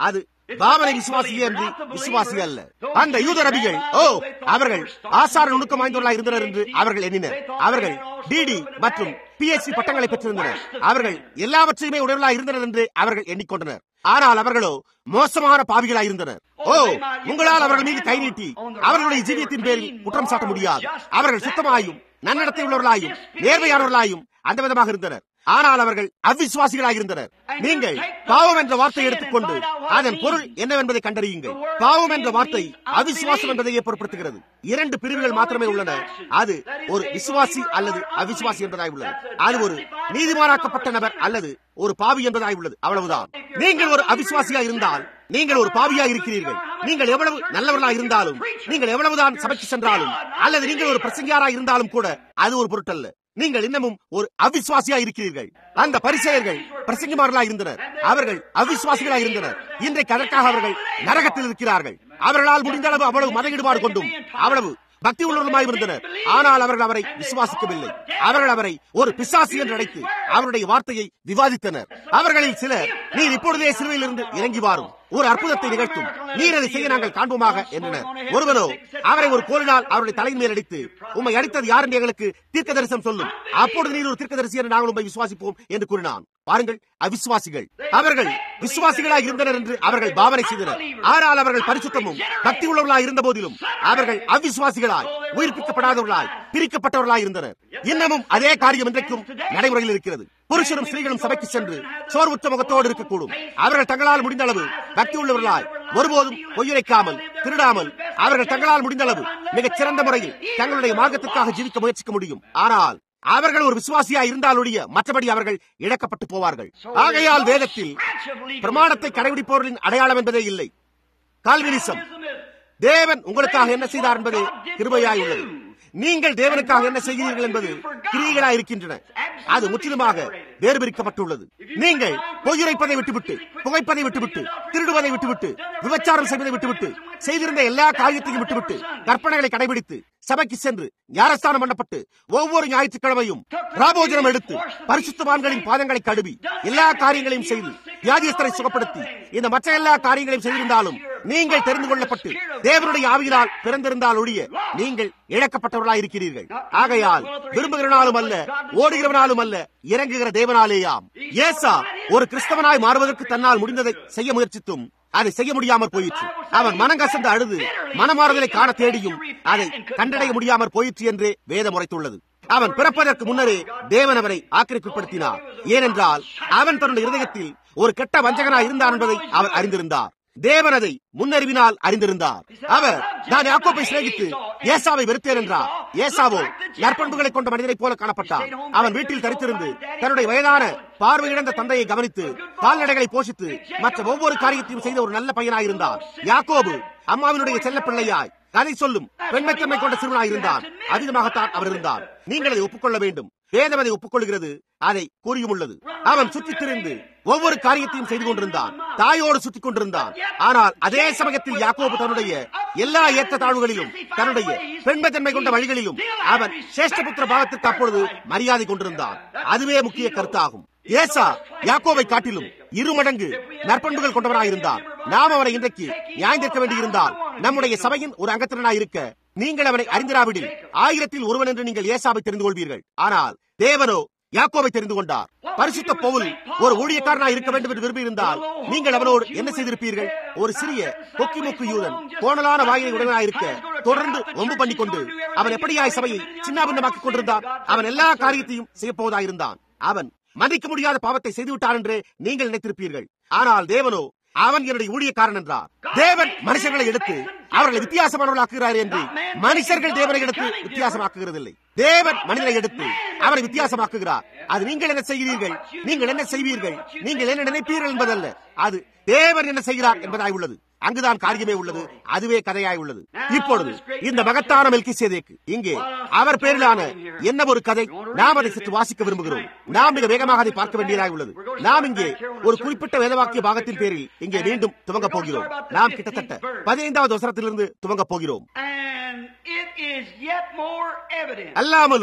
பாவனை விசுவாசியே என்று விசுவாசி அல்ல அந்த யூத ரபிகள் ஓ அவர்கள் ஆசார நுணுக்கம் வாய்ந்தவர்களாக இருந்தனர் என்று அவர்கள் எண்ணினர் அவர்கள் டிடி மற்றும் பிஎஸ்சி பட்டங்களை பெற்றிருந்தனர் அவர்கள் எல்லாவற்றையுமே உடலாக இருந்தனர் என்று அவர்கள் எண்ணிக்கொண்டனர் ஆனால் அவர்களோ மோசமான பாவிகளாக இருந்தனர் ஓ உங்களால் அவர்கள் மீது கை நீட்டி அவர்களுடைய ஜீவியத்தின் பேரில் குற்றம் சாட்ட முடியாது அவர்கள் சுத்தமாயும் நன்னடத்தை உள்ளவர்களாயும் நேர்மையானவர்களாயும் அந்த விதமாக இருந்தனர் ஆனால் அவர்கள் அவிசுவாசிகளாக இருந்தனர் நீங்கள் பாவம் என்ற வார்த்தையை எடுத்துக்கொண்டு அதன் பொருள் என்னவென்பதை கண்டறியுங்கள் பாவம் என்ற வார்த்தை அவிசுவாசம் என்பதையே பொருட்படுத்துகிறது இரண்டு பிரிவுகள் மாத்திரமே உள்ளன அது ஒரு விசுவாசி அல்லது அவிசுவாசி என்பதாய் உள்ளது அது ஒரு நீதிமானாக்கப்பட்ட நபர் அல்லது ஒரு பாவி என்பதாய் உள்ளது அவ்வளவுதான் நீங்கள் ஒரு அவிசுவாசியா இருந்தால் நீங்கள் ஒரு பாவியா இருக்கிறீர்கள் நீங்கள் எவ்வளவு நல்லவர்களா இருந்தாலும் நீங்கள் எவ்வளவுதான் சபைக்கு சென்றாலும் அல்லது நீங்கள் ஒரு பிரசங்கியாரா இருந்தாலும் கூட அது ஒரு பொருட்டல்ல நீங்கள் இன்னமும் ஒரு அவிசுவாசியா இருக்கிறீர்கள் அந்த பரிசெயர்கள் பிரசங்கிமார்களா இருந்தனர் அவர்கள் அவிசுவாசிகளா இருந்தனர் இன்றைக்கு அதற்காக அவர்கள் நரகத்தில் இருக்கிறார்கள் அவர்களால் முடிந்த அளவு அவ்வளவு மத ஈடுபாடு கொண்டும் அவ்வளவு பக்தி உள்ளவருமாய் இருந்தனர் ஆனால் அவர்கள் அவரை விசுவாசிக்கவில்லை அவர்கள் அவரை ஒரு பிசாசு என்று அழைத்து அவருடைய வார்த்தையை விவாதித்தனர் அவர்களில் சிலர் நீர் இப்பொழுதே சிலுவையிலிருந்து இறங்கி வாரும் ஒரு அற்புதத்தை நிகழ்த்தும் நீர் அதை செய்ய நாங்கள் காண்போமாக என்றனர் ஒருவனோ அவரை ஒரு கோலினால் அவருடைய தலையின் மேல் அடித்து உம்மை அடித்தது யார் என்று எங்களுக்கு தீர்க்க தரிசனம் சொல்லும் அப்பொழுது நீர் ஒரு தீர்க்க தரிசி என்று நாங்கள் உண்மை விசுவாசிப்போம் என்று கூறினான் பாருங்கள் அவிசுவாசிகள் அவர்கள் விசுவாசிகளாக இருந்தனர் என்று அவர்கள் பாவனை செய்தனர் ஆனால் அவர்கள் பரிசுத்தமும் பக்தி உள்ளவர்களாக இருந்த போதிலும் அவர்கள் அவிசுவாசிகளாய் உயிர்ப்பிக்கப்படாதவர்களாய் பிரிக்கப்பட்டவர்களாய் இருந்தனர் இன்னமும் அதே காரியம் இன்றைக்கும் நடைமுறையில் இருக்கிறது புருஷனும் ஸ்திரீகளும் சபைக்கு சென்று சோர்வுற்ற முகத்தோடு இருக்கக்கூடும் அவர்கள் தங்களால் முடிந்த அளவு பக்தி உள்ளவர்களாய் ஒருபோதும் பொய்யுரைக்காமல் திருடாமல் அவர்கள் தங்களால் முடிந்த அளவு மிகச் சிறந்த முறையில் தங்களுடைய மார்க்கத்திற்காக ஜீவிக்க முயற்சிக்க முடியும் ஆனால் அவர்கள் ஒரு விசுவாசியா இருந்தாலுடைய மற்றபடி அவர்கள் இழக்கப்பட்டு போவார்கள் ஆகையால் வேதத்தில் பிரமாணத்தை கடைபிடிப்பவர்களின் அடையாளம் என்பதே இல்லை கால்வினிசம் தேவன் உங்களுக்காக என்ன செய்தார் என்பது கிருபையாய் உள்ளது நீங்கள் தேவனுக்காக என்ன செய்கிறீர்கள் என்பது கிரியைகளாய் இருக்கின்றன அது முற்றிலுமாக வேறுபிரிக்கப்பட்டுள்ளது நீங்கள் பொய்யுரைப்பதை விட்டுவிட்டு புகைப்பதை விட்டுவிட்டு திருடுவதை விட்டுவிட்டு விபச்சாரம் செய்வதை விட்டுவிட்டு செய்திருந்த எல்லா காரியத்தையும் விட்டுவிட்டு கற்பனைகளை கடைபிடித்து சபைக்கு சென்று ஞானஸ்தானம் பண்ணப்பட்டு ஒவ்வொரு ஞாயிற்றுக்கிழமையும் ராபோஜனம் எடுத்து பரிசுத்தவான்களின் பாதங்களை கழுவி எல்லா காரியங்களையும் செய்து வியாதியஸ்தரை சுகப்படுத்தி இந்த மற்ற எல்லா காரியங்களையும் செய்திருந்தாலும் நீங்கள் தெரிந்து கொள்ளப்பட்டு தேவனுடைய ஆவியினால் பிறந்திருந்தால் ஒழிய நீங்கள் இழக்கப்பட்டவர்களாய் இருக்கிறீர்கள் ஆகையால் விரும்புகிறனாலும் அல்ல ஓடுகிறவனாலும் அல்ல இறங்குகிற தேவனாலேயாம் ஏசா ஒரு கிறிஸ்தவனாய் மாறுவதற்கு தன்னால் முடிந்ததை செய்ய முயற்சித்தும் அதை செய்ய முடியாமற் போயிற்று அவன் மனங்கசந்து அழுது மனமாறுதலை காண தேடியும் அதை கண்டடைய முடியாமற் போயிற்று என்றே வேதம் உரைத்துள்ளது அவன் பிறப்பதற்கு முன்னரே தேவன் அவரை ஆக்கிரமிப்புப்படுத்தினார் ஏனென்றால் அவன் தன்னுடைய இருதயத்தில் ஒரு கெட்ட வஞ்சகனாய் இருந்தான் என்பதை அவர் அறிந்திருந்தார் தேவன் அதை முன்னறிவினால் அறிந்திருந்தார் அவர் நான் யாக்கோப்பை சிநேகித்து ஏசாவை வெறுத்தேன் என்றார் ஏசாவோ நற்பண்புகளை கொண்ட மனிதனைப் போல காணப்பட்டான் அவன் வீட்டில் தரித்திருந்து தன்னுடைய வயதான பார்வையிழந்த தந்தையை கவனித்து கால்நடைகளை போஷித்து மற்ற ஒவ்வொரு காரியத்தையும் செய்த ஒரு நல்ல பையனாயிருந்தார் யாக்கோபு அம்மாவினுடைய செல்ல பிள்ளையாய் கதை சொல்லும் பெண்மைத்தன்மை கொண்ட சிறுவனாய் இருந்தான் அதிகமாகத்தான் அவர் இருந்தார் நீங்கள் அதை ஒப்புக்கொள்ள வேண்டும் வேதம் அதை ஒப்புக்கொள்கிறது அதை கூறியும் உள்ளது அவன் சுற்றித் திரிந்து ஒவ்வொரு காரியத்தையும் செய்து கொண்டிருந்தான் தாயோடு சுற்றிக் கொண்டிருந்தான் ஆனால் அதே சமயத்தில் யாக்கோபு தன்னுடைய எல்லா ஏற்ற தாழ்வுகளிலும் தன்னுடைய பெண்மைத்தன்மை கொண்ட வழிகளிலும் அவன் சேஷ்டபுத்திர பாவத்திற்கு அப்பொழுது மரியாதை கொண்டிருந்தான் அதுவே முக்கிய கருத்தாகும் ஏசா யாக்கோவை காட்டிலும் இரு மடங்கு நற்பண்புகள் கொண்டவராயிருந்தார் நாம் அவரை இன்றைக்கு நியாயந்திருக்க வேண்டியிருந்தால் நம்முடைய சபையின் ஒரு அங்கத்தினராய் இருக்க நீங்கள் அவனை அறிந்திராவிடில் ஆயிரத்தில் ஒருவன் என்று நீங்கள் ஏசாவை தெரிந்து கொள்வீர்கள் ஆனால் தேவனோ யாக்கோவை தெரிந்து கொண்டார் பரிசுத்த பவுல் ஒரு ஊழியக்காரனாய் இருக்க வேண்டும் என்று விரும்பியிருந்தால் நீங்கள் அவனோடு என்ன செய்திருப்பீர்கள் ஒரு சிறிய கொக்கி மொக்கு யூதன் கோணலான வாயிலை உடனாயிருக்க தொடர்ந்து ஒம்பு பண்ணி கொண்டு அவன் எப்படியாய் சபையை சின்னாபின்னமாக்கிக் கொண்டிருந்தான் அவன் எல்லா காரியத்தையும் செய்யப்போவதாயிருந்தான் அவன் மன்னிக்க முடியாத பாவத்தை செய்துவிட்டார் என்று நீங்கள் நினைத்திருப்பீர்கள் ஆனால் தேவனோ அவன் என்னுடைய ஊழியக்காரன் என்றார் தேவன் மனுஷர்களை எடுத்து அவர்களை வித்தியாசமானவர்களாக்குகிறார் என்று மனுஷர்கள் தேவனை எடுத்து வித்தியாசமாக்குகிறதில்லை தேவன் மனிதனை எடுத்து அவரை வித்தியாசமாக்குகிறார் அது நீங்கள் என்ன செய்கிறீர்கள் நீங்கள் என்ன செய்வீர்கள் நீங்கள் என்ன நினைப்பீர்கள் என்பதல்ல அது தேவன் என்ன செய்கிறார் என்பதாய் உள்ளது அங்குதான் காரியமே உள்ளது அதுவே கதையாய் உள்ளது இப்பொழுது இந்த மகத்தான மெல்கி சேதேக்கு இங்கே அவர் பேரிலான என்ன ஒரு கதை நாம் அதை சற்று வாசிக்க விரும்புகிறோம் நாம் மிக வேகமாக அதை பார்க்க வேண்டியதாய் உள்ளது நாம் இங்கே ஒரு குறிப்பிட்ட வேதவாக்கிய பாகத்தின் பேரில் இங்கே மீண்டும் துவங்க போகிறோம் நாம் கிட்டத்தட்ட பதினைந்தாவது வசனத்திலிருந்து துவங்க போகிறோம் And it is yet more evident. அல்லாமலும்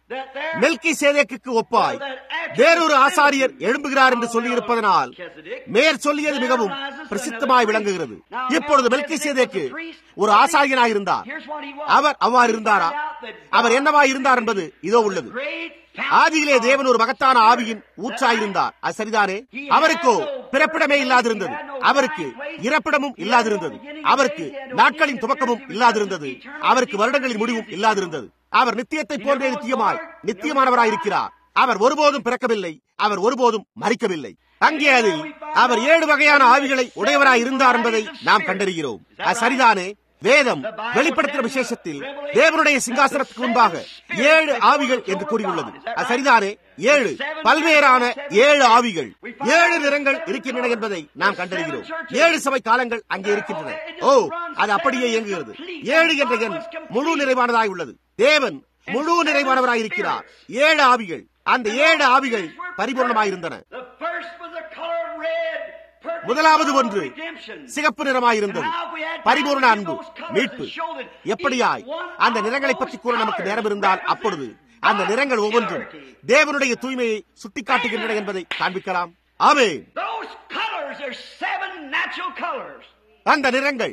that there மெல்கி சேதேக்கு ஒப்பாய் வேறொரு ஆசாரியர் எழும்புகிறார் என்று சொல்லியிருப்பதனால் மேற் சொல்லியது மிகவும் பிரசித்தமாய் விளங்குகிறது இப்பொழுது மெல்கி சேதேக்கு ஒரு ஆசாரியனாய் இருந்தார் அவர் அவ்வாறு இருந்தாரா அவர் என்னவாய் இருந்தார் என்பது இதோ உள்ளது ஆதியிலே தேவன் ஒரு மகத்தான ஆவியின் ஊற்றாயிருந்தார் அது சரிதானே அவருக்கோ பிறப்பிடமே இல்லாதிருந்தது அவருக்கு இறப்பிடமும் இல்லாதிருந்தது அவருக்கு நாட்களின் துவக்கமும் இல்லாதிருந்தது அவருக்கு வருடங்களின் முடிவும் இல்லாதிருந்தது அவர் நித்தியத்தை போன்றே நித்தியமாய் நித்தியமானவராயிருக்கிறார் அவர் ஒருபோதும் பிறக்கவில்லை அவர் ஒருபோதும் மறிக்கவில்லை அங்கே அதில் அவர் ஏழு வகையான ஆவிகளை உடையவராய் இருந்தார் என்பதை நாம் கண்டறிகிறோம் அது சரிதானே வேதம் வெளிப்படுத்துகிற விசேஷத்தில் தேவனுடைய சிங்காசனத்துக்கு முன்பாக ஏழு ஆவிகள் என்று கூறியுள்ளது அது சரிதானே ஏழு பல்வேறான ஏழு ஆவிகள் ஏழு நிறங்கள் இருக்கின்றன என்பதை நாம் கண்டறிகிறோம் ஏழு சபை காலங்கள் அங்கே இருக்கின்றன ஓ அது அப்படியே இயங்குகிறது ஏழு என்ற எண் முழு நிறைவானதாய் உள்ளது தேவன் முழு நிறைவானவராய் இருக்கிறார் ஏழு ஆவிகள் அந்த ஏழு ஆவிகள் பரிபூர்ணமாயிருந்தன The first was the color of red. purpose முதலாவது of ஒன்று redemption. சிகப்பு நிறமாயிருந்தது பரிபூர்ண அன்பு மீட்பு எப்படியாய் அந்த நிறங்களை பற்றி கூற நமக்கு நேரம் இருந்தால் அப்பொழுது அந்த நிறங்கள் ஒவ்வொன்றும் தேவனுடைய தூய்மையை சுட்டிக்காட்டுகின்றன என்பதை காண்பிக்கலாம் ஆமே Those colors are seven natural colors. அந்த நிறங்கள்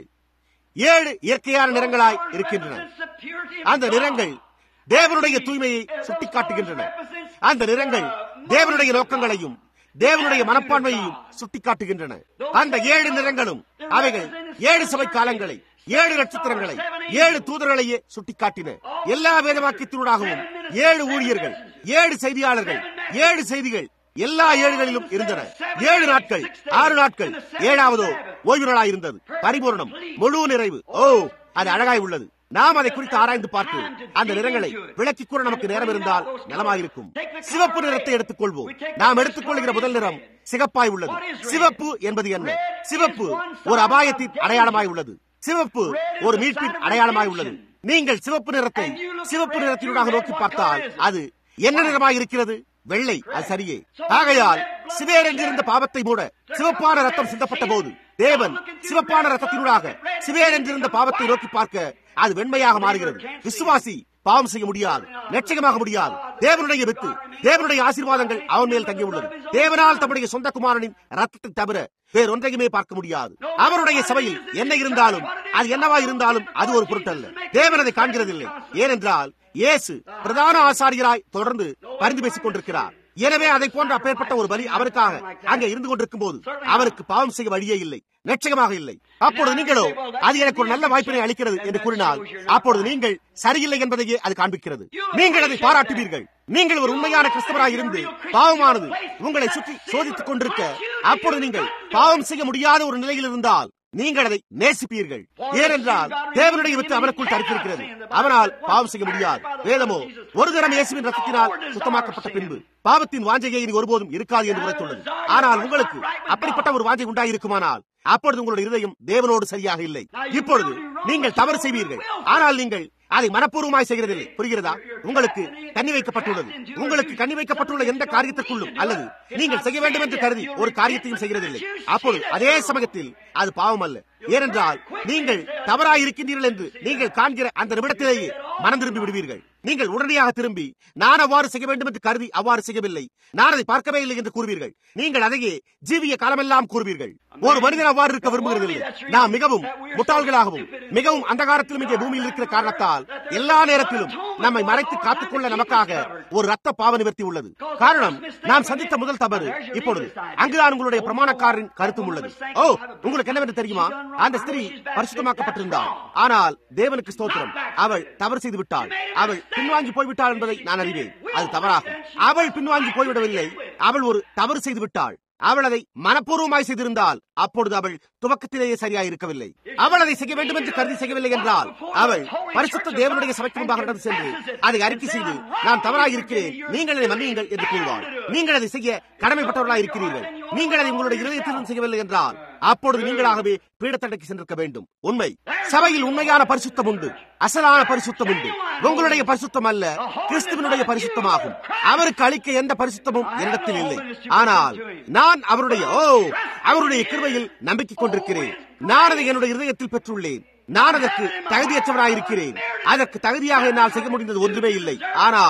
ஏழு இயற்கையான நிறங்களாய் இருக்கின்றன அந்த நிறங்கள் தேவனுடைய தூய்மையை சுட்டிக்காட்டுகின்றன அந்த நிறங்கள் தேவனுடைய நோக்கங்களையும் தேவனுடைய மனப்பான்மையையும் சுட்டிக்காட்டுகின்றன அந்த ஏழு நிறங்களும் அவைகள் ஏழு சபை காலங்களை ஏழு நட்சத்திரங்களை ஏழு தூதர்களையே சுட்டிக்காட்டின எல்லா வேதவாக்கியத்தினூடாகவும் ஏழு ஊழியர்கள் ஏழு செய்தியாளர்கள் ஏழு செய்திகள் எல்லா ஏழுகளிலும் இருந்தன ஏழு நாட்கள் ஆறு நாட்கள் ஏழாவதோ ஓய்வு நாளாய் இருந்தது பரிபூர்ணம் முழு நிறைவு ஓ அது அழகாய் உள்ளது நாம் அதை குறித்து ஆராய்ந்து பார்த்து அந்த நிறங்களை விளக்கிக் கூற நமக்கு நேரம் இருந்தால் நலமாயிருக்கும் சிவப்பு நிறத்தை எடுத்துக்கொள்வோம் நாம் எடுத்துக்கொள்கிற முதல் நிறம் சிகப்பாய் உள்ளது சிவப்பு என்பது என்ன சிவப்பு ஒரு அபாயத்தின் அடையாளமாய் உள்ளது சிவப்பு ஒரு மீட்பின் அடையாளமாய் உள்ளது நீங்கள் சிவப்பு நிறத்தை சிவப்பு நிறத்தினூடாக நோக்கி பார்த்தால் அது என்ன நிறமாய் இருக்கிறது வெள்ளை அது சரியே ஆகையால் சிவேர் என்றிருந்த பாவத்தை மூட சிவப்பான ரத்தம் சிந்தப்பட்ட போது தேவன் சிவப்பான ரத்தத்தினூடாக சிவேர் என்றிருந்த பாவத்தை நோக்கி பார்க்க அது வெண்மையாக மாறுகிறது விசுவாசி பாவம் செய்ய முடியாது நிச்சயமாக முடியாது தேவனுடைய வித்து தேவனுடைய ஆசீர்வாதங்கள் அவன் மேல் தங்கியுள்ளது தேவனால் தம்முடைய சொந்த குமாரனின் ரத்தத்தை தவிர வேறொன்றையுமே பார்க்க முடியாது அவருடைய சபையில் என்ன இருந்தாலும் அது என்னவா இருந்தாலும் அது ஒரு பொருட்டல்ல தேவன் அதை காண்கிறதில்லை ஏனென்றால் இயேசு பிரதான ஆசாரியராய் தொடர்ந்து பரிந்து பேசிக் கொண்டிருக்கிறார் எனவே அதை போன்ற அப்பேற்பட்ட ஒரு பலி அவருக்காக அங்கே இருந்து கொண்டிருக்கும் போது அவருக்கு பாவம் செய்ய வழியே இல்லை நிச்சயமாக இல்லை அப்பொழுது நீங்களோ அது எனக்கு ஒரு நல்ல வாய்ப்பினை அளிக்கிறது என்று கூறினால் அப்பொழுது நீங்கள் சரியில்லை என்பதையே அது காண்பிக்கிறது நீங்கள் அதை பாராட்டுவீர்கள் நீங்கள் ஒரு உண்மையான கிறிஸ்தவராக இருந்து பாவமானது உங்களை சுற்றி சோதித்துக் கொண்டிருக்க அப்பொழுது நீங்கள் பாவம் செய்ய முடியாத ஒரு நிலையில் இருந்தால் நீங்கள் அதை நேசிப்பீர்கள் ஏனென்றால் தேவனுடைய வித்து அவனுக்குள் தரித்திருக்கிறது அவனால் பாவம் செய்ய முடியாது வேதமோ ஒரு தரம் இயேசுவின் ரத்தத்தினால் சுத்தமாக்கப்பட்ட பின்பு பாவத்தின் வாஞ்சையை இனி ஒருபோதும் இருக்காது என்று உரைத்துள்ளது ஆனால் உங்களுக்கு அப்படிப்பட்ட ஒரு வாஞ்சை உண்டாயிருக்குமானால் அப்பொழுது உங்களுடைய இருதயம் தேவனோடு சரியாக இல்லை இப்பொழுது நீங்கள் தவறு செய்வீர்கள் ஆனால் நீங்கள் அதை மனப்பூர்வமாய் செய்கிறதில்லை புரிகிறதா உங்களுக்கு கண்ணி வைக்கப்பட்டுள்ளது உங்களுக்கு கண்ணி வைக்கப்பட்டுள்ள எந்த காரியத்திற்குள்ளும் அல்லது நீங்கள் செய்ய வேண்டும் என்று கருதி ஒரு காரியத்தையும் செய்கிறதில்லை அப்பொழுது அதே சமயத்தில் அது பாவம் அல்ல ஏனென்றால் நீங்கள் தவறாய் இருக்கின்றீர்கள் என்று நீங்கள் காண்கிற அந்த நிமிடத்திலேயே மனம் திரும்பி விடுவீர்கள் நீங்கள் உடனடியாக திரும்பி நான் அவ்வாறு செய்ய வேண்டும் என்று கருதி அவ்வாறு செய்யவில்லை நான் அதை பார்க்கவே இல்லை என்று கூறுவீர்கள் நீங்கள் அதையே ஜீவிய காலமெல்லாம் கூறுவீர்கள் ஒரு மனிதன் அவ்வாறு இருக்க விரும்புகிறதில்லை நாம் மிகவும் முட்டாள்களாகவும் மிகவும் அந்தகாரத்திலும் இங்கே பூமியில் இருக்கிற காரணத்தால் எல்லா நேரத்திலும் நம்மை மறைத்து காத்துக்கொள்ள நமக்காக ஒரு ரத்த பாவ நிவர்த்தி உள்ளது காரணம் நாம் சந்தித்த முதல் தவறு இப்பொழுது அங்குதான் உங்களுடைய பிரமாணக்காரரின் கருத்தும் உள்ளது ஓ உங்களுக்கு என்னவென்று தெரியுமா அந்த ஸ்திரீ பரிசுத்தமாக்கப்பட்டிருந்தாள் ஆனால் தேவனுக்கு ஸ்தோத்திரம் அவள் தவறு செய்து விட்டாள் அவள் பின்வாங்கி போய்விட்டாள் என்பதை நான் அறிவேன் அது தவறாகும் அவள் பின்வாங்கி போய்விடவில்லை அவள் ஒரு தவறு செய்து விட்டாள் அவள் அதை மனப்பூர்வமாய் செய்திருந்தால் அப்பொழுது அவள் துவக்கத்திலேயே சரியாக இருக்கவில்லை அவள் அதை செய்ய வேண்டும் என்று கருதி செய்யவில்லை என்றால் அவள் பரிசுத்த தேவனுடைய சபைக்கு முன்பாக நடந்து சென்று அதை அறிக்கை செய்து நான் தவறாக இருக்கிறேன் நீங்கள் அதை மன்னியுங்கள் என்று கூறுவாள் நீங்கள் அதை செய்ய கடமைப்பட்டவர்களாக இருக்கிறீர்கள் நீங்கள் அதை உங்களுடைய இருதயத்திலும் செய்யவில்லை என்றால் அப்பொழுது நீங்களாகவே பீடத்தண்டைக்கு சென்றிருக்க வேண்டும் உண்மை சபையில் உண்மையான பரிசுத்தம் உண்டு அசலான பரிசுத்தம் உண்டு உங்களுடைய பரிசுத்தம் அல்ல கிறிஸ்துவனுடைய பரிசுத்தமாகும் அவருக்கு அளிக்க எந்த பரிசுத்தமும் என்னிடத்தில் இல்லை ஆனால் நான் அவருடைய ஓ அவருடைய கிருபையில் நம்பிக்கை கொண்டிருக்கிறேன் நான் அதை என்னுடைய இருதயத்தில் பெற்றுள்ளேன் நான் அதற்கு தகுதியற்றவராயிருக்கிறேன் அதற்கு தகுதியாக என்னால் செய்ய முடிந்தது ஒன்றுமே இல்லை ஆனால்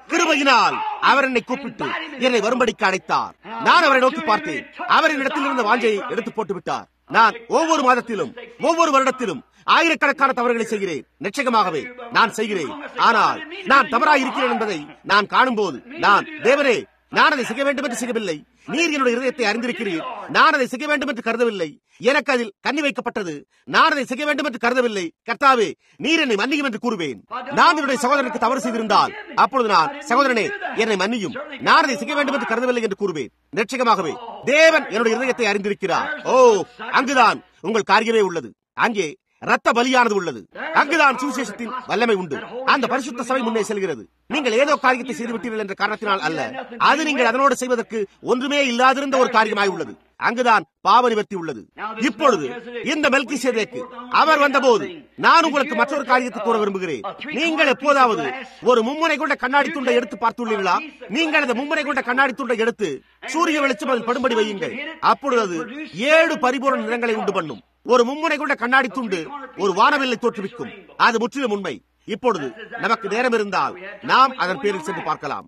கிருபையினால் அவர் என்னை கூப்பிட்டு என்னை வரும்படிக்கு அழைத்தார் நான் அவரை நோக்கி பார்த்தேன் அவரின் இடத்தில் இருந்த வாஞ்சையை எடுத்து போட்டு விட்டார் நான் ஒவ்வொரு மாதத்திலும் ஒவ்வொரு வருடத்திலும் ஆயிரக்கணக்கான தவறுகளை செய்கிறேன் நிச்சயமாகவே நான் செய்கிறேன் ஆனால் நான் தவறாக இருக்கிறேன் என்பதை நான் காணும்போது நான் தேவரே நான் அதை செய்ய வேண்டும் என்று செய்யவில்லை நீர் என்னுடைய இதயத்தை அறிந்திருக்கிறீர் நான் அதை செய்ய வேண்டும் என்று கருதவில்லை எனக்கு அதில் கண்ணி வைக்கப்பட்டது நான் அதை செய்ய வேண்டும் என்று கருதவில்லை கர்த்தாவே நீர் என்னை மன்னியும் என்று கூறுவேன் நான் என்னுடைய சகோதரனுக்கு தவறு செய்திருந்தால் அப்பொழுது நான் சகோதரனே என்னை மன்னியும் நான் அதை செய்ய வேண்டும் என்று கருதவில்லை என்று கூறுவேன் நிச்சயமாகவே தேவன் என்னுடைய இதயத்தை அறிந்திருக்கிறார் ஓ அங்குதான் உங்கள் காரியமே உள்ளது அங்கே ரத்த பலியானது உள்ளது அங்குதான் சுவிசேஷத்தின் வல்லமை உண்டு அந்த பரிசுத்த சபை முன்னே செல்கிறது நீங்கள் ஏதோ காரியத்தை செய்துவிட்டீர்கள் என்ற காரணத்தினால் அல்ல அது நீங்கள் அதனோடு செய்வதற்கு ஒன்றுமே இல்லாதிருந்த ஒரு காரியமாய் உள்ளது அங்குதான் பாவ நிவர்த்தி உள்ளது இப்பொழுது இந்த மெல்கி சேதேக்கு அவர் வந்தபோது நான் உங்களுக்கு மற்றொரு காரியத்தை கூற விரும்புகிறேன் நீங்கள் எப்போதாவது ஒரு மும்முனை கொண்ட கண்ணாடி துண்டை எடுத்து பார்த்துள்ளீர்களா நீங்கள் அந்த மும்முனை கொண்ட கண்ணாடி துண்டை எடுத்து சூரிய வெளிச்சம் அதில் படும்படி வையுங்கள் அப்பொழுது அது ஏழு பரிபூர்ண நிறங்களை உண்டு பண்ணும் ஒரு மும்முனை கொண்ட கண்ணாடி துண்டு ஒரு வானவில்லை தோற்றுவிக்கும் அது முற்றிலும் உண்மை இப்பொழுது நமக்கு நேரம் இருந்தால் நாம் அதன் பேரில் சென்று பார்க்கலாம்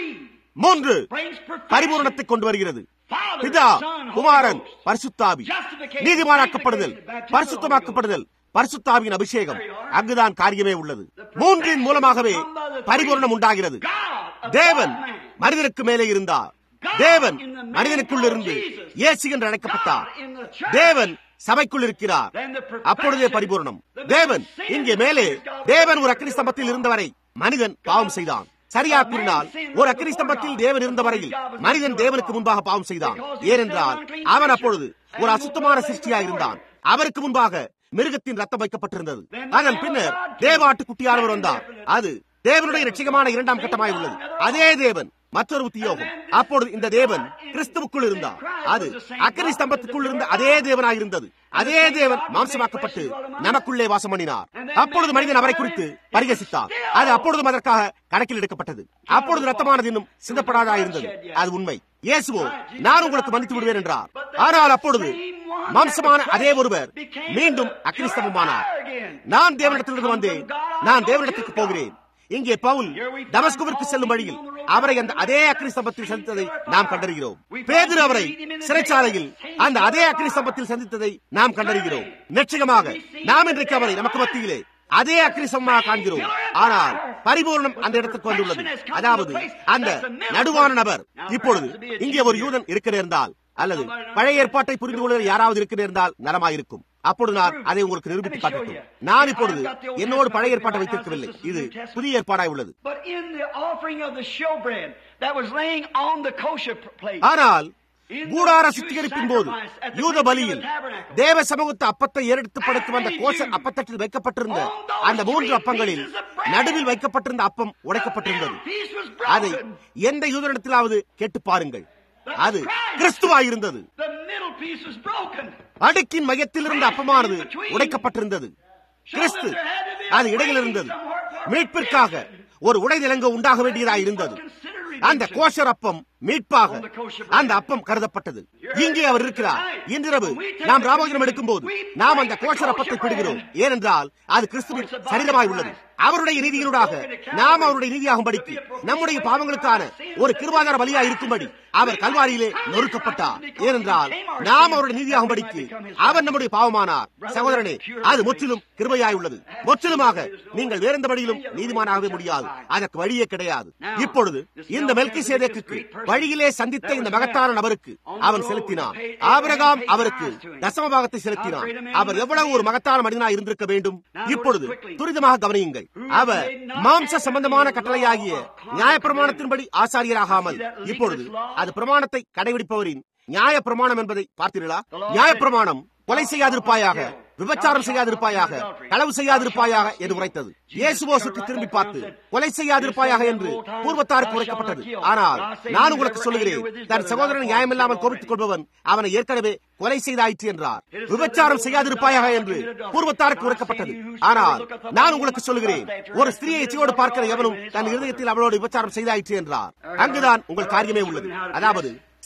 மூன்று பரிபூரணத்தை கொண்டு வருகிறது பிதா குமாரன் பரிசுத்தாவி நீதிமானாக்கப்படுதல் பரிசுத்தமாக்கப்படுதல் பரிசுத்தாவியின் அபிஷேகம் அங்குதான் காரியமே உள்ளது மூன்றின் மூலமாகவே பரிபூரணம் உண்டாகிறது தேவன் மனிதனுக்கு மேலே இருந்தார் தேவன் மனிதனுக்குள் இருந்து இயேசு என்று அழைக்கப்பட்டார் தேவன் சபைக்குள் இருக்கிறார் அப்பொழுதே பரிபூர்ணம் தேவன் இங்கே மேலே தேவன் ஒரு அக்னி ஸ்தம்பத்தில் இருந்தவரை மனிதன் பாவம் செய்தான் சரியா கூறினால் ஒரு அக்னி ஸ்தம்பத்தில் தேவன் இருந்த வரையில் மனிதன் தேவனுக்கு முன்பாக பாவம் செய்தான் ஏனென்றால் அவன் அப்பொழுது ஒரு அசுத்தமான சிருஷ்டியா இருந்தான் அவருக்கு முன்பாக மிருகத்தின் ரத்தம் வைக்கப்பட்டிருந்தது அதன் பின்னர் தேவாட்டுக்குட்டியானவர் வந்தார் அது தேவனுடைய ரட்சிகமான இரண்டாம் கட்டமாய் உள்ளது அதே தேவன் மற்றொரு உத்தியோகம் அப்பொழுது இந்த தேவன் கிறிஸ்துவுக்குள் இருந்தார் அது அக்கறை ஸ்தம்பத்துக்குள் இருந்த அதே தேவனாய் இருந்தது அதே தேவன் மாம்சமாக்கப்பட்டு நமக்குள்ளே வாசம் பண்ணினார் அப்பொழுது மனிதன் அவரை குறித்து பரிகசித்தார் அது அப்பொழுதும் அதற்காக கணக்கில் எடுக்கப்பட்டது அப்பொழுது ரத்தமானது இன்னும் சிந்தப்படாதா இருந்தது அது உண்மை இயேசுவோ நான் உங்களுக்கு மன்னித்து விடுவேன் என்றார் ஆனால் அப்பொழுது மாம்சமான அதே ஒருவர் மீண்டும் அக்னிஸ்தம்பமானார் நான் தேவனிடத்திலிருந்து வந்தேன் நான் தேவனிடத்திற்கு போகிறேன் இங்கே பவுல் தமஸ்குவிற்கு செல்லும் வழியில் அவரை அந்த அதே அக்னி ஸ்தம்பத்தில் சந்தித்ததை நாம் கண்டறிகிறோம் பேதர் அவரை சிறைச்சாலையில் அந்த அதே அக்னி ஸ்தம்பத்தில் சந்தித்ததை நாம் கண்டறிகிறோம் நிச்சயமாக நாம் இன்றைக்கு அவரை நமக்கு மத்தியிலே அதே அக்ரிசமாக காண்கிறோம் ஆனால் பரிபூர்ணம் அந்த இடத்துக்கு வந்துள்ளது அதாவது அந்த நடுவான நபர் இப்பொழுது இங்கே ஒரு யூதன் இருக்க நேர்ந்தால் அல்லது பழைய ஏற்பாட்டை புரிந்து கொள்ள யாராவது இருக்க நேர்ந்தால் நலமாயிருக்கும் அப்பொழுது நான் அதை உங்களுக்கு நிரூபித்து காட்டட்டும் நான் இப்பொழுது என்னோடு பழைய ஏற்பாட்டை வைத்திருக்கவில்லை இது புதிய ஏற்பாடாய் உள்ளது ஆனால் கூடார சுத்திகரிப்பின் போது யூத பலியில் தேவ சமூகத்து அப்பத்தை ஏறெடுத்து படுத்தும் அந்த கோஷ அப்பத்தட்டில் வைக்கப்பட்டிருந்த அந்த மூன்று அப்பங்களில் நடுவில் வைக்கப்பட்டிருந்த அப்பம் உடைக்கப்பட்டிருந்தது அதை எந்த யூதரிடத்திலாவது கேட்டு பாருங்கள் அது கிறிஸ்துவாயிருந்தது அடுக்கின் மையத்தில் இருந்த அப்பமானது உடைக்கப்பட்டிருந்தது கிறிஸ்து அது இடையில் இருந்தது மீட்பிற்காக ஒரு உடைநிலங்க உண்டாக வேண்டியதாக இருந்தது அந்த கோஷர் அப்பம் மீட்பாக அந்த அப்பம் கருதப்பட்டது இங்கே அவர் இருக்கிறார் இன்றிரவு நாம் ராமோஜனம் எடுக்கும் போது நாம் அந்த கோஷர் அப்பத்தை பிடுகிறோம் ஏனென்றால் அது கிறிஸ்துவின் சரீரமாய் உள்ளது அவருடைய நீதியினூடாக நாம் அவருடைய நீதியாகும்படிக்கு நம்முடைய பாவங்களுக்கான ஒரு கிருபாதார பலியாக இருக்கும்படி அவர் கல்வாரியிலே நொறுக்கப்பட்டார் ஏனென்றால் நாம் அவருடைய நீதியாகும்படிக்கு அவர் நம்முடைய பாவமானார் சகோதரனே அது முற்றிலும் கிருபையாய் உள்ளது முற்றிலுமாக நீங்கள் வேறெந்த வழியிலும் நீதிமானாகவே முடியாது அதற்கு வழியே கிடையாது இப்பொழுது இந்த மெல்கி சேதேக்கு வழியிலே சந்தித்த இந்த மகத்தான நபருக்கு அவன் செலுத்தினான் ஆபிரகாம் அவருக்கு தசமபாகத்தை செலுத்தினான் அவர் எவ்வளவு ஒரு மகத்தான மனிதனாக இருந்திருக்க வேண்டும் இப்பொழுது துரிதமாக கவனியுங்கள் அவர் மாம்ச சம்பந்தமான கட்டளையாகிய நியாயப்பிரமாணத்தின்படி ஆசாரியராகாமல் இப்பொழுது அது பிரமாணத்தை கடைபிடிப்பவரின் நியாய பிரமாணம் என்பதை பார்த்தீர்களா நியாயப்பிரமாணம் கொலை செய்யாதிருப்பாயாக விபச்சாரம் செய்யாதிருப்பாயாக களவு செய்யாதிருப்பாயாக என்று உரைத்தது இயேசுவோ சுற்றி திரும்பி பார்த்து கொலை செய்யாதிருப்பாயாக என்று பூர்வத்தாருக்கு உரைக்கப்பட்டது ஆனால் நான் உங்களுக்கு சொல்லுகிறேன் தன் சகோதரன் நியாயமில்லாமல் கோபித்துக் கொள்பவன் அவனை ஏற்கனவே கொலை செய்தாயிற்று என்றார் விபச்சாரம் செய்யாதிருப்பாயாக என்று பூர்வத்தாருக்கு உரைக்கப்பட்டது ஆனால் நான் உங்களுக்கு சொல்லுகிறேன் ஒரு ஸ்திரியை இச்சையோடு பார்க்கிற எவனும் தன் இருதயத்தில் அவளோடு விபச்சாரம் செய்தாயிற்று என்றார் அங்குதான் உங்கள் காரியமே உள்ளது அதாவது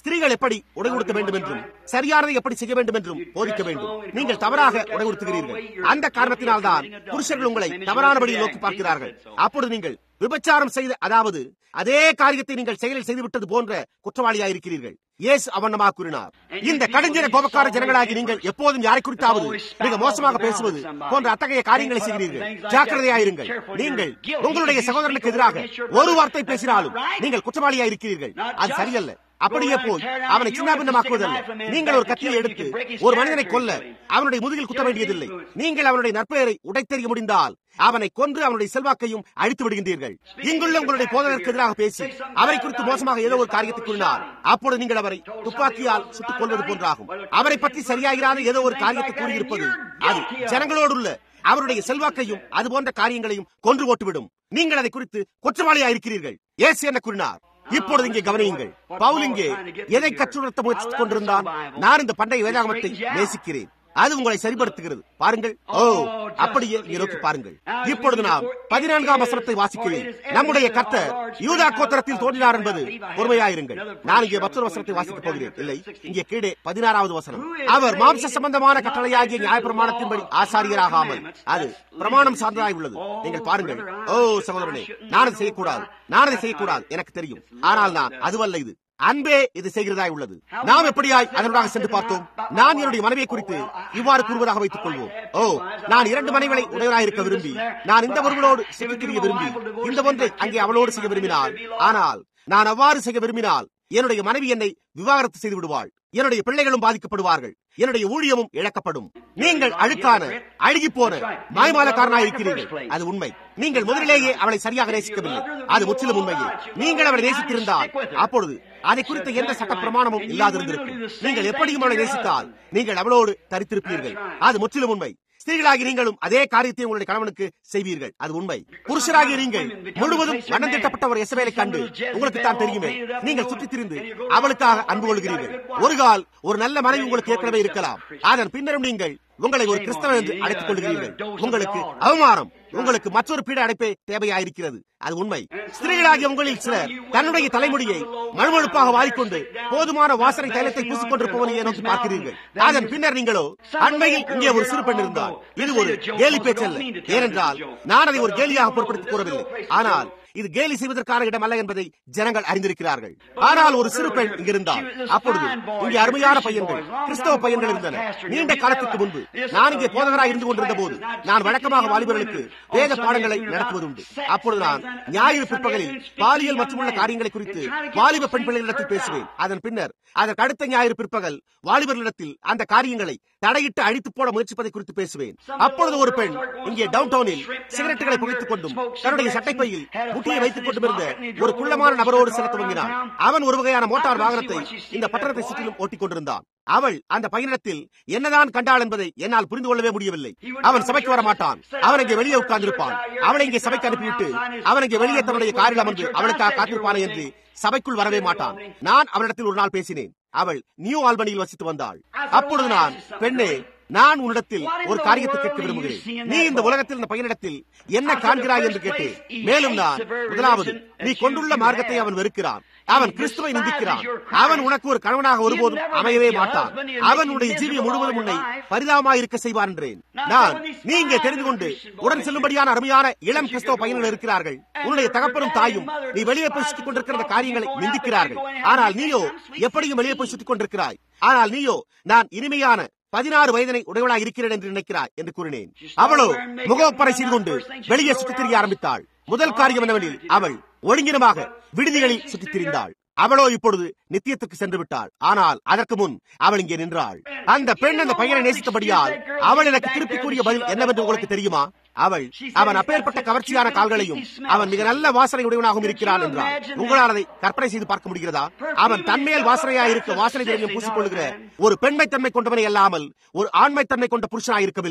ஸ்திரீகள் எப்படி உடை கொடுக்க வேண்டும் என்றும் சரியானதை எப்படி செய்ய வேண்டும் என்றும் போதிக்க வேண்டும் நீங்கள் தவறாக உடை கொடுத்துகிறீர்கள் அந்த காரணத்தினால்தான் புருஷர்கள் உங்களை தவறானபடியில் நோக்கி பார்க்கிறார்கள் அப்பொழுது நீங்கள் விபச்சாரம் செய்த அதாவது அதே காரியத்தை நீங்கள் செயலில் செய்துவிட்டது போன்ற குற்றவாளியாயிருக்கிறீர்கள் இயேசு அவண்ணமாக கூறினார் இந்த கடுஞ்சன கோபக்கார ஜனங்களாகி நீங்கள் எப்போதும் யாரை குறித்தாவது மிக மோசமாக பேசுவது போன்ற அத்தகைய காரியங்களை செய்கிறீர்கள் ஜாக்கிரதையாயிருங்கள் நீங்கள் உங்களுடைய சகோதரனுக்கு எதிராக ஒரு வார்த்தை பேசினாலும் நீங்கள் குற்றவாளியாயிருக்கிறீர்கள் அது சரியல்ல அப்படியே போய் அவனை சின்னாபின்னமாக்குவதல்ல நீங்கள் ஒரு கத்தியை எடுத்து ஒரு மனிதனை கொல்ல அவனுடைய முதுகில் குத்த வேண்டியதில்லை நீங்கள் அவனுடைய நற்பெயரை உடைத்தெறிய முடிந்தால் அவனை கொன்று அவனுடைய செல்வாக்கையும் அழித்து விடுகின்றீர்கள் இங்குள்ள உங்களுடைய போதகருக்கு எதிராக பேசி அவரை குறித்து மோசமாக ஏதோ ஒரு காரியத்தை கூறினார் அப்பொழுது நீங்கள் அவரை துப்பாக்கியால் சுட்டுக் கொள்வது போன்றாகும் அவரை பற்றி சரியாகிறாத ஏதோ ஒரு காரியத்தை கூறியிருப்பது அது ஜனங்களோடுள்ள அவருடைய செல்வாக்கையும் அது போன்ற காரியங்களையும் கொன்று போட்டுவிடும் நீங்கள் அதை குறித்து குற்றவாளியா இருக்கிறீர்கள் ஏசு என்ன கூறினார் இப்பொழுது இங்கே கவனியுங்கள் பவுல் இங்கே எதை கற்றுணர்த்த முயற்சித்துக் கொண்டிருந்தான் நான் இந்த பண்டைய வேதாகமத்தை நேசிக்கிறேன் அது உங்களை சரிபடுத்துகிறது பாருங்கள் ஓ அப்படியே இங்கே நோக்கி பாருங்கள் இப்பொழுது நாம் பதினான்காம் வசனத்தை வாசிக்கிறேன் நம்முடைய கர்த்தர் யூதா கோத்திரத்தில் தோன்றினார் என்பது பொறுமையாயிருங்கள் நான் இங்கே மற்றொரு வசனத்தை வாசிக்கப் போகிறேன் இல்லை இங்கே கீழே பதினாறாவது வசனம் அவர் மாம்ச சம்பந்தமான கட்டளையாகிய நியாயப்பிரமாணத்தின்படி ஆசாரியராகாமல் அது பிரமாணம் சார்ந்ததாய் உள்ளது நீங்கள் பாருங்கள் ஓ சகோதரனே நான் அதை செய்யக்கூடாது நான் அதை செய்யக்கூடாது எனக்கு தெரியும் ஆனால் நான் அதுவல்ல இது அன்பே இது செய்கிறதாய் உள்ளது நாம் எப்படியாய் அதனூடாக சென்று பார்த்தோம் நான் என்னுடைய மனைவியை குறித்து இவ்வாறு கூறுவதாக வைத்துக் கொள்வோம் ஓ நான் இரண்டு மனைவிகளை உடையவராயிருக்க விரும்பி நான் இந்த ஒருவனோடு சிக்கித்திரிய விரும்பி இந்த ஒன்றை அங்கே அவளோடு செய்ய விரும்பினால் ஆனால் நான் அவ்வாறு செய்ய விரும்பினால் என்னுடைய மனைவி என்னை விவாகரத்து செய்து விடுவாள் என்னுடைய பிள்ளைகளும் பாதிக்கப்படுவார்கள் என்னுடைய ஊழியமும் இழக்கப்படும் நீங்கள் அழுக்கான அழுகி போன மாய்மாலக்காரனாய் இருக்கிறீர்கள் அது உண்மை நீங்கள் முதலிலேயே அவளை சரியாக நேசிக்கவில்லை அது முற்றிலும் உண்மையே நீங்கள் அவளை நேசித்திருந்தால் அப்பொழுது அதை குறித்த எந்த சட்ட பிரமாணமும் இல்லாதிருந்திருக்கும் நீங்கள் எப்படியும் அவளை நேசித்தால் நீங்கள் அவளோடு தரித்திருப்பீர்கள் அது முற்றிலும் உண்மை ஸ்திரீகளாகி நீங்களும் அதே காரியத்தை உங்களுடைய கணவனுக்கு செய்வீர்கள் அது உண்மை புருஷராகிய நீங்கள் முழுவதும் வண்ணம் திட்டப்பட்ட ஒரு எசவேலை கண்டு உங்களுக்கு தான் தெரியுமே நீங்கள் சுற்றித் திரிந்து அவளுக்காக அன்பு கொள்கிறீர்கள் ஒரு கால் ஒரு நல்ல மனைவி உங்களுக்கு ஏற்கனவே இருக்கலாம் அதன் பின்னரும் நீங்கள் உங்களை ஒரு கிறிஸ்தவன் என்று அழைத்துக் கொள்கிறீர்கள் உங்களுக்கு அவமானம் உங்களுக்கு மற்றொரு பீட அடைப்பே தேவையாயிருக்கிறது அது உண்மை ஸ்திரீகளாகிய உங்களில் சிலர் தன்னுடைய தலைமுடியை மழுமழுப்பாக வாரிக்கொண்டு போதுமான வாசனை தைலத்தை பூசிக்கொண்டிருப்பவனையே நோக்கி பார்க்கிறீர்கள் அதன் பின்னர் நீங்களோ அண்மையில் இங்கே ஒரு சிறு பெண் இருந்தார் இது ஒரு கேலி பேச்சல்ல ஏனென்றால் நான் அதை ஒரு கேலியாக பொருட்படுத்திக் கூறவில்லை ஆனால் இது கேலி செய்வதற்கான இடம் அல்ல என்பதை ஜனங்கள் அறிந்திருக்கிறார்கள் ஆனால் ஒரு சிறு பெண் இங்கிருந்தால் அப்பொழுது இங்கே அருமையான பையன்கள் கிறிஸ்தவ பையன்கள் இருந்தன நீண்ட காலத்துக்கு முன்பு நான் இங்கே போதகராக இருந்து கொண்டிருந்த போது நான் வழக்கமாக வாலிபர்களுக்கு வேத பாடங்களை நடத்துவதுண்டு அப்பொழுது நான் ஞாயிறு பிற்பகலில் பாலியல் மற்றும் உள்ள காரியங்களை குறித்து வாலிப பெண் பிள்ளைகளிடத்தில் பேசுவேன் அதன் பின்னர் அதற்கு அடுத்த ஞாயிறு பிற்பகல் வாலிபர்களிடத்தில் அந்த காரியங்களை தடையிட்டு அழித்து போட முயற்சிப்பதை குறித்து பேசுவேன் அப்பொழுது ஒரு பெண் இங்கே டவுன் டவுனில் சிகரெட்டுகளை புகைத்துக் கொண்டும் தன்னுடைய சட்டைப்பையில் முட்டியை வைத்துக் கொண்டும் இருந்த ஒரு குள்ளமான நபரோடு செல்ல துவங்கினான் அவன் ஒரு வகையான மோட்டார் வாகனத்தை இந்த பட்டணத்தை சுற்றிலும் ஓட்டிக் கொண்டிருந்தான் அவள் அந்த பயணத்தில் என்னதான் கண்டாள் என்பதை என்னால் புரிந்து கொள்ளவே முடியவில்லை அவன் சபைக்கு வர மாட்டான் அவன் இங்கே வெளியே உட்கார்ந்திருப்பான் அவளை இங்கே சபைக்கு அனுப்பிவிட்டு அவன் இங்கே வெளியே தன்னுடைய காரில் அமர்ந்து அவளுக்காக காத்திருப்பானே என்று சபைக்குள் வரவே மாட்டான் நான் அவளிடத்தில் ஒரு நாள் பேசினேன் அவள் நியூ ஆல்பனியில் வசித்து வந்தாள் அப்பொழுது நான் பெண்ணே நான் உன்னிடத்தில் ஒரு காரியத்தை கேட்க விரும்புகிறேன் நீ இந்த உலகத்தில் இந்த பையனிடத்தில் என்ன காண்கிறாய் என்று கேட்டேன் மேலும் நான் முதலாவது நீ கொண்டுள்ள மார்க்கத்தை அவன் வெறுக்கிறான் அவன் கிறிஸ்துவை நிந்திக்கிறான் அவன் உனக்கு ஒரு கணவனாக ஒருபோதும் அமையவே மாட்டான் அவன் உன்னுடைய ஜீவியம் முழுவதும் உன்னை பரிதாபமாக இருக்க செய்வான் என்றேன் நான் நீ இங்கே தெரிந்து கொண்டு உடன் செல்லும்படியான அருமையான இளம் கிறிஸ்தவ பையன்கள் இருக்கிறார்கள் உன்னுடைய தகப்பனும் தாயும் நீ வெளியே போய் சுற்றிக் கொண்டிருக்கிற காரியங்களை நிந்திக்கிறார்கள் ஆனால் நீயோ எப்படியும் வெளியே போய் சுற்றிக் கொண்டிருக்கிறாய் ஆனால் நீயோ நான் இனிமையான பதினாறு வயதனை உடையவளாக இருக்கிறேன் என்று நினைக்கிறாய் என்று கூறினேன் அவளோ முகப்பறை செய்து கொண்டு வெளியே சுற்றித் திரிய ஆரம்பித்தாள் முதல் காரியம் என்னவெனில் அவள் ஒழுங்கினமாக விடுதிகளில் சுற்றித் திரிந்தாள் அவளோ இப்பொழுது நித்தியத்துக்கு சென்று விட்டாள் ஆனால் அதற்கு முன் அவள் இங்கே நின்றாள் அந்த பெண் அந்த பையனை நேசித்தபடியால் அவள் எனக்கு திருப்பி கூறிய பதில் என்னவென்று உங்களுக்கு தெரியுமா அவள் அவன் அப்பேற்பட்ட கவர்ச்சியான கால்களையும் அவன் மிக நல்ல வாசனை உடையவனாகவும் இருக்கிறான் என்றார் உங்களால் அதை கற்பனை செய்து பார்க்க முடிகிறதா அவன் தன்மேல் வாசனையாய் இருக்க வாசனை திரவியம் பூசிக்கொள்ளுகிற ஒரு பெண்மை தன்மை கொண்டவனை அல்லாமல் ஒரு ஆண்மை தன்மை கொண்ட புருஷனாய் இருக்கவில்லை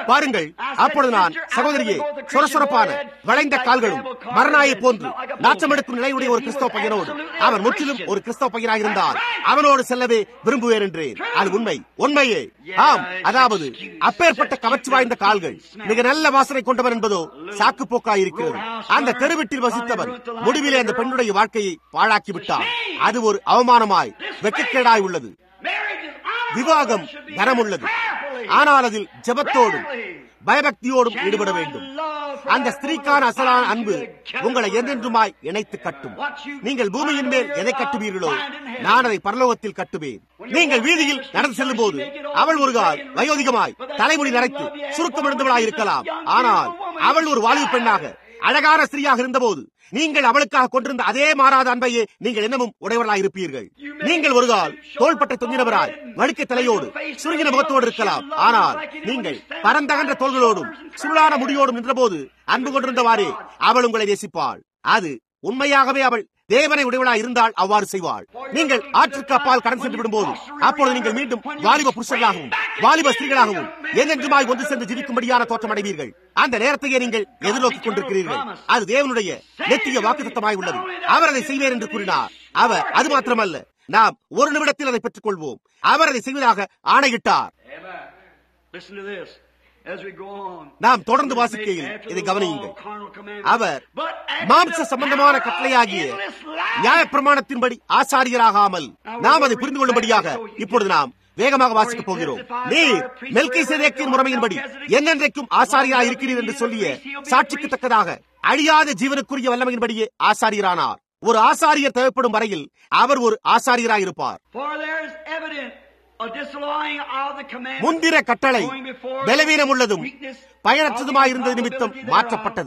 பாருங்கள் அப்பொழுது நான் சகோதரியே சொரசொரப்பான வளைந்த கால்களும் மரணாயை போன்று நாச்சமெடுக்கும் நிலையுடைய ஒரு கிறிஸ்தவ பையனோடு அவன் முற்றிலும் ஒரு கிறிஸ்தவ பையனாக இருந்தால் அவனோடு செல்லவே விரும்புவேன் என்றேன் அது உண்மை உண்மையே ஆம் அதாவது அப்பேற்பட்ட கவர்ச்சி வாய்ந்த கால்கள் மிக நல்ல வாசனை கொண்டவன் என்பதோ சாக்கு போக்காய் இருக்கிறது அந்த தெருவிட்டில் வசித்தவன் முடிவிலே அந்த பெண்ணுடைய வாழ்க்கையை பாழாக்கி விட்டான் அது ஒரு அவமானமாய் வெட்கக்கேடாய் உள்ளது விவாகம் கனமுள்ளது ஆனால் அதில் ஜெபத்தோடும் பயபக்தியோடும் ஈடுபட வேண்டும் அந்த ஸ்திரீக்கான அசலான அன்பு உங்களை என்றென்றுமாய் இணைத்து கட்டும் நீங்கள் பூமியின் மேல் எதை கட்டுவீர்களோ நான் அதை பரலோகத்தில் கட்டுவேன் நீங்கள் வீதியில் நடந்து செல்லும் போது அவள் ஒரு கால் வயோதிகமாய் தலைமுடி நரைத்து சுருக்கம் இருந்தவளாய் இருக்கலாம் ஆனால் அவள் ஒரு வாலிப பெண்ணாக அழகான ஸ்திரீயாக இருந்தபோது நீங்கள் அவளுக்காக கொண்டிருந்த அதே மாறாத அன்பையே நீங்கள் என்னமும் உடையவர்களாக இருப்பீர்கள் நீங்கள் ஒரு கால் தோள்பட்டை தொங்கினவராய் வழுக்க தலையோடு சுருங்கின முகத்தோடு இருக்கலாம் ஆனால் நீங்கள் பரந்தகன்ற தோள்களோடும் சுருளான முடியோடும் நின்றபோது அன்பு கொண்டிருந்தவாறே அவள் உங்களை நேசிப்பாள் அது உண்மையாகவே அவள் தேவனை உடையவளாய் இருந்தால் அவ்வாறு செய்வாள் நீங்கள் ஆற்றுக்கு அப்பால் கடந்து சென்று விடும்போது அப்பொழுது நீங்கள் மீண்டும் வாலிப புருஷர்களாகவும் வாலிப ஸ்திரீகளாகவும் என்றென்றுமாய் ஒன்று சென்று ஜீவிக்கும்படியான தோற்றம் அடைவீர்கள் அந்த நேரத்தையே நீங்கள் எதிர்நோக்கிக் கொண்டிருக்கிறீர்கள் அது தேவனுடைய நெத்திய வாக்குத்தமாய் உள்ளது அவர் அதை செய்வேர் என்று கூறினார் அவர் அது மாத்திரமல்ல நாம் ஒரு நிமிடத்தில் அதை பெற்றுக் கொள்வோம் அவர் அதை செய்வதாக ஆணையிட்டார் Listen to this. As we go on. நாம் தொடர்ந்து வாசிக்கையில் இதை கவனியுங்கள் அவர் மாம்ச சம்பந்தமான கட்டளையாகிய நியாயப்பிரமாணத்தின்படி ஆசாரியராகாமல் நாம் அதை புரிந்து கொள்ளும்படியாக இப்பொழுது நாம் வேகமாக வாசிக்கப் போகிறோம் நீர் மெல்கை சேதேக்கின் முறைமையின்படி என்னென்றைக்கும் ஆசாரியராக இருக்கிறீர் என்று சொல்லிய சாட்சிக்கு தக்கதாக அழியாத ஜீவனுக்குரிய வல்லமையின்படியே ஆசாரியரானார் ஒரு ஆசாரியர் தேவைப்படும் வரையில் அவர் ஒரு ஆசாரியராக இருப்பார் For there is evident a disallowing of the commandment முந்திர கட்டளை going before பலவீனம் உள்ளதும் weakness பயனற்றதுமாயிருந்தது நிமித்தம் மாற்றப்பட்டது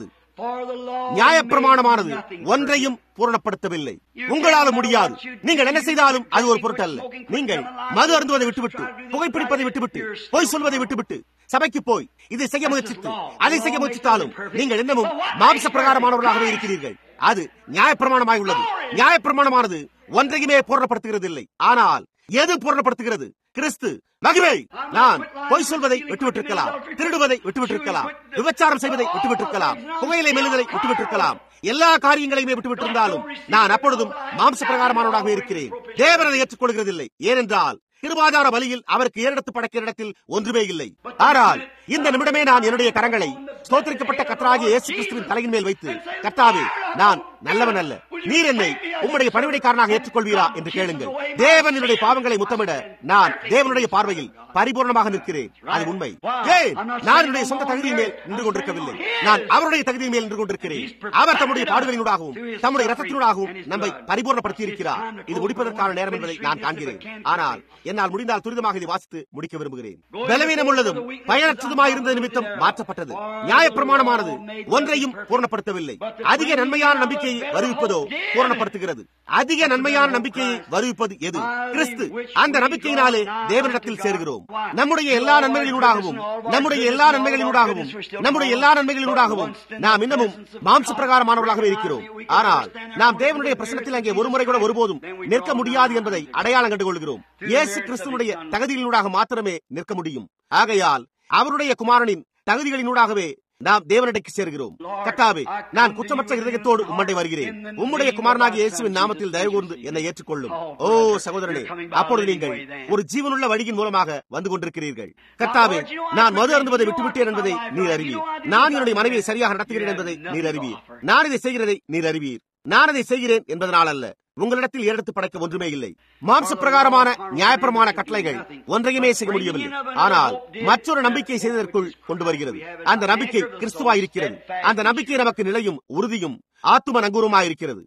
நியாயப்பிரமாணமானது ஒன்றையும் பூரணப்படுத்தவில்லை உங்களால் முடியாது நீங்கள் என்ன செய்தாலும் அது ஒரு பொருட்டல்ல நீங்கள் மது அருந்துவதை விட்டுவிட்டு புகைப்பிடிப்பதை விட்டுவிட்டு பொய் சொல்வதை விட்டுவிட்டு சபைக்கு போய் இதை செய்ய முயற்சித்து அதை செய்ய முயற்சித்தாலும் நீங்கள் என்னமும் மாம்ச பிரகாரமானவர்களாகவே இருக்கிறீர்கள் அது நியாயப்பிரமாணமாய் உள்ளது நியாயப்பிரமாணமானது ஒன்றையுமே பூரணப்படுத்துகிறது இல்லை ஆனால் எது பூரணப்படுத்துகிறது கிறிஸ்து மகிமை நான் பொய் சொல்வதை விட்டுவிட்டிருக்கலாம் திருடுவதை விட்டுவிட்டிருக்கலாம் விபச்சாரம் செய்வதை விட்டுவிட்டிருக்கலாம் புகையிலை மெல்லுதலை விட்டுவிட்டிருக்கலாம் எல்லா காரியங்களையுமே விட்டுவிட்டிருந்தாலும் நான் அப்பொழுதும் மாம்ச பிரகாரமானவனாக இருக்கிறேன் தேவனை ஏற்றுக்கொள்கிறதில்லை ஏனென்றால் திருவாதார வழியில் அவருக்கு ஏறெடுத்து படைக்கிற இடத்தில் ஒன்றுமே இல்லை ஆனால் இந்த நிமிடமே நான் என்னுடைய கரங்களை ஸ்தோத்திரிக்கப்பட்ட கத்தராகிய இயேசு கிறிஸ்துவின் தலையின் மேல் வைத்து கர்த்தாவே நான் நல்லவன் அல்ல நீர் என்னை உம்முடைய பணிவிடைக்காரனாக ஏற்றுக்கொள்வீரா என்று கேளுங்கள் தேவன் என்னுடைய பாவங்களை முத்தமிட நான் தேவனுடைய பார்வையில் பரிபூர்ணமாக நிற்கிறேன் அது உண்மை ஏன் நான் என்னுடைய சொந்த தகுதியின் மேல் நின்று கொண்டிருக்கவில்லை நான் அவருடைய தகுதியின் மேல் நின்று கொண்டிருக்கிறேன் அவர் தம்முடைய பாடுகளினூடாகவும் தம்முடைய ரத்தத்தினூடாகவும் நம்மை பரிபூர்ணப்படுத்தி இருக்கிறார் இது முடிப்பதற்கான நேரம் என்பதை நான் காண்கிறேன் ஆனால் என்னால் முடிந்தால் துரிதமாக இதை வாசித்து முடிக்க விரும்புகிறேன் பலவீனம் உள்ளதும் பயனற்றதுமாயிருந்த நிமித்தம் மாற்றப்பட்டது நியாயப்பிரமாணமானது ஒன்றையும் பூரணப்படுத்தவில்லை அதிக நன்மையான நம்பிக்கையை வருவிப்பதோ பூரணப்படுத்துகிறது அதிக நன்மையான நம்பிக்கையை வருவிப்பது எது கிறிஸ்து அந்த நம்பிக்கையினாலே தேவனிடத்தில் சேர்கிறோம் நம்முடைய எல்லா நன்மைகளினூடாகவும் நம்முடைய எல்லா நன்மைகளினூடாகவும் நம்முடைய எல்லா நன்மைகளினூடாகவும் நாம் இன்னமும் மாம்ச பிரகாரமானவர்களாகவே இருக்கிறோம் ஆனால் நாம் தேவனுடைய பிரசனத்தில் அங்கே ஒரு முறை கூட ஒருபோதும் நிற்க முடியாது என்பதை அடையாளம் கண்டுகொள்கிறோம் இயேசு கிறிஸ்துவனுடைய தகுதிகளினூடாக மாத்திரமே நிற்க முடியும் ஆகையால் அவருடைய குமாரனின் தகுதிகளினூடாகவே நாம் தேவனிடைக்கு சேர்கிறோம் கத்தாவே நான் குற்றமற்ற இருதயத்தோடு உம்மண்டை வருகிறேன் உம்முடைய குமாரனாகிய இயேசுவின் நாமத்தில் தயவு கூர்ந்து என்னை ஏற்றுக்கொள்ளும் ஓ சகோதரனே அப்பொழுது நீங்கள் ஒரு ஜீவனுள்ள வழியின் மூலமாக வந்து கொண்டிருக்கிறீர்கள் கத்தாவே நான் மது அருந்துவதை விட்டுவிட்டேன் என்பதை நீர் அறிவீர் நான் என்னுடைய மனைவியை சரியாக நடத்துகிறேன் என்பதை நீர் அறிவீர் நான் இதை செய்கிறதை நீர் அறிவீர் நான் அதை செய்கிறேன் என்பதனால் அல்ல உங்களிடத்தில் எடுத்து படைக்க ஒன்றுமே இல்லை மாம்ச பிரகாரமான நியாயப்பிரமான கட்டளைகள் ஒன்றையுமே செய்ய முடியவில்லை ஆனால் மற்றொரு நம்பிக்கை செய்ததற்குள் கொண்டு வருகிறது அந்த நம்பிக்கை கிறிஸ்துவாய் இருக்கிறது அந்த நம்பிக்கை நமக்கு நிலையும் உறுதியும் ஆத்தும நங்கூரமாயிருக்கிறது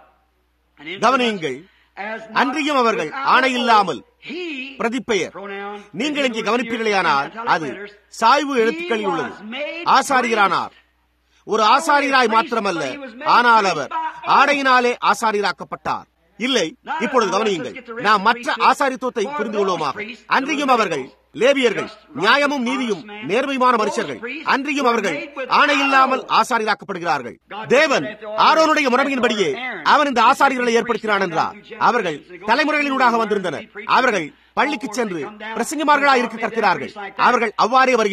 கவனியுங்கள் அன்றியும் அவர்கள் ஆணையில்லாமல் பிரதிப்பெயர் நீங்கள் இங்கே கவனிப்பீர்களேயானால் அது சாய்வு எழுத்துக்களில் உள்ளது ஆசாரியரானார் ஒரு ஆசாரியராய் மாத்திரமல்ல ஆனால் அவர் ஆடையினாலே ஆசாரியராக்கப்பட்டார் இல்லை இப்பொழுது கவனியுங்கள் நாம் மற்ற ஆசாரித்துவத்தை புரிந்து கொள்வோமாக அன்றியும் அவர்கள் லேபியர்கள் நியாயமும் நீதியும் நேர்மையுமான மனுஷர்கள் அன்றியும் அவர்கள் ஆணையில்லாமல் ஆசாரியராக்கப்படுகிறார்கள் தேவன் ஆரோனுடைய முறைமையின்படியே அவன் இந்த ஆசாரியர்களை ஏற்படுத்தினான் என்றார் அவர்கள் தலைமுறைகளினூடாக வந்திருந்தனர் அவர்கள் பள்ளிக்கு சென்று பிரசங்கமார்களாக இருக்க கற்கிறார்கள் அவர்கள் அவ்வாறே வருகின்றனர்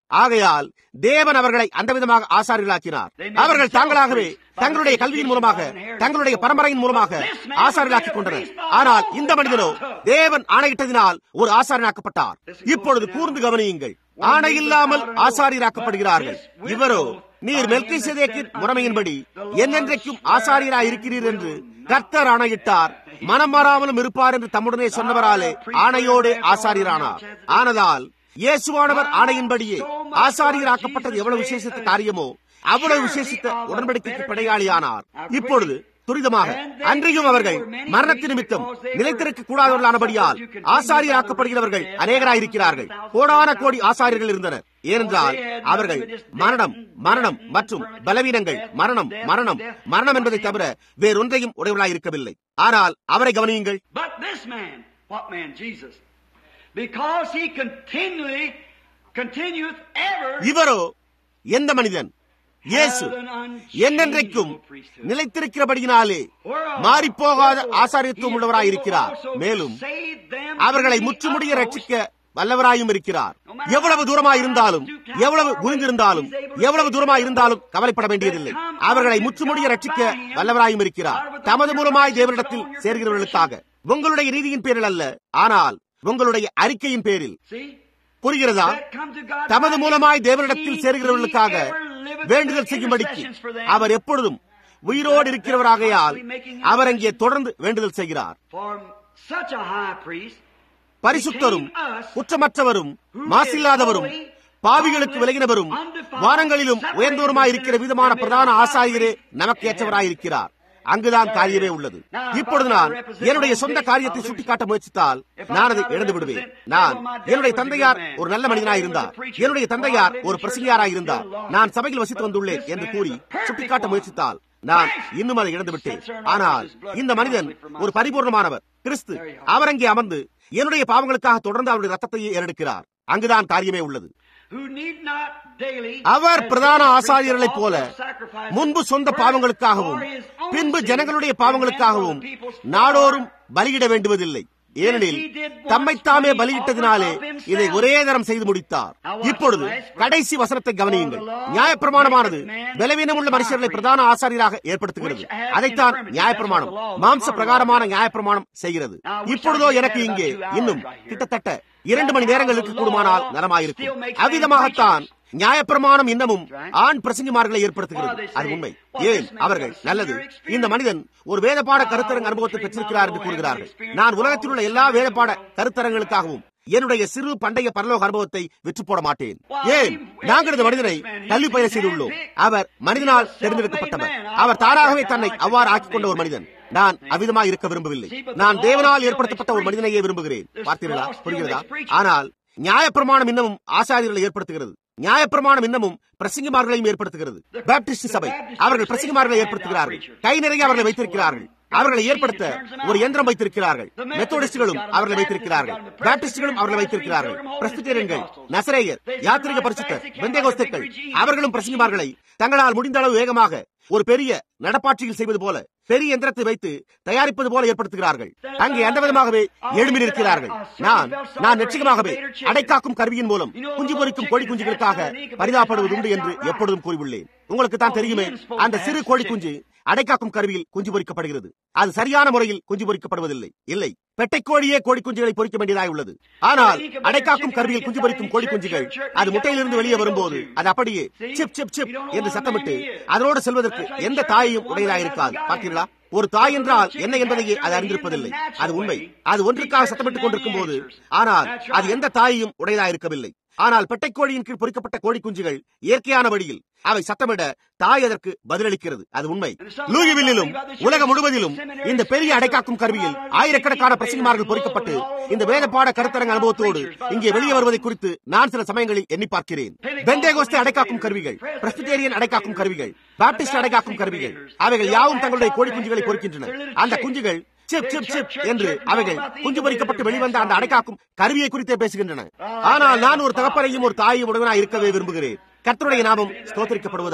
ஆகையால் தேவன் அவர்களை அந்த விதமாக ஆசாரியர்களாக்கினார் அவர்கள் தாங்களாகவே தங்களுடைய கல்வியின் மூலமாக தங்களுடைய பரம்பரையின் மூலமாக ஆசாரியர்களாக்கிக் கொண்டனர் ஆனால் இந்த மனிதனோ தேவன் ஆணையிட்டதினால் ஒரு ஆசாரியனாக்கப்பட்டார் இப்பொழுது கூர்ந்து கவனியுங்கள் ஆணை இல்லாமல் ஆசாரியராக்கப்படுகிறார்கள் இவரோ நீர் மெல்கி சேதேக்கின் முறைமையின்படி என்னென்றைக்கும் ஆசாரியராய் இருக்கிறீர் என்று கர்த்தர் ஆணையிட்டார் மனம் மாறாமலும் இருப்பார் என்று தம்முடனே சொன்னவராலே ஆணையோடு ஆசாரியரானார் ஆனதால் இயேசுவானவர் ஆணையின்படியே ஆசாரியராக்கப்பட்டது எவ்வளவு விசேஷித்த காரியமோ அவ்வளவு விசேஷித்த உடன்படிக்கைக்கு பிடையாளியானார் இப்பொழுது துரிதமாக அன்றையும் அவர்கள் மரணத்து நிமித்தம் நிலைத்திருக்க கூடாதவர்களானபடியால் ஆசாரியராக்கப்படுகிறவர்கள் அநேகராயிருக்கிறார்கள் கோடான கோடி ஆசாரியர்கள் இருந்தனர் ஏனென்றால் அவர்கள் மரணம் மரணம் மற்றும் பலவீனங்கள் மரணம் மரணம் மரணம் என்பதை தவிர வேறொன்றையும் உடையவர்களாயிருக்கவில்லை ஆனால் அவரை கவனியுங்கள் But this man, what man? Jesus. Because he continually, continueth ever இவரோ எந்த மனிதன் இயேசு என்னென்றைக்கும் நிலைத்திருக்கிறபடியினாலே மாறிப்போகாத ஆசாரியத்துவம் உள்ளவராயிருக்கிறார் மேலும் அவர்களை முற்றுமுடிய ரட்சிக்க வல்லவராயும் இருக்கிறார் எவ்வளவு தூரமாய் இருந்தாலும் எவ்வளவு குனிந்திருந்தாலும் எவ்வளவு தூரமாய் இருந்தாலும் கவலைப்பட வேண்டியதில்லை அவர்களை முற்றுமுடிய ரட்சிக்க வல்லவராயும் இருக்கிறார் தமது மூலமாய் தேவனிடத்தில் சேர்கிறவர்களுக்காக உங்களுடைய நீதியின் பேரில் அல்ல ஆனால் உங்களுடைய அறிக்கையின் பேரில் See? புரிகிறதா தமது மூலமாய் தேவனிடத்தில் சேர்கிறவர்களுக்காக வேண்டுதல் செய்யும்படிக்கு அவர் எப்பொழுதும் உயிரோடு இருக்கிறவராகையால் அவர் அங்கே தொடர்ந்து வேண்டுதல் செய்கிறார் For such a high priest, பரிசுத்தரும் குற்றமற்றவரும் மாசில்லாதவரும் பாவிகளுக்கு விலகினவரும் வானங்களிலும் உயர்ந்தோருமாய் இருக்கிற விதமான பிரதான ஆசாரியரே நமக்கு ஏற்றவராயிருக்கிறார் அங்குதான் காரியமே உள்ளது இப்பொழுது நான் என்னுடைய சொந்த காரியத்தை சுட்டிக்காட்ட முயற்சித்தால் நான் அதை இழந்து விடுவேன் நான் என்னுடைய தந்தையார் ஒரு நல்ல மனிதனாய் இருந்தார் என்னுடைய தந்தையார் ஒரு பிரசங்கியாராய் இருந்தார் நான் சபையில் வசித்து வந்துள்ளேன் என்று கூறி சுட்டிக்காட்ட முயற்சித்தால் நான் இன்னும் அதை இழந்து விட்டேன் ஆனால் இந்த மனிதன் ஒரு பரிபூர்ணமானவர் கிறிஸ்து அவர் அங்கே அமர்ந்து என்னுடைய பாவங்களுக்காக தொடர்ந்து அவருடைய ரத்தத்தையே ஏறெடுக்கிறார் அங்குதான் காரியமே உள்ளது who need not daily அவர் பிரதான ஆசாரியர்களைப் போல முன்பு சொந்த பாவங்களுக்காகவும் பின்பு ஜனங்களுடைய பாவங்களுக்காகவும் நாடோறும் பலியிட வேண்டுவதில்லை ஏனெனில் தம்மைத்தாமே பலியிட்டதினாலே இதை ஒரே தரம் செய்து முடித்தார் இப்பொழுது கடைசி வசனத்தை கவனியுங்கள் நியாயப்பிரமாணமானது பலவீனமுள்ள மனுஷர்களை பிரதான ஆசாரியராக ஏற்படுத்துகிறது அதைத்தான் நியாயப்பிரமாணம் மாம்ச பிரகாரமான நியாயப்பிரமாணம் செய்கிறது இப்பொழுதோ எனக்கு இங்கே இன்னும் கிட்டத்தட்ட இரண்டு மணி நேரங்களுக்கு கூடுமானால் நலமாயிருக்கும் அவ்விதமாகத்தான் நியாயப்பிரமாணம் இன்னமும் ஆண் பிரசங்கிமார்களை ஏற்படுத்துகிறது அது உண்மை ஏன் அவர்கள் நல்லது இந்த மனிதன் ஒரு வேதப்பாட கருத்தரங்க அனுபவத்தை பெற்றிருக்கிறார் என்று கூறுகிறார்கள் நான் உலகத்தில் உள்ள எல்லா வேதப்பாட கருத்தரங்களுக்காகவும் என்னுடைய சிறு பண்டைய பரலோக அனுபவத்தை விற்று போட மாட்டேன் ஏன் நாங்கள் இந்த மனிதனை கல்வி பயிர செய்துள்ளோம் அவர் மனிதனால் தேர்ந்தெடுக்கப்பட்டவர் அவர் தானாகவே தன்னை அவ்வாறு ஆக்கிக் கொண்ட ஒரு மனிதன் நான் அவ்விதமாக இருக்க விரும்பவில்லை நான் தேவனால் ஏற்படுத்தப்பட்ட ஒரு மனிதனையே விரும்புகிறேன் பார்த்தீர்களா புரிகிறதா ஆனால் நியாயப்பிரமாணம் இன்னமும் ஆசாரியர்களை ஏற்படுத்துகிறது நியாயப்பிரமாணம் இன்னமும் பிரசங்கிமார்களையும் ஏற்படுத்துகிறது பாப்டிஸ்ட் சபை அவர்கள் பிரசங்கிமார்களை ஏற்படுத்துகிறார்கள் கை நிறைய அவர்களை வைத்திருக்கிறார்கள் அவர்களை ஏற்படுத்த ஒரு இயந்திரம் வைத்திருக்கிறார்கள் மெத்தோடிஸ்டுகளும் அவர்களை வைத்திருக்கிறார்கள் பாப்டிஸ்டுகளும் அவர்களை வைத்திருக்கிறார்கள் பிரஸ்பிட்டேரியன்கள் நசரேயர் யாத்திரிக பரிசுத்தர் வெந்தேகோஸ்தர்கள் அவர்களும் பிரசங்கிமார்களை தங்களால் முடிந்த அளவு வேகமாக ஒரு பெரிய நடப்பாட்சியில் செய்வது போல பெரிய எந்திரத்தை வைத்து தயாரிப்பது போல ஏற்படுத்துகிறார்கள் அங்கே அந்த விதமாகவே எழும்பி நிற்கிறார்கள் நான் நான் நிச்சயமாகவே அடைக்காக்கும் கருவியின் மூலம் குஞ்சு பொறிக்கும் கோழி குஞ்சுகளுக்காக பரிதாபப்படுவது உண்டு என்று எப்பொழுதும் கூறியுள்ளேன் உங்களுக்கு தான் தெரியுமே அந்த சிறு கோழி குஞ்சு அடைக்காக்கும் கருவியில் குஞ்சு பொறிக்கப்படுகிறது அது சரியான முறையில் குஞ்சு பொறிக்கப்படுவதில்லை இல்லை பெட்டைக்கோழியே கோழி குஞ்சுகளை பொறிக்க வேண்டியதாய் உள்ளது ஆனால் அடைக்காக்கும் கருவியில் குஞ்சு பொறிக்கும் கோழி குஞ்சுகள் அது முட்டையிலிருந்து வெளியே வரும்போது அது அப்படியே சிப் சிப் சிப் என்று சத்தமிட்டு அதனோடு செல்வதற்கு எந்த தாயையும் உடையதாயிருக்காது பார்த்தீர்களா ஒரு தாய் என்றால் என்ன என்பதையே அது அறிந்திருப்பதில்லை அது உண்மை அது ஒன்றுக்காக சத்தமிட்டுக் கொண்டிருக்கும் போது ஆனால் அது எந்த தாயையும் உடையதாயிருக்கவில்லை ஆனால் பெட்டைக்கோழியின் கீழ் பொறிக்கப்பட்ட கோழி குஞ்சுகள் இயற்கையான வழியில் அவை சத்தமிட தாய் அதற்கு பதிலளிக்கிறது அது உண்மை லூயிவில்லிலும் உலகம் முழுவதிலும் இந்த பெரிய அடைக்காக்கும் கருவியில் ஆயிரக்கணக்கான பிரசங்கமார்கள் பொறிக்கப்பட்டு இந்த வேதப்பாட கருத்தரங்க அனுபவத்தோடு இங்கே வெளியே வருவதை குறித்து நான் சில சமயங்களில் எண்ணி பார்க்கிறேன் பெந்தேகோஸ்தே அடைக்காக்கும் கருவிகள் பிரஸ்பிட்டேரியன் அடைக்காக்கும் கருவிகள் பாப்டிஸ்ட் அடைக்காக்கும் கருவிகள் அவைகள் யாவும் தங்களுடைய கோழி குஞ்சுகளை பொறிக்கின்றன அந்த குஞ்சுகள் சிப் சிப் சிப் என்று அவைகள் குஞ்சு பொறிக்கப்பட்டு வெளிவந்த அந்த அடைக்காக்கும் கருவியை குறித்தே பேசுகின்றன ஆனால் நான் ஒரு தகப்பனையும் ஒரு தாயையும் உடனாக இருக்கவே விரும்புகிறேன் கர்த்தருடைய நாமம் ஸ்தோத்தரிக்கப்படுவதாக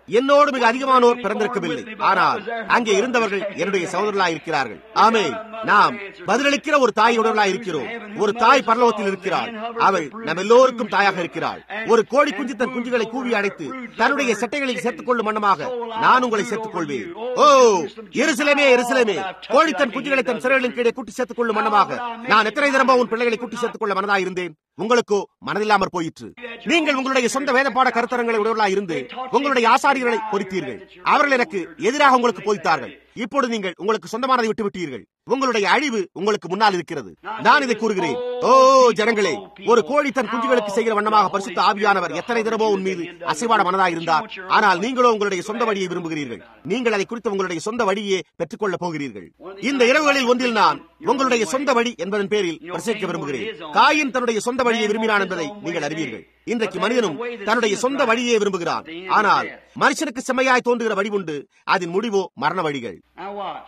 என்னோடு மிக அதிகமானோர் பிறந்திருக்கவில்லை ஆனால் அங்கே இருந்தவர்கள் என்னுடைய சகோதரர்களாய் இருக்கிறார்கள் ஆமே நாம் பதிலளிக்கிற ஒரு தாயுடர்களாய் இருக்கிறோம் ஒரு தாய் பரலோகத்தில் இருக்கிறாள் அவள் நம் எல்லோருக்கும் தாயாக இருக்கிறாள் ஒரு கோழி குஞ்சு தன் குஞ்சுகளை கூவி அடைத்து தன்னுடைய சட்டைகளில் சேர்த்துக் கொள்ளும் வண்ணமாக நான் உங்களை சேர்த்துக் கொள்வேன் ஓ எருசலேமே எருசலேமே கோழி தன் குஞ்சுகளை தன் சிறைகளின் கீழே கூட்டி சேர்த்துக் கொள்ளும் வண்ணமாக நான் எத்தனை தினமும் உன் பிள்ளைகளை கூட்டி சேர்த்துக் கொள்ள மனதா இருந்தேன் உங்களுக்கோ மனதில்லாமற் போயிற்று நீங்கள் உங்களுடைய சொந்த வேதப்பாட கருத்தரங்களை உடையவர்களாய் இருந்து உங்களுடைய ஆசாரியர்களை பொறித்தீர்கள் அவர்கள் எனக்கு எதிராக உங்களுக்கு போதித்தார்கள் இப்பொழுது நீங்கள் உங்களுக்கு சொந்தமானதை விட்டு விட்டீர்கள் உங்களுடைய அழிவு உங்களுக்கு முன்னால் இருக்கிறது நான் இதை கூறுகிறேன் ஓ ஜனங்களே ஒரு கோழி தன் குஞ்சுகளுக்கு செய்கிற வண்ணமாக பரிசுத்த ஆவியானவர் எத்தனை தினமோ உன் மீது அசைவாட மனதாக இருந்தார் ஆனால் நீங்களோ உங்களுடைய சொந்த வழியை விரும்புகிறீர்கள் நீங்கள் அதை குறித்து உங்களுடைய சொந்த வழியே பெற்றுக்கொள்ளப் போகிறீர்கள் இந்த இரவுகளில் ஒன்றில் நான் உங்களுடைய சொந்த வழி என்பதன் பேரில் பிரசரிக்க விரும்புகிறேன் காயின் தன்னுடைய சொந்த வழியை விரும்பினான் என்பதை நீங்கள் அறிவீர்கள் இன்றைக்கு மனிதனும் தன்னுடைய சொந்த வழியை விரும்புகிறான் ஆனால் மனுஷனுக்கு செம்மையாய் தோன்றுகிற வழி உண்டு அதன் முடிவோ மரண வழிகள் Now watch.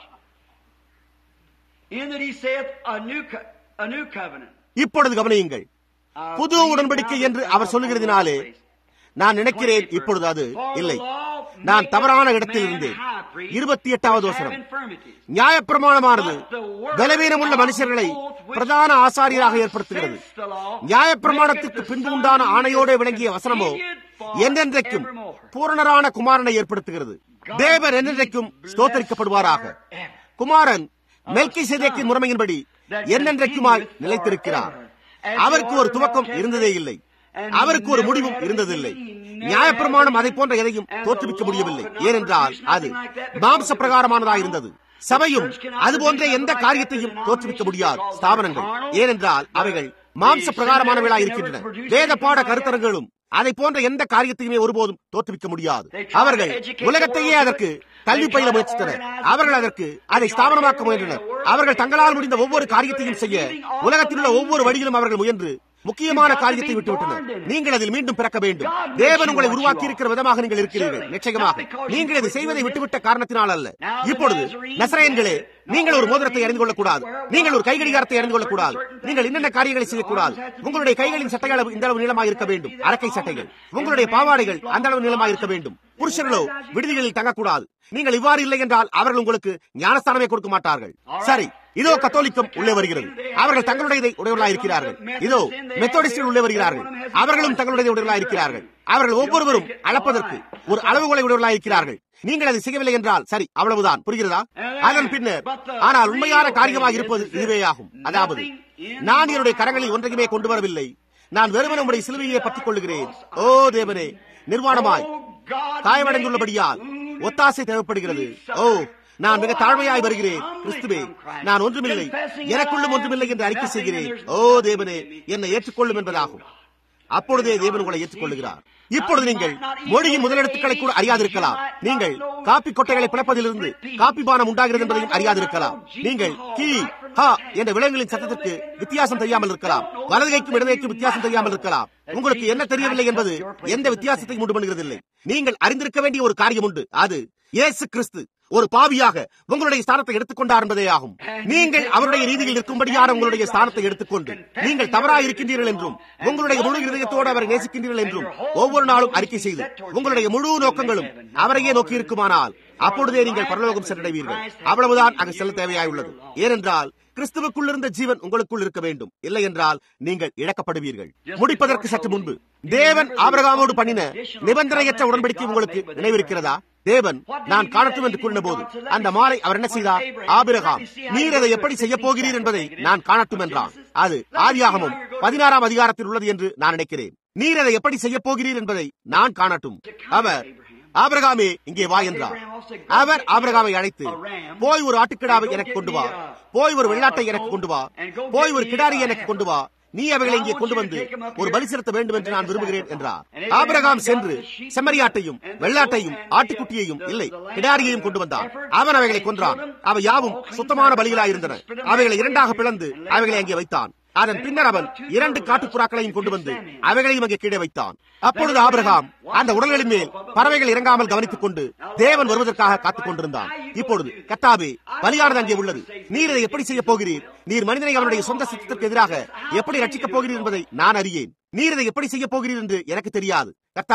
In that he saith a new, co- a new covenant. இப்பொழுது கவனியுங்கள் புது உடன்படிக்கை என்று அவர் சொல்லுகிறதினாலே நான் நினைக்கிறேன் இப்பொழுது அது இல்லை நான் தவறான இடத்தில் இருந்தேன் இருபத்தி எட்டாவது வசனம் நியாயப்பிரமாணமானது பலவீனமுள்ள மனுஷர்களை பிரதான ஆசாரியராக ஏற்படுத்துகிறது நியாயப்பிரமாணத்திற்கு பின்பு உண்டான ஆணையோடு விளங்கிய வசனமோ என்றென்றைக்கும் பூரணரான குமாரனை ஏற்படுத்துகிறது தேவன் என்றென்றைக்கும் ஸ்தோத்தரிக்கப்படுவாராக குமாரன் மெல்கி சேதேக்கின் முறைமையின்படி என்னென்றைக்குமாய் நிலைத்திருக்கிறார் அவருக்கு ஒரு துவக்கம் இருந்ததே இல்லை அவருக்கு ஒரு முடிவும் இருந்ததில்லை நியாயப்பிரமாணம் அதை போன்ற எதையும் தோற்றுவிக்க முடியவில்லை ஏனென்றால் அது மாம்ச பிரகாரமானதாக இருந்தது சபையும் அது போன்ற எந்த காரியத்தையும் தோற்றுவிக்க முடியாது ஸ்தாபனங்கள் ஏனென்றால் அவைகள் மாம்ச பிரகாரமானவர்களாக இருக்கின்றன வேத பாட கருத்தரங்களும் அதை போன்ற எந்த காரியத்தையுமே ஒருபோதும் தோற்றுவிக்க முடியாது அவர்கள் உலகத்தையே அதற்கு கல்வி பயில முயற்சித்தனர் அவர்கள் அதற்கு அதை ஸ்தாபனமாக்க முயன்றனர் அவர்கள் தங்களால் முடிந்த ஒவ்வொரு காரியத்தையும் செய்ய உலகத்தில் உள்ள ஒவ்வொரு வழியிலும் அவர்கள் முயன்று முக்கியமான காரியத்தை விட்டுவிட்டனர் நீங்கள் அதில் மீண்டும் பிறக்க வேண்டும் தேவன் உங்களை உருவாக்கி இருக்கிற விதமாக நீங்கள் இருக்கிறீர்கள் நிச்சயமாக நீங்கள் இதை செய்வதை விட்டுவிட்ட காரணத்தினால் அல்ல இப்பொழுது நசரேன்களே நீங்கள் ஒரு மோதிரத்தை அறிந்து கொள்ளக்கூடாது நீங்கள் ஒரு கைகடிகாரத்தை அறிந்து கொள்ளக்கூடாது நீங்கள் என்னென்ன காரியங்களை செய்யக்கூடாது உங்களுடைய கைகளின் சட்டை அளவு இந்த அளவு நீளமாக இருக்க வேண்டும் அரக்கை சட்டைகள் உங்களுடைய பாவாடைகள் அந்த அளவு நீளமாக இருக்க வேண்டும் புருஷர்களோ விடுதிகளில் தங்கக்கூடாது நீங்கள் இவ்வாறு இல்லை என்றால் அவர்கள் உங்களுக்கு ஞானஸ்தானமே கொடுக்க மாட்டார்கள் சரி இதோ கத்தோலிக்கம் உள்ளே வருகிறது அவர்கள் தங்களுடையதை உடையவர்களாக இருக்கிறார்கள் இதோ மெத்தோடிஸ்டில் உள்ளே வருகிறார்கள் அவர்களும் தங்களுடைய உடையவர்களாக இருக்கிறார்கள் அவர்கள் ஒவ்வொருவரும் அளப்பதற்கு ஒரு அளவுகோலை உடையவர்களாக இருக்கிறார்கள் நீங்கள் அதை செய்யவில்லை என்றால் சரி அவ்வளவுதான் புரிகிறதா அதன் பின்னர் ஆனால் உண்மையான காரியமாக இருப்பது இதுவே ஆகும் அதாவது நான் என்னுடைய கரங்களில் ஒன்றையுமே கொண்டு வரவில்லை நான் வெறுமன உடைய சிலுவையை பற்றிக் கொள்ளுகிறேன் ஓ தேவனே நிர்வாணமாய் காயமடைந்துள்ளபடியால் ஒத்தாசை தேவைப்படுகிறது ஓ நான் மிக தாழ்மையாய் வருகிறேன் கிறிஸ்துவே நான் ஒன்றுமில்லை எனக்குள்ளும் ஒன்றுமில்லை என்று அறிக்கை செய்கிறேன் ஓ தேவனே என்னை ஏற்றுக்கொள்ளும் என்பதாகும் அப்பொழுதே தேவன் உங்களை ஏற்றுக்கொள்ளுகிறார் இப்பொழுது நீங்கள் மொழியின் முதலெழுத்துக்களை கூட அறியாதிருக்கலாம் நீங்கள் காப்பி கொட்டைகளை பிளப்பதிலிருந்து காப்பி பானம் உண்டாகிறது என்பதையும் அறியாதிருக்கலாம் நீங்கள் கீ ஹா என்ற விலங்குகளின் சத்தத்திற்கு வித்தியாசம் தெரியாமல் இருக்கலாம் வலதுகைக்கும் இடதுகைக்கும் வித்தியாசம் தெரியாமல் இருக்கலாம் உங்களுக்கு என்ன தெரியவில்லை என்பது எந்த வித்தியாசத்தையும் உண்டு பண்ணுகிறதில்லை நீங்கள் அறிந்திருக்க வேண்டிய ஒரு காரியம் உண்டு அது இயேசு கிறிஸ்து ஒரு பாவியாக உங்களுடைய ஸ்தானத்தை எடுத்துக்கொண்டார் என்பதே ஆகும் நீங்கள் அவருடைய ரீதியில் இருக்கும்படியான உங்களுடைய ஸ்தானத்தை எடுத்துக்கொண்டு நீங்கள் தவறாக இருக்கின்றீர்கள் என்றும் உங்களுடைய முழு இதயத்தோடு அவரை நேசிக்கின்றீர்கள் என்றும் ஒவ்வொரு நாளும் அறிக்கை செய்து உங்களுடைய முழு நோக்கங்களும் அவரையே நோக்கி இருக்குமானால் அப்பொழுதே நீங்கள் பரலோகம் சென்றடைவீர்கள் அவ்வளவுதான் அங்கு செல்ல தேவையாயுள்ளது ஏனென்றால் கிறிஸ்துவுக்குள் இருந்த ஜீவன் உங்களுக்குள் இருக்க வேண்டும் இல்லை என்றால் நீங்கள் இழக்கப்படுவீர்கள் முடிப்பதற்கு சற்று முன்பு தேவன் ஆபரகாமோடு பண்ணின நிபந்தனையற்ற உடன்படிக்கை உங்களுக்கு நினைவிருக்கிறதா தேவன் நான் காணட்டும் என்று கூறின போது அந்த மாலை அவர் என்ன செய்தார் ஆபிரகாம் நீர் அதை எப்படி செய்ய போகிறீர் என்பதை நான் காணட்டும் என்றான் அது ஆதியாகமும் பதினாறாம் அதிகாரத்தில் உள்ளது என்று நான் நினைக்கிறேன் நீர் அதை எப்படி செய்ய போகிறீர் என்பதை நான் காணட்டும் அவர் ஆபிரகாமே இங்கே வா என்றார் அவர் ஆபிரகாமை அழைத்து போய் ஒரு ஆட்டுக்கிடாவை எனக்கு கொண்டு வா போய் ஒரு வெள்ளாட்டை எனக்கு கொண்டு வா போய் ஒரு கிடாரி எனக்கு கொண்டு வா நீ அவைகளை இங்கே கொண்டு வந்து ஒரு பலி செலுத்த வேண்டும் என்று நான் விரும்புகிறேன் என்றார் ஆபிரகாம் சென்று செம்மறியாட்டையும் வெள்ளாட்டையும் ஆட்டுக்குட்டியையும் இல்லை கிடாரியையும் கொண்டு வந்தான் அவன் அவைகளை கொன்றான் அவை யாவும் சுத்தமான பலிகளாயிருந்தன அவைகளை இரண்டாக பிளந்து அவைகளை அங்கே வைத்தான் அதன் பின்னர் அவன் இரண்டு காட்டுப்புறாக்களையும் கொண்டு வந்து அவைகளையும் அங்கே கீழே வைத்தான் அப்பொழுது ஆபிரகாம் அந்த உடல்களின் மேல் பறவைகள் இறங்காமல் கவனித்துக் கொண்டு தேவன் வருவதற்காக காத்துக் கொண்டிருந்தான் இப்பொழுது கத்தாபே பலியானது அங்கே உள்ளது நீர் இதை எப்படி செய்ய போகிறீர் நீர் மனிதனை அவனுடைய சொந்த சித்தத்திற்கு எதிராக எப்படி ரட்சிக்கப் போகிறீர் என்பதை நான் அறியேன் நீர் இதை எப்படி செய்ய போகிறீர் என்று எனக்கு தெரியாது கர்த்தாவே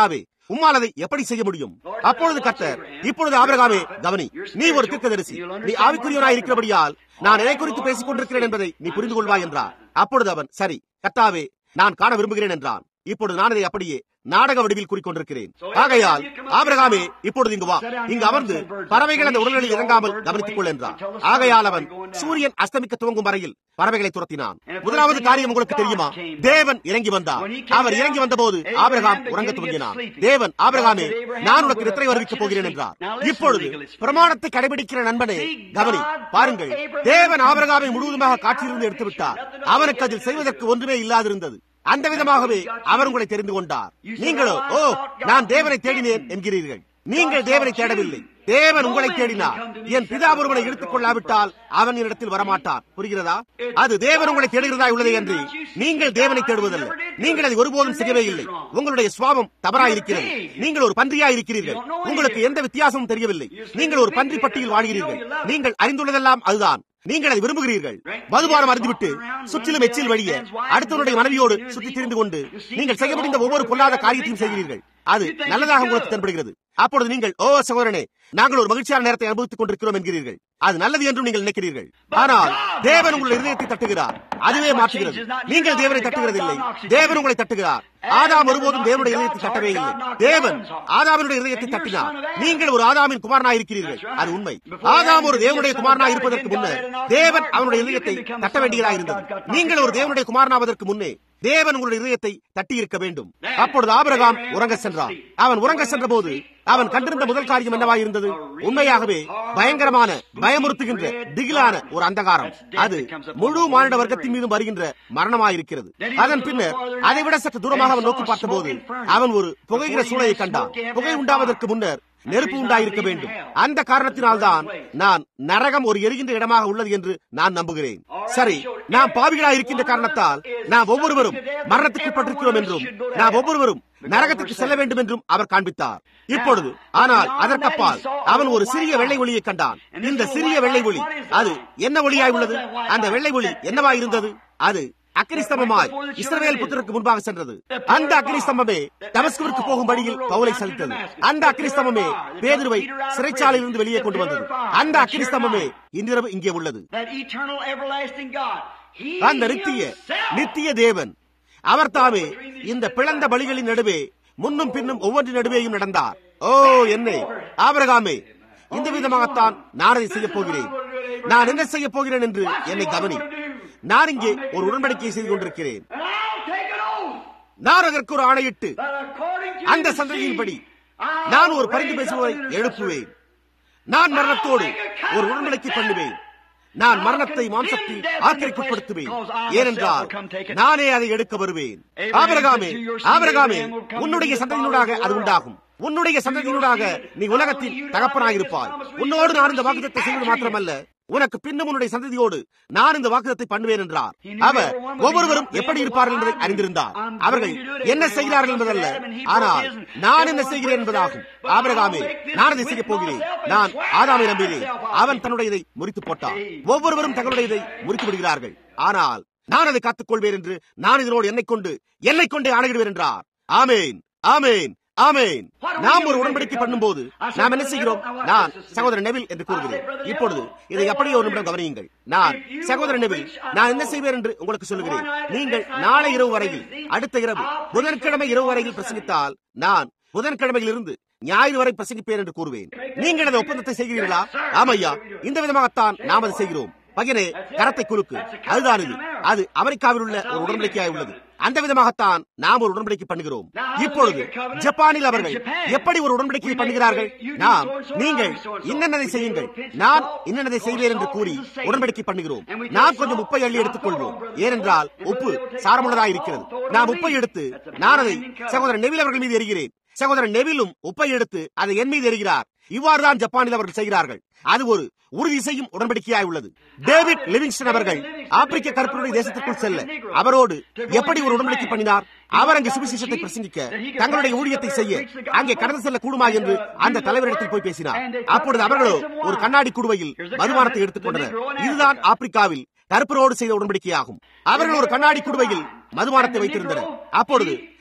உம்மால் அதை எப்படி செய்ய முடியும் அப்பொழுது கர்த்தர் இப்பொழுது ஆபிரகாமே கவனி நீ ஒரு தீர்க்கதரிசி நீ ஆவிக்குரியவனாய் இருக்கிறபடியால் நான் எதை குறித்து பேசிக் கொண்டிருக்கிறேன் என்பதை நீ புரிந்து கொள்வாய் என்றார் அப்பொழுது அவன் சரி கர்த்தாவே நான் காண விரும்புகிறேன் என்றான் இப்பொழுது நான் இதை அப்படியே நாடக வடிவில் கூறிக்கொண்டிருக்கிறேன் ஆகையால் ஆபிரகாமே இப்பொழுது இங்கு வா இங்கு அமர்ந்து பறவைகள் அந்த உடல்களில் இறங்காமல் கவனித்துக் கொள் என்றார் ஆகையால் அவன் சூரியன் அஸ்தமிக்க துவங்கும் வரையில் பறவைகளை துரத்தினான் முதலாவது காரியம் உங்களுக்கு தெரியுமா தேவன் இறங்கி வந்தார் அவர் இறங்கி வந்தபோது ஆபிரகாம் உறங்க துவங்கினார் தேவன் ஆபிரகாமே நான் உனக்கு நித்திரை வருவிக்கப் போகிறேன் என்றார் இப்பொழுது பிரமாணத்தை கடைபிடிக்கிற நண்பனே கவனி பாருங்கள் தேவன் ஆபிரகாமை முழுவதுமாக காட்சியிலிருந்து எடுத்து விட்டார் அவனுக்கு அதில் செய்வதற்கு ஒன்றுமே இல்லாதிருந்தது அந்த விதமாகவே அவர் உங்களை தெரிந்து கொண்டார் நீங்களோ ஓ நான் தேவனை தேடினேன் என்கிறீர்கள் நீங்கள் தேவனை தேடவில்லை தேவன் உங்களை தேடினார் என் பிதா ஒருவனை எடுத்துக் கொள்ளாவிட்டால் அவன் என்னிடத்தில் வரமாட்டார் புரிகிறதா அது தேவன் உங்களை தேடுகிறதா உள்ளதே என்று நீங்கள் தேவனை தேடுவதல்ல நீங்கள் அதை ஒருபோதும் செய்யவே இல்லை உங்களுடைய சுவாபம் தவறாயிருக்கிறது நீங்கள் ஒரு பன்றியா இருக்கிறீர்கள் உங்களுக்கு எந்த வித்தியாசமும் தெரியவில்லை நீங்கள் ஒரு பன்றி பட்டியில் வாழ்கிறீர்கள் நீங்கள் அறிந்துள்ளதெல்லாம் அதுதான் நீங்கள் அதை விரும்புகிறீர்கள் மதுபானம் அறிந்துவிட்டு சுற்றிலும் எச்சில் வழிய அடுத்தவருடைய மனைவியோடு சுற்றி திரிந்து கொண்டு நீங்கள் செய்ய முடிந்த ஒவ்வொரு பொல்லாத காரியத்தையும் செய்கிறீர்கள் அது நல்லதாக உங்களுக்கு தென்படுகிறது அப்பொழுது நீங்கள் ஓ சகோதரனே நாங்கள் ஒரு மகிழ்ச்சியான நேரத்தை அனுபவித்துக் கொண்டிருக்கிறோம் என்கிறீர்கள் அது நல்லது என்றும் நீங்கள் நினைக்கிறீர்கள் ஆனால் தேவன் உங்கள் இதயத்தை தட்டுகிறார் அதுவே மாற்றுகிறது நீங்கள் தேவனை தட்டுகிறதில்லை தேவன் உங்களை தட்டுகிறார் ஆதாம் ஒருபோதும் தேவனுடைய இதயத்தை தட்டவே இல்லை தேவன் ஆதாமினுடைய இதயத்தை தட்டினார் நீங்கள் ஒரு ஆதாமின் குமாரனாய் இருக்கிறீர்கள் அது உண்மை ஆதாம் ஒரு தேவனுடைய குமாரனாய் இருப்பதற்கு முன்னர் தேவன் அவனுடைய இதயத்தை தட்ட வேண்டியதாக இருந்தது நீங்கள் ஒரு தேவனுடைய குமாரனாவதற்கு முன்னே தேவன் உங்களுடைய இதயத்தை தட்டி இருக்க வேண்டும் அப்பொழுது ஆபிரகாம் உறங்க சென்றான் அவன் உறங்க சென்ற போது அவன் கண்டிருந்த முதல் காரியம் என்னவாய் இருந்தது உண்மையாகவே பயங்கரமான பயமுறுத்துகின்ற திகிலான ஒரு அந்தகாரம் அது முழு மானிட வர்க்கத்தின் மீதும் வருகின்ற மரணமாயிருக்கிறது அதன் பின்னர் அதை விட சற்று தூரமாக அவன் நோக்கி பார்த்தபோது அவன் ஒரு புகைகிற சூழலை கண்டான் புகை உண்டாவதற்கு முன்னர் நெருப்பு உண்டாயிருக்க வேண்டும் அந்த காரணத்தினால்தான் நான் நரகம் ஒரு எரிகின்ற இடமாக உள்ளது என்று நான் நம்புகிறேன் சரி நாம் பாவிகளாக இருக்கின்ற காரணத்தால் நாம் ஒவ்வொருவரும் மரணத்துக்கு பட்டிருக்கிறோம் என்றும் நாம் ஒவ்வொருவரும் நரகத்துக்கு செல்ல வேண்டும் என்றும் அவர் காண்பித்தார் இப்பொழுது ஆனால் அதற்கப்பால் அவன் ஒரு சிறிய வெள்ளை ஒளியை கண்டான் இந்த சிறிய வெள்ளை ஒளி அது என்ன ஒளியாய் உள்ளது அந்த வெள்ளை ஒளி என்னவாய் இருந்தது அது அக்னிஸ்தம்பமாய் இஸ்ரவேல் புத்திரருக்கு முன்பாக சென்றது அந்த அக்னிஸ்தம்பமே தமஸ்குவிற்கு போகும் வழியில் பவுலை செலுத்தது அந்த அக்னிஸ்தம்பமே பேதுருவை சிறைச்சாலையிலிருந்து வெளியே கொண்டு வந்தது அந்த அக்னிஸ்தம்பமே இன்றிரவு இங்கே உள்ளது அந்த நித்திய நித்திய தேவன் அவர் தாமே இந்த பிளந்த பலிகளின் நடுவே முன்னும் பின்னும் ஒவ்வொன்றின் நடுவேயும் நடந்தார் ஓ என்னை ஆபரகாமே இந்த விதமாகத்தான் நான் அதை செய்ய போகிறேன் நான் என்ன செய்ய போகிறேன் என்று என்னை கவனி நான் இங்கே ஒரு உடன்படிக்கையை செய்து கொண்டிருக்கிறேன் நான் அதற்கு ஒரு ஆணையிட்டு அந்த சந்ததியின்படி நான் ஒரு பரிந்து பேசுவதை எழுப்புவேன் நான் மரணத்தோடு ஒரு உடன்படிக்கை பண்ணுவேன் நான் மரணத்தை மாம்சத்தில் ஆக்கிரமிக்கப்படுத்துவேன் ஏனென்றால் நானே அதை எடுக்க வருவேன் ஆபரகாமே ஆபரகாமே உன்னுடைய சந்ததியினூடாக அது உண்டாகும் உன்னுடைய சந்ததியினூடாக நீ உலகத்தில் தகப்பனாயிருப்பாய் உன்னோடு நான் இந்த வாக்குத்தத்தை செய்வது மாத்திரமல்ல உனக்கு பின்னும் உன்னுடைய சந்ததியோடு நான் இந்த வாக்குத்தத்தை பண்ணுவேன் என்றார் அவர் ஒவ்வொருவரும் எப்படி இருப்பார்கள் என்பதை அறிந்திருந்தார் அவர்கள் என்ன செய்கிறார்கள் என்பதல்ல ஆனால் நான் என்ன செய்கிறேன் என்பதாகும் ஆபரகாமே நான் அதை செய்ய போகிறேன் நான் ஆதாமை நம்பினேன் அவன் தன்னுடைய இதை முறித்து போட்டான் ஒவ்வொருவரும் தங்களுடைய இதை முறித்து விடுகிறார்கள் ஆனால் நான் அதை காத்துக்கொள்வேன் என்று நான் இதனோடு என்னை கொண்டு என்னை கொண்டே ஆணையிடுவேன் என்றார் ஆமேன் ஆமேன் ஆமேன் நாம் ஒரு உடன்படிக்கை பண்ணும்போது நாம் என்ன செய்கிறோம் நான் சகோதரன் நெவில் என்று கூறுகிறேன் இப்பொழுது இதை அப்படியே ஒரு நிமிடம் கவனியுங்கள் நான் சகோதரன் நெவில் நான் என்ன செய்வேன் என்று உங்களுக்கு சொல்லுகிறேன் நீங்கள் நாளை இரவு வரையில் அடுத்த இரவு புதன்கிழமை இரவு வரையில் பிரசங்கித்தால் நான் புதன்கிழமையில் இருந்து ஞாயிறு வரை பிரசங்கிப்பேன் என்று கூறுவேன் நீங்கள் அந்த ஒப்பந்தத்தை செய்கிறீர்களா ஆமையா இந்த விதமாகத்தான் நாம் அதை செய்கிறோம் பையனே கரத்தை குலுக்கு அதுதான் இது அது அமெரிக்காவில் உள்ள ஒரு உடன்படிக்கையாய் உள்ளது அந்த விதமாகத்தான் நாம் ஒரு உடன்படிக்கை பண்ணுகிறோம் இப்பொழுது ஜப்பானில் அவர்கள் எப்படி ஒரு உடன்படிக்கை பண்ணுகிறார்கள் நாம் நீங்கள் இன்னென்னதை செய்யுங்கள் நான் இன்னென்னதை செய்வேன் என்று கூறி உடன்படிக்கை பண்ணுகிறோம் நாம் கொஞ்சம் உப்பை அள்ளி எடுத்துக் கொள்வோம் ஏனென்றால் உப்பு சாரமுள்ளதாக இருக்கிறது நாம் உப்பை எடுத்து நான் அதை சகோதரர் நெவில் அவர்கள் மீது எறிகிறேன் சகோதரர் நெவிலும் உப்பை எடுத்து அதை என் மீது எறிகிறார் இவ்வாறுதான் ஜப்பானில் அவர்கள் செய்கிறார்கள் அது ஒரு உறுதி செய்யும் உடன்படிக்கையாய் உள்ளது டேவிட் லிவிங்ஸ்டன் அவர்கள் ஆப்பிரிக்க கருப்பினுடைய தேசத்திற்குள் செல்ல அவரோடு எப்படி ஒரு உடன்படிக்கை பண்ணினார் அவர் அங்கு சுவிசேஷத்தை பிரசங்கிக்க தங்களுடைய ஊழியத்தை செய்ய அங்கே கடந்து செல்ல கூடுமா என்று அந்த தலைவரிடத்தில் போய் பேசினார் அப்பொழுது அவர்களோ ஒரு கண்ணாடி குடுவையில் வருமானத்தை எடுத்துக் கொண்டனர் இதுதான் ஆப்பிரிக்காவில் கருப்பரோடு செய்த உடன்படிக்கையாகும் அவர்கள் ஒரு கண்ணாடி குடுவையில் மதுபானத்தை வைத்திருந்தனர் அப்பொழுது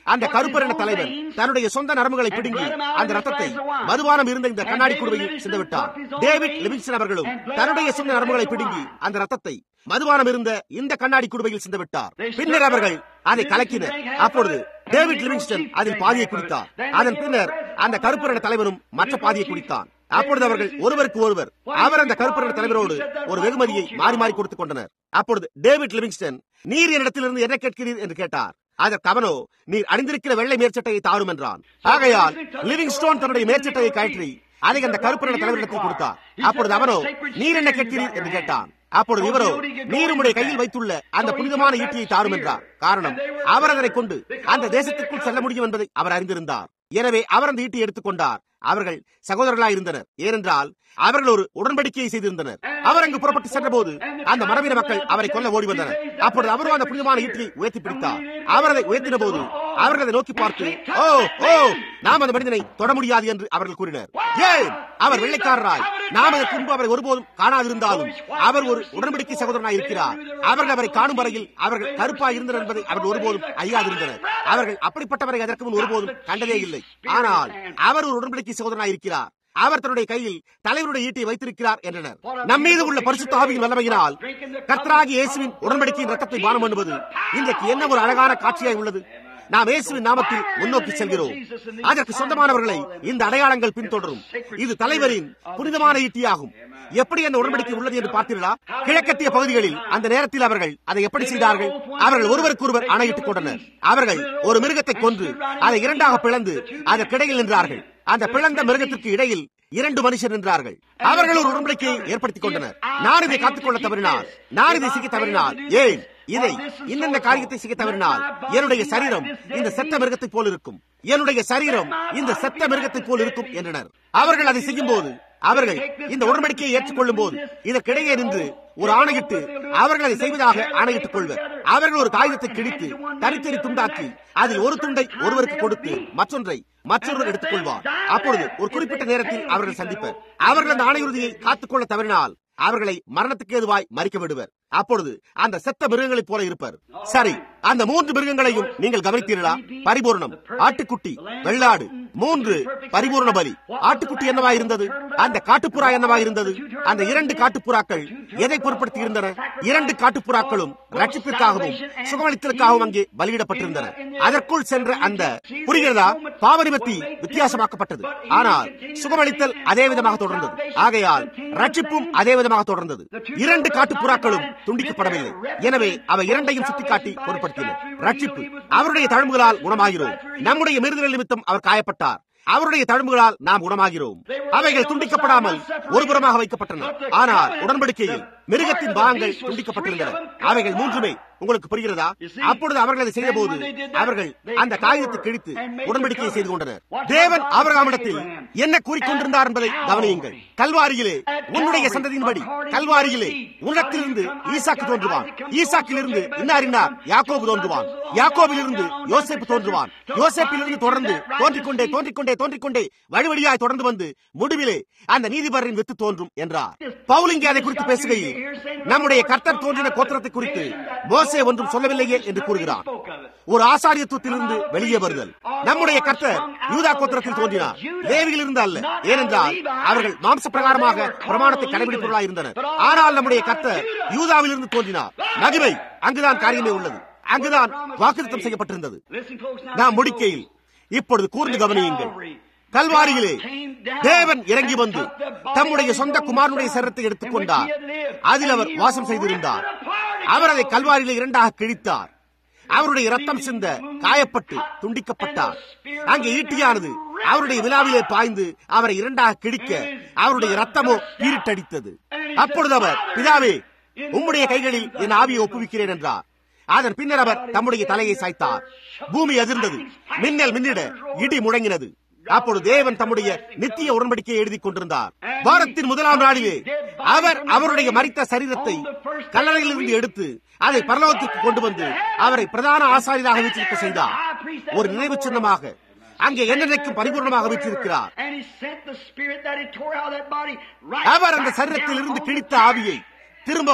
அந்த கருப்பரின தலைவன் தன்னுடைய சொந்த நரம்புகளை பிடுங்கி அந்த ரத்தத்தை மதுபானம் இருந்த இந்த கண்ணாடி குடுவையில் சிந்துவிட்டார் டேவிட் லிவிங்ஸ்டன் அவர்களும் தன்னுடைய சொந்த நரம்புகளை பிடுங்கி அந்த ரத்தத்தை மதுபானம் இருந்த இந்த கண்ணாடி குடுவையில் சிந்துவிட்டார் பின்னர் அவர்கள் அதை கலக்கினர் அப்பொழுது டேவிட் லிவிங்ஸ்டன் அதில் பாதியை குடித்தார் அதன் பின்னர் அந்த கருப்பரின தலைவனும் மற்ற பாதியை குடித்தான் அப்பொழுது அவர்கள் ஒருவருக்கு ஒருவர் அவர் அந்த கருப்பரின தலைவரோடு ஒரு வெகுமதியை மாறி மாறி கொடுத்துக் கொண்டனர் அப்பொழுது டேவிட் லிவிங்ஸ்டன் நீர் என்னிடத்திலிருந்து என்ன கேட்கிறீர் என்று கேட்டார் அதற்கு அவனோ நீர் அணிந்திருக்கிற வெள்ளை மேற்சட்டையை தாரும் என்றான் ஆகையால் லிவிங்ஸ்டோன் தன்னுடைய மேற்சட்டையை கழற்றி அதை அந்த கருப்பரின தலைவரிடத்தில் கொடுத்தார் அப்பொழுது அவனோ நீர் என்ன கேட்கிறீர் என்று கேட்டான் அப்பொழுது இவரோ நீர் உடைய கையில் வைத்துள்ள அந்த புனிதமான ஈட்டியை தாரும் என்றார் காரணம் அவர் அதனை கொண்டு அந்த தேசத்திற்குள் செல்ல முடியும் என்பதை அவர் அறிந்திருந்தார் எனவே அவர் அந்த ஈட்டியை எடுத்துக்கொண்டார் அவர்கள் சகோதரர்களாய் இருந்தனர் ஏனென்றால் அவர்கள் ஒரு உடன்படிக்கையை செய்திருந்தனர் அவர் அங்கு புறப்பட்டு சென்றபோது அந்த மரபின மக்கள் அவரை கொல்ல ஓடி வந்தனர் அப்பொழுது அவரும் அந்த புனிதமான ஈட்டியை உயர்த்தி பிடித்தார் அவர் அதை உயர்த்தின போது அவர்கள் அதை நோக்கி பார்த்து ஓ ஓ நாம் அந்த மனிதனை தொட முடியாது என்று அவர்கள் கூறினர் ஏன் அவர் வெள்ளைக்காரராய் நாம் அதற்கு முன்பு அவரை ஒருபோதும் காணாதிருந்தாலும் அவர் ஒரு உடன்படிக்கை சகோதரனாய் இருக்கிறார் அவர்கள் அவரை காணும் வரையில் அவர்கள் கருப்பாய் இருந்தனர் என்பதை அவர்கள் ஒருபோதும் அறியாதிருந்தனர் அவர்கள் அப்படிப்பட்டவரை அதற்கு முன் ஒருபோதும் கண்டதே இல்லை ஆனால் அவர் ஒரு உடன்படிக்கை சகோதரனாய் இருக்கிறார் அவர் தன்னுடைய கையில் தலைவருடைய ஈட்டை வைத்திருக்கிறார் என்றனர் நம் மீது உள்ள பரிசுத்த ஆவியின் வல்லமையினால் கர்த்தராகி இயேசுவின் உடன்படிக்கையின் ரத்தத்தை பானம் பண்ணுவது இன்றைக்கு என்ன ஒரு அழகான காட்சியாய் உள்ளது நாம் இயேசுவின் நாமத்தில் முன்னோக்கி செல்கிறோம் அதற்கு சொந்தமானவர்களை இந்த அடையாளங்கள் பின்தொடரும் இது தலைவரின் புனிதமான ஈட்டியாகும் எப்படி அந்த உடன்படிக்கை உள்ளது என்று பார்த்தீர்களா கிழக்கத்திய பகுதிகளில் அந்த நேரத்தில் அவர்கள் அதை எப்படி செய்தார்கள் அவர்கள் ஒருவருக்கொருவர் அணையிட்டுக் கொண்டனர் அவர்கள் ஒரு மிருகத்தை கொன்று அதை இரண்டாக பிளந்து அதற்கிடையில் நின்றார்கள் அந்த பிளந்த மிருகத்திற்கு இடையில் இரண்டு மனுஷர் நின்றார்கள் அவர்கள் ஒரு உடன்படிக்கையை ஏற்படுத்திக் கொண்டனர் நான் இதை காத்துக்கொள்ள தவறினால் நான் இதை செய்ய தவறினால் ஏன் இதை இன்னென்ன காரியத்தை செய்ய தவறினால் என்னுடைய சரீரம் இந்த செத்த மிருகத்தை போல் இருக்கும் என்னுடைய சரீரம் இந்த செத்த மிருகத்தை போல் இருக்கும் என்றனர் அவர்கள் அதை செய்யும் போது அவர்கள் இந்த உடன்படிக்கையை ஏற்றுக்கொள்ளும் போது இதற்கிடையே நின்று ஒரு ஆணையிட்டு அவர்கள் அதை செய்வதாக ஆணையிட்டுக் கொள்வர் அவர்கள் ஒரு காகிதத்தை கிழித்து தனித்தனி துண்டாக்கி அதில் ஒரு துண்டை ஒருவருக்கு கொடுத்து மற்றொன்றை மற்றொருவர் எடுத்துக் கொள்வார் அப்பொழுது ஒரு குறிப்பிட்ட நேரத்தில் அவர்கள் சந்திப்பர் அவர்கள் அந்த ஆணையுறுதியை காத்துக்கொள்ள தவறினால் அவர்களை மரணத்துக்கு ஏதுவாய் மறிக்க விடுவர் அப்பொழுது அந்த செத்த மிருகங்களைப் போல இருப்பர் சரி அந்த மூன்று மிருகங்களையும் நீங்கள் கவனித்தீர்களா பரிபூர்ணம் ஆட்டுக்குட்டி வெள்ளாடு மூன்று பரிபூர்ண பலி ஆட்டுக்குட்டி என்னவா இருந்தது அந்த காட்டுப்புறா என்னவா இருந்தது அந்த இரண்டு காட்டுப்புறாக்கள் எதை பொருட்படுத்தி இருந்தன இரண்டு காட்டுப்புறாக்களும் ரட்சிப்பிற்காகவும் சுகமளித்தலுக்காகவும் அங்கே பலியிடப்பட்டிருந்தன அதற்குள் சென்ற அந்த புரிகிறதா பாவனிபத்தி வித்தியாசமாக்கப்பட்டது ஆனால் சுகமளித்தல் அதே விதமாக தொடர்ந்தது ஆகையால் ரட்சிப்பும் அதே விதமாக தொடர்ந்தது இரண்டு காட்டுப்புறாக்களும் துண்டிக்கப்படவில்லை எனவே அவை இரண்டையும் சுட்டிக்காட்டி பொருட்படுத்தின ரட்சிப்பு அவருடைய தழும்புகளால் குணமாகிறோம் நம்முடைய மீறுதல் நிமித்தம் அவர் காயப்பட்டார் அவருடைய தழும்புகளால் நாம் குணமாகிறோம் அவைகள் துண்டிக்கப்படாமல் ஒருபுறமாக வைக்கப்பட்டன ஆனால் உடன்படிக்கையில் மிருகத்தின் பாகங்கள் துண்டிக்கப்பட்டிருந்தன அவைகள் மூன்றுமே உங்களுக்கு புரிகிறதா அப்பொழுது அவர்கள் அதை செய்த போது அவர்கள் அந்த காகிதத்தை கிழித்து உடன்படிக்கையை செய்து கொண்டனர் தேவன் ஆபரகாமிடத்தில் என்ன கூறிக்கொண்டிருந்தார் என்பதை கவனியுங்கள் கல்வாரியிலே உன்னுடைய சந்ததியின்படி கல்வாரியிலே உன்னத்திலிருந்து ஈசாக்கு தோன்றுவான் ஈசாக்கிலிருந்து இன்னார் இன்னார் யாக்கோபு தோன்றுவான் யாக்கோபிலிருந்து யோசேப்பு தோன்றுவான் யோசேப்பிலிருந்து தொடர்ந்து தோன்றிக்கொண்டே தோன்றிக்கொண்டே தோன்றிக்கொண்டே வழி வழியாய் தொடர்ந்து வந்து முடிவிலே அந்த நீதிபரின் வித்து தோன்றும் என்றார் பவுலிங்கே அதை குறித்து பேசுகையில் நம்முடைய கர்த்தர் தோன்றின கோத்திரத்தை குறித்து மோசே ஒன்றும் சொல்லவில்லையே என்று கூறுகிறார் ஒரு ஆசாரியத்துவத்திலிருந்து வெளியே வருதல் நம்முடைய கர்த்தர் யூதா கோத்திரத்தில் தோன்றினார் லேவியில் இருந்து அல்ல ஏனென்றால் அவர்கள் மாம்ச பிரகாரமாக பிரமாணத்தை கடைபிடிப்பவர்களாக இருந்தனர் ஆனால் நம்முடைய கர்த்தர் யூதாவிலிருந்து தோன்றினார் மகிமை அங்குதான் காரியமே உள்ளது அங்குதான் வாக்குத்தம் செய்யப்பட்டிருந்தது நாம் முடிக்கையில் இப்பொழுது கூர்ந்து கவனியுங்கள் கல்வாரியிலே தேவன் இறங்கி வந்து தம்முடைய சொந்த குமாரனுடைய சரத்தை எடுத்துக் கொண்டார் அதில் அவர் வாசம் செய்திருந்தார் அவர் அதை கல்வாரியிலே இரண்டாக கிழித்தார் அவருடைய ரத்தம் சிந்த காயப்பட்டு துண்டிக்கப்பட்டார் அங்கே ஈட்டியானது அவருடைய விழாவிலே பாய்ந்து அவரை இரண்டாக கிழிக்க அவருடைய ரத்தமோ பீரிட்டடித்தது அப்பொழுது அவர் பிதாவே உம்முடைய கைகளில் என் ஆவியை ஒப்புவிக்கிறேன் என்றார் அதன் பின்னர் அவர் தம்முடைய தலையை சாய்த்தார் பூமி அதிர்ந்தது மின்னல் மின்னிட இடி முழங்கினது அப்பொழுது தேவன் தம்முடைய நித்திய உடன்படிக்கையை எழுதி கொண்டிருந்தார் வாரத்தின் முதலாம் நாளிலே அவர் அவருடைய மறித்த சரீரத்தை கல்லறையிலிருந்து எடுத்து அதை பரலோகத்திற்கு கொண்டு வந்து அவரை பிரதான ஆசாரியராக வீற்றிருக்க செய்தார் ஒரு நினைவு சின்னமாக அங்கே என்னென்னைக்கும் பரிபூர்ணமாக வைத்திருக்கிறார் அவர் அந்த சரீரத்தில் இருந்து கிழித்த ஆவியை திரும்பவும்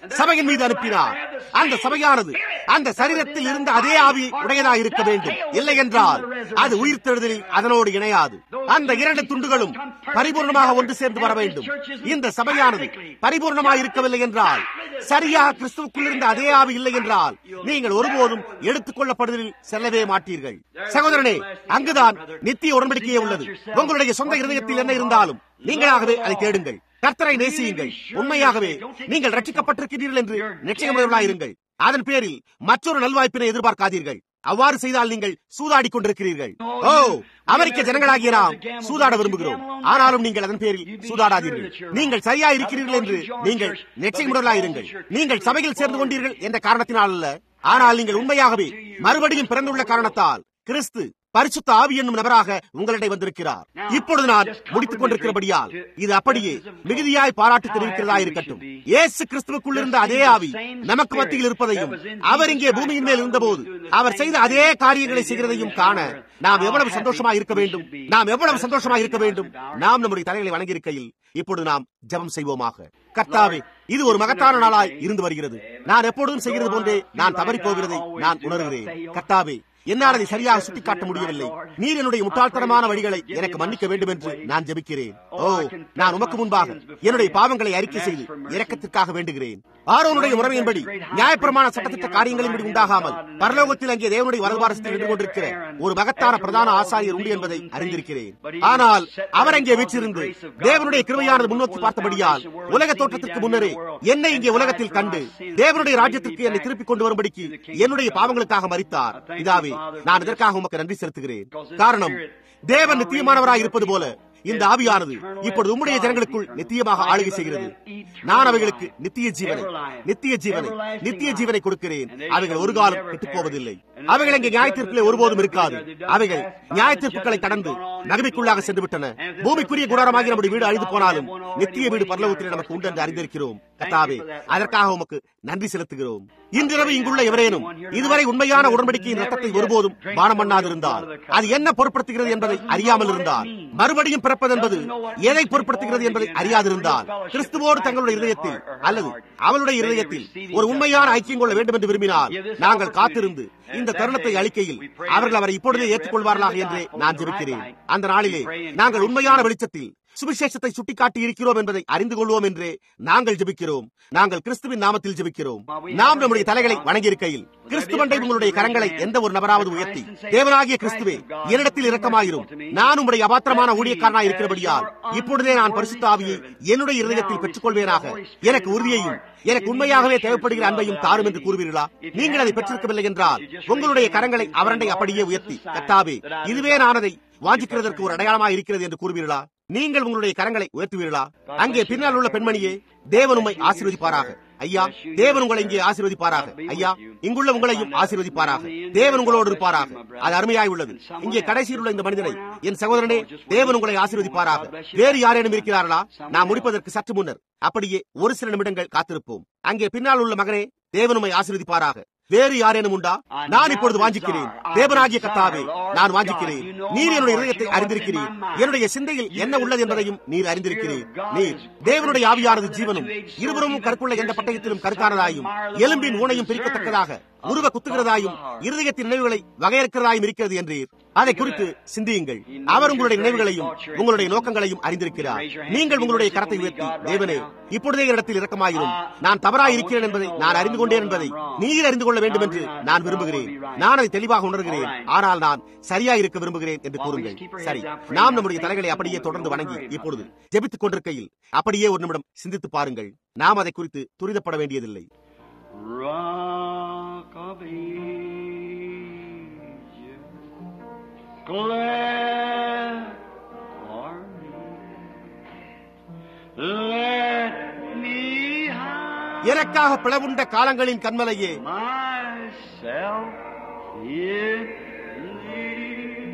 சபையின் மீது அனுப்பினார் அந்த சபையானது அந்த சரீரத்தில் இருந்த அதே ஆவி உடையதா இருக்க வேண்டும் இல்லை என்றால் அது உயிர்த்தெழுதலில் அதனோடு இணையாது அந்த இரண்டு துண்டுகளும் பரிபூர்ணமாக ஒன்று சேர்ந்து வர வேண்டும் இந்த சபையானது பரிபூர்ணமாக இருக்கவில்லை என்றால் சரியாக கிறிஸ்துவுக்குள் இருந்த அதே ஆவி இல்லை என்றால் நீங்கள் ஒருபோதும் எடுத்துக் கொள்ளப்படுவதில் செல்லவே மாட்டீர்கள் சகோதரனே அங்குதான் நித்திய உடன்படிக்கையே உள்ளது உங்களுடைய சொந்த இருதயத்தில் என்ன இருந்தாலும் நீங்களாகவே அதை தேடுங்கள் கர்த்தரை நேசியுங்கள் உண்மையாகவே நீங்கள் ரட்சிக்கப்பட்டிருக்கிறீர்கள் என்று நிச்சயமுள்ளவர்களாயிருங்கள் அதன் பேரில் மற்றொரு நல்வாய்ப்பினை எதிர்பார்க்காதீர்கள் அவ்வாறு செய்தால் நீங்கள் சூதாடி கொண்டிருக்கிறீர்கள் ஓ அமெரிக்க ஜனங்களாகிய நாம் சூதாட விரும்புகிறோம் ஆனாலும் நீங்கள் அதன் பேரில் சூதாடாதீர்கள் நீங்கள் சரியா இருக்கிறீர்கள் என்று நீங்கள் நிச்சயமுடலாயிருங்கள் நீங்கள் சபையில் சேர்ந்து கொண்டீர்கள் என்ற காரணத்தினால் அல்ல ஆனால் நீங்கள் உண்மையாகவே மறுபடியும் பிறந்துள்ள காரணத்தால் கிறிஸ்து பரிசுத்த ஆவி என்னும் நபராக உங்களிடம் வந்திருக்கிறார் இப்பொழுது நான் முடித்துக் கொண்டிருக்கிறபடியால் இது அப்படியே மிகுதியாய் பாராட்டு தெரிவிக்கிறதா இருக்கட்டும் இயேசு கிறிஸ்துவுக்குள் இருந்த அதே ஆவி நமக்கு மத்தியில் இருப்பதையும் அவர் இங்கே பூமியின் மேல் இருந்தபோது அவர் செய்த அதே காரியங்களை செய்கிறதையும் காண நாம் எவ்வளவு சந்தோஷமா இருக்க வேண்டும் நாம் எவ்வளவு சந்தோஷமா இருக்க வேண்டும் நாம் நம்முடைய தலைகளை வணங்கியிருக்கையில் இப்பொழுது நாம் ஜெபம் செய்வோமாக கர்த்தாவே இது ஒரு மகத்தான நாளாய் இருந்து வருகிறது நான் எப்பொழுதும் செய்கிறது போன்றே நான் தவறி போகிறதை நான் உணர்கிறேன் கர்த்தாவே என்னால் அதை சரியாக சுட்டிக்காட்ட முடியவில்லை நீர் என்னுடைய முட்டாள்தனமான வழிகளை எனக்கு மன்னிக்க வேண்டும் என்று நான் ஜெபிக்கிறேன் ஓ நான் உமக்கு முன்பாக என்னுடைய பாவங்களை அறிக்கை செய்து இரக்கத்திற்காக வேண்டுகிறேன் ஆரோனுடைய முறைமையின்படி நியாயப்பிரமாண சட்டத்திட்ட காரியங்களின்படி உண்டாகாமல் பரலோகத்தில் அங்கே தேவனுடைய வரதுபாரசத்தில் நின்று கொண்டிருக்கிற ஒரு மகத்தான பிரதான ஆசாரியர் உண்டு என்பதை அறிந்திருக்கிறேன் ஆனால் அவர் அங்கே வீற்றிருந்து தேவனுடைய கிருமையானது முன்னோக்கி பார்த்தபடியால் உலக தோற்றத்திற்கு முன்னரே என்னை இங்கே உலகத்தில் கண்டு தேவனுடைய ராஜ்யத்திற்கு என்னை திருப்பிக் கொண்டு வரும்படிக்கு என்னுடைய பாவங்களுக்காக மறித்தார் இதாவே நான் இதற்காக உமக்கு நன்றி செலுத்துகிறேன் காரணம் தேவன் நித்தியமானவராய் இருப்பது போல இந்த ஆவியானது இப்பொழுது உம்முடைய ஜனங்களுக்குள் நித்தியமாக ஆளுகை செய்கிறது நான் அவைகளுக்கு நித்திய ஜீவனை நித்திய ஜீவனை நித்திய ஜீவனை கொடுக்கிறேன் அவைகள் ஒரு காலம் விட்டுப் போவதில்லை அவைகள் இங்கே நியாயத்தீர்ப்பிலே ஒருபோதும் இருக்காது அவைகள் நியாயத்தீர்ப்புகளை கடந்து நகமைக்குள்ளாக சென்று விட்டன பூமிக்குரிய குடாரமாகி நம்முடைய வீடு அழிந்து போனாலும் நித்திய வீடு பரலோகத்தில் நமக்கு உண்டு என்று அறிந்திருக்கிறோம் கத்தாவே அதற்காக உமக்கு நன்றி செலுத்துகிறோம் இன்றிரவு இங்குள்ள எவரேனும் இதுவரை உண்மையான உடன்படிக்கையின் ரத்தத்தை ஒருபோதும் பானம் பண்ணாதிருந்தால் அது என்ன பொருட்படுத்துகிறது என்பதை அறியாமல் இருந்தால் மறுபடியும் பிறப்பது என்பது எதை பொருட்படுத்துகிறது என்பதை அறியாதிருந்தால் கிறிஸ்துவோடு தங்களுடைய இருதயத்தில் அல்லது அவளுடைய இருதயத்தில் ஒரு உண்மையான ஐக்கியம் கொள்ள வேண்டும் என்று விரும்பினால் நாங்கள் காத்திருந்து இந்த தருணத்தை அளிக்கையில் அவர்கள் அவரை இப்பொழுதே ஏற்றுக்கொள்வார்களாக என்றே நான் ஜெபிக்கிறேன் அந்த நாளிலே நாங்கள் உண்மையான வெளிச்சத்தில் சுவிசேஷத்தை சுட்டிக்காட்டி இருக்கிறோம் என்பதை அறிந்து கொள்வோம் என்றே நாங்கள் ஜெபிக்கிறோம் நாங்கள் கிறிஸ்துவின் நாமத்தில் ஜெபிக்கிறோம் நாம் நம்முடைய தலைகளை வணங்கியிருக்கையில் கிறிஸ்துவண்டை உங்களுடைய கரங்களை எந்த ஒரு நபராவது உயர்த்தி தேவனாகிய கிறிஸ்துவே என்னிடத்தில் இரக்கமாயிரும் நான் உங்களுடைய அபாத்திரமான ஊழியக்காரனாய் இருக்கிறபடியால் இப்பொழுதே நான் பரிசுத்த ஆவியை என்னுடைய இருதயத்தில் பெற்றுக்கொள்வேனாக எனக்கு உறுதியையும் எனக்கு உண்மையாகவே தேவைப்படுகிற அன்பையும் தாரும் என்று கூறுவீர்களா நீங்கள் அதை பெற்றிருக்கவில்லை என்றால் உங்களுடைய கரங்களை அவரண்டை அப்படியே உயர்த்தி கத்தாவே இதுவே நான் அதை வாஞ்சிக்கிறதற்கு ஒரு அடையாளமாக இருக்கிறது என்று கூறுவீர்களா நீங்கள் உங்களுடைய கரங்களை உயர்த்துவீர்களா அங்கே பின்னால் உள்ள பெண்மணியே தேவன் உண்மை ஆசீர்வதிப்பாராக ஐயா தேவன் உங்களை இங்கே ஆசீர்வதிப்பாராக ஐயா இங்குள்ள உங்களையும் ஆசீர்வதிப்பாராக தேவன் உங்களோடு இருப்பாராக அது அருமையாய் உள்ளது இங்கே கடைசியில் உள்ள இந்த மனிதனை என் சகோதரனே தேவன் உங்களை ஆசீர்வதிப்பாராக வேறு யாரேனும் இருக்கிறார்களா நான் முடிப்பதற்கு சற்று முன்னர் அப்படியே ஒரு சில நிமிடங்கள் காத்திருப்போம் அங்கே பின்னால் உள்ள மகனே தேவன் உண்மை ஆசீர்வதிப்பாராக வேறு யாரேனும் உண்டா நான் இப்பொழுது வாஞ்சிக்கிறேன் தேவனாகிய கத்தாவே நான் வாஞ்சிக்கிறேன் நீர் என்னுடைய இதயத்தை அறிந்திருக்கிறீர் என்னுடைய சிந்தையில் என்ன உள்ளது என்பதையும் நீர் அறிந்திருக்கிறீர் நீர் தேவனுடைய ஆவியானது ஜீவனும் இருவரும் கற்குள்ள எந்த பட்டயத்திலும் கருத்தானதாயும் எலும்பின் ஊனையும் பிரிக்கத்தக்கதாக உருவ குத்துகிறதாயும் இருதயத்தின் நினைவுகளை வகையறுக்கிறதாயும் இருக்கிறது என்றீர் அதை குறித்து சிந்தியுங்கள் அவர் உங்களுடைய நினைவுகளையும் உங்களுடைய நோக்கங்களையும் அறிந்திருக்கிறார் நீங்கள் உங்களுடைய கரத்தை உயர்த்தி தேவனே இப்பொழுதே இடத்தில் இரக்கமாயிரும் நான் தவறாய் இருக்கிறேன் என்பதை நான் அறிந்து கொண்டேன் என்பதை நீர் அறிந்து கொள்ள வேண்டும் என்று நான் விரும்புகிறேன் நான் அதை தெளிவாக உணர்கிறேன் ஆனால் நான் சரியா இருக்க விரும்புகிறேன் என்று கூறுங்கள் சரி நாம் நம்முடைய தலைகளை அப்படியே தொடர்ந்து வணங்கி இப்பொழுது ஜெபித்துக் கொண்டிருக்கையில் அப்படியே ஒரு நிமிடம் சிந்தித்து பாருங்கள் நாம் அதை குறித்து துரிதப்பட வேண்டியதில்லை Rock of Ages, glad for me. Let me hide எனக்காக பிளவுண்ட காலங்களின் கண்மலையே myself in thee.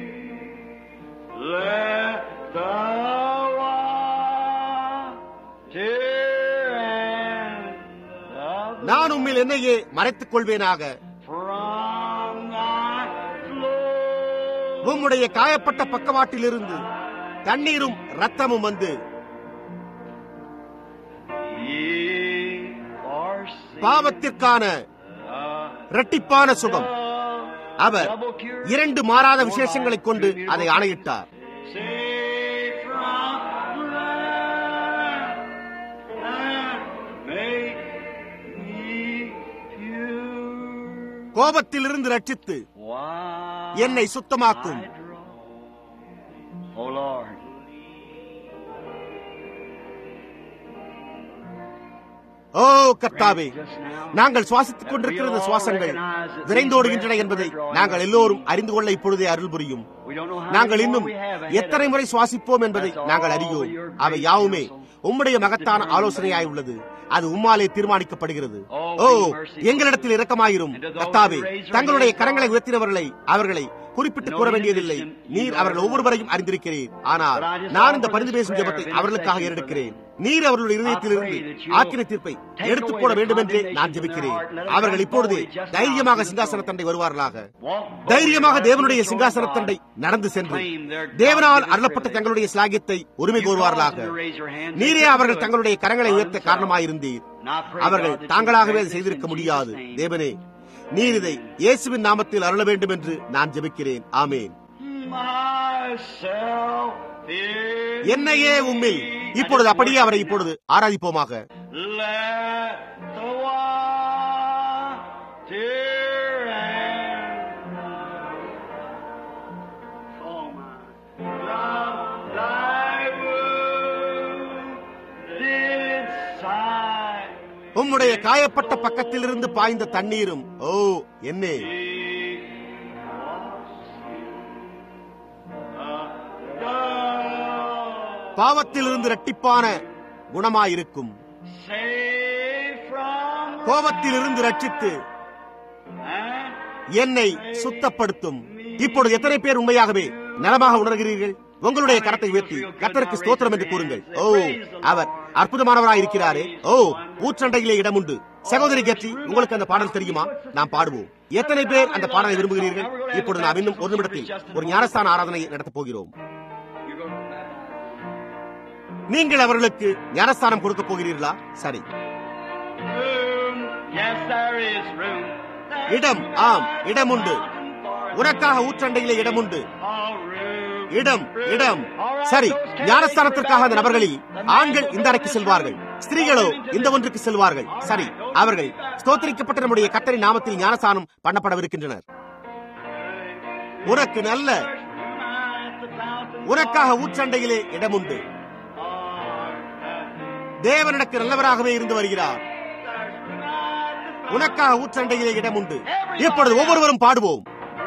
Let the water and the நான் உம்மில் என்னையே மறைத்துக் கொள்வேனாக from thy flow. உம்முடைய காயப்பட்ட பக்கவாட்டிலிருந்து தண்ணீரும் ரத்தமும் வந்து Ye are பாவத்திற்கான இரட்டிப்பான சுகம் அவர் இரண்டு மாறாத விசேஷங்களைக் கொண்டு அதை ஆணையிட்டார் Save from wrath and make me pure. கோபத்திலிருந்து ரட்சித்து Why என்னை சுத்தமாக்கும் I draw. Oh Lord. ஓ கர்த்தாவே நாங்கள் சுவாசித்துக் கொண்டிருக்கிற இந்த சுவாசங்கள் விரைந்தோடுகின்றன என்பதை நாங்கள் எல்லோரும் அறிந்து கொள்ள இப்பொழுதே அருள் புரியும் We don't know how நாங்கள் many more இன்னும் we have ahead of எத்தனை us. முறை சுவாசிப்போம் என்பதை நாங்கள் அறியோம் அவை யாவுமே உம்முடைய மகத்தான ஆலோசனையாய் உள்ளது அது உம்மாலே தீர்மானிக்கப்படுகிறது ஓ எங்களிடத்தில் இரக்கமாயிரும் கர்த்தாவே தங்களுடைய கரங்களை உயர்த்தினவர்களை அவர்களை குறிப்பிட்டு கூற வேண்டியதில்லை நீர் அவர்கள் ஒவ்வொருவரையும் அறிந்திருக்கிறேன் ஆனால் நான் இந்த பரிந்து பேசும் ஜெபத்தை அவர்களுக்காக ஏறெடுக்கிறேன் நீர் அவர்களுடைய இருதயத்திலிருந்து ஆக்கின தீர்ப்பை எடுத்துக் போட வேண்டும் என்றே நான் ஜெபிக்கிறேன் அவர்கள் இப்பொழுதே தைரியமாக சிங்காசனத்தண்டை வருவார்களாக தைரியமாக தேவனுடைய சிங்காசனத்தண்டை நடந்து சென்று தேவனால் அருளப்பட்ட தங்களுடைய சிலாகியத்தை உரிமை கோருவார்களாக நீரே அவர்கள் தங்களுடைய கரங்களை உயர்த்த காரணமாயிருந்தீர் அவர்கள் தாங்களாகவே அதை செய்திருக்க முடியாது தேவனே நீர் இதை இயேசுவின் நாமத்தில் அருள வேண்டும் என்று நான் ஜெபிக்கிறேன் ஆமேன் Myself is என்னையே உம்மில் இப்பொழுது அப்படியே அவரை இப்பொழுது ஆராதிப்போமாக Let the water and Oh my love thy wounded side உம்முடைய காயப்பட்ட பக்கத்திலிருந்து பாய்ந்த தண்ணீரும் ஓ என்னே பாவத்திலிருந்து இரட்டிப்பான குணமாயிருக்கும் Save from கோபத்திலிருந்து ரட்சித்து and என்னை சுத்தப்படுத்தும் இப்பொழுது எத்தனை பேர் உண்மையாகவே நலமாக உணர்கிறீர்கள் உங்களுடைய கரத்தை உயர்த்தி கத்தருக்கு ஸ்தோத்திரம் என்று கூறுங்கள் ஓ அவர் அற்புதமானவராய் இருக்கிறாரே ஓ ஊற்றண்டையிலே இடம் உண்டு சகோதரி கட்சி உங்களுக்கு அந்த பாடல் தெரியுமா நாம் பாடுவோம் எத்தனை பேர் அந்த பாடலை விரும்புகிறீர்கள் இப்பொழுது நாம் இன்னும் ஒரு நிமிடத்தில் ஒரு ஞானஸ்தான ஆராதனை நடத்தப் போகிறோம் you go back. நீங்கள் அவர்களுக்கு ஞானஸ்தானம் கொடுக்க போகிறீர்களா சரி Room, yes, there is room. There இடம் ஆம் இடம் உண்டு உனக்காக ஊற்றண்டையிலே இடம் உண்டு All room. இடம் இடம் சரி ஞானஸ்தானத்திற்காக அந்த நபர்களில் ஆண்கள் இந்த அறைக்கு செல்வார்கள் ஸ்திரீகளோ இந்த ஒன்றுக்கு செல்வார்கள் சரி அவர்கள் ஸ்தோத்திரிக்கப்பட்ட நம்முடைய கத்தரி நாமத்தில் ஞானஸ்தானம் பண்ணப்படவிருக்கின்றனர் உனக்கு நல்ல At the fountain. உனக்காக ஊற்றண்டையிலே இடம் உண்டு தேவன் எனக்கு நல்லவராகவே இருந்து வருகிறார் உனக்காக ஊற்றண்டையிலே இடம் உண்டு இப்பொழுது ஒவ்வொருவரும் பாடுவோம்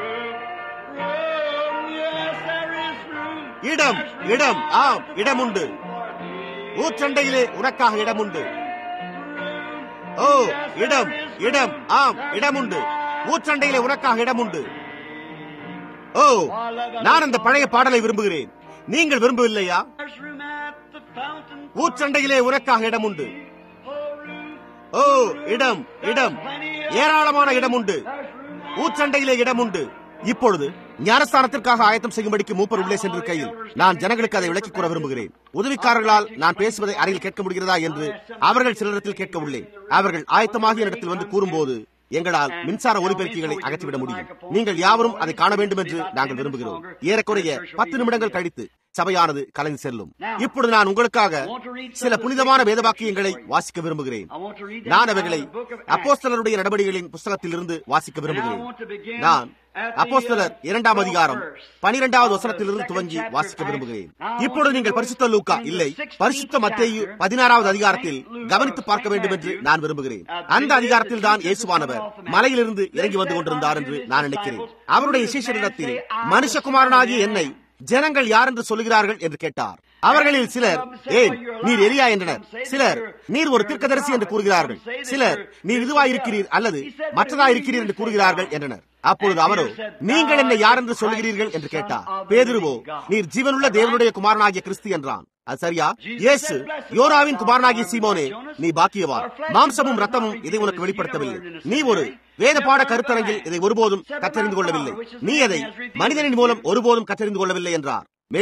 Room, yes, there is room. இடம் இடம் ஆம் இடம் உண்டு ஊற்றண்டையிலே உனக்காக இடம் உண்டு ஓ இடம் இடம் ஆம் இடம் உண்டு ஊற்றண்டையிலே உனக்காக இடம் உண்டு ஓ நான் அந்த பழைய பாடலை விரும்புகிறேன் நீங்கள் விரும்பவில்லையா There's room at the fountain. ஊற்றண்டையிலே உனக்காக இடம் உண்டு Oh, room. ஓ இடம் இடம் ஏராளமான இடம் உண்டு ஊற்றண்டையிலே இடம் உண்டு இப்பொழுது ஞானஸ்தானத்திற்காக ஆயத்தம் செய்யும்படிக்கு மூப்பர் உள்ளே சென்றிருக்கையில் நான் ஜனங்களுக்கு அதை விளக்கிக் கூற விரும்புகிறேன் உதவிக்காரர்களால் நான் பேசுவதை அறையில் கேட்க முடிகிறதா என்று அவர்கள் சிலரிடத்தில் கேட்க உள்ளேன் அவர்கள் ஆயத்தமாகிய இடத்தில் வந்து கூறும்போது எங்களால் மின்சார ஒலிபெருக்கிகளை அகற்றிவிட முடியும் நீங்கள் யாவரும் அதை காண வேண்டும் என்று நாங்கள் விரும்புகிறோம் ஏறக்குறைய பத்து நிமிடங்கள் கழித்து சபையானது கலைந்து செல்லும் இப்பொழுது நான் உங்களுக்காக சில புனிதமான வேதவாக்கியங்களை வாசிக்க விரும்புகிறேன் I want to read that நான் out of அவைகளை the book of Acts. அப்போஸ்தலருடைய நடவடிக்கைகளின் புஸ்தகத்தில் இருந்து வாசிக்க விரும்புகிறேன் நான் அப்போஸ்தலர் இரண்டாம் அதிகாரம் பனிரெண்டாவது வசனத்திலிருந்து துவங்கி வாசிக்க விரும்புகிறேன் இப்பொழுது நீங்கள் பரிசுத்த லூக்கா இல்லை பரிசுத்த மத்தேயு பதினாறாவது அதிகாரத்தில் கவனித்து பார்க்க வேண்டும் என்று நான் விரும்புகிறேன் அந்த அதிகாரத்தில் தான் இயேசுவானவர் மலையிலிருந்து இறங்கி வந்து கொண்டிருந்தார் என்று நான் நினைக்கிறேன் அவருடைய சீஷரிடத்தில் மனுஷகுமாரனாகிய என்னை ஜனங்கள் யார் என்று சொல்லுகிறார்கள் என்று கேட்டார் அவர்களில் சிலர் ஏன் நீர் எலியா என்றனர் சிலர் நீர் ஒரு தீர்க்கதரிசி என்று கூறுகிறார்கள் சிலர் நீர் இதுவாயிருக்கிறீர் அல்லது மற்றதாயிருக்கிறீர் என்று கூறுகிறார்கள் என்றனர் அப்பொழுது அவரோ நீங்கள் என்ன யார் என்று சொல்லுகிறீர்கள் என்று கேட்டார் பேதுருவோ நீர் ஜீவனுள்ள தேவனுடைய குமாரனாகிய கிறிஸ்து என்றான் அது சரியா இயேசு யோராவின் குமாரனாகிய சீமோனே நீ பாக்கியவான் மாம்சமும் ரத்தமும் இதை உனக்கு வெளிப்படுத்தவில்லை நீ ஒரு வேத பாட கருத்தரங்கில் இதை ஒருபோதும் கற்றறிந்து கொள்ளவில்லை நீ அதை மனிதனின் மூலம் ஒருபோதும் கற்றறிந்து கொள்ளவில்லை என்றார் மேலும்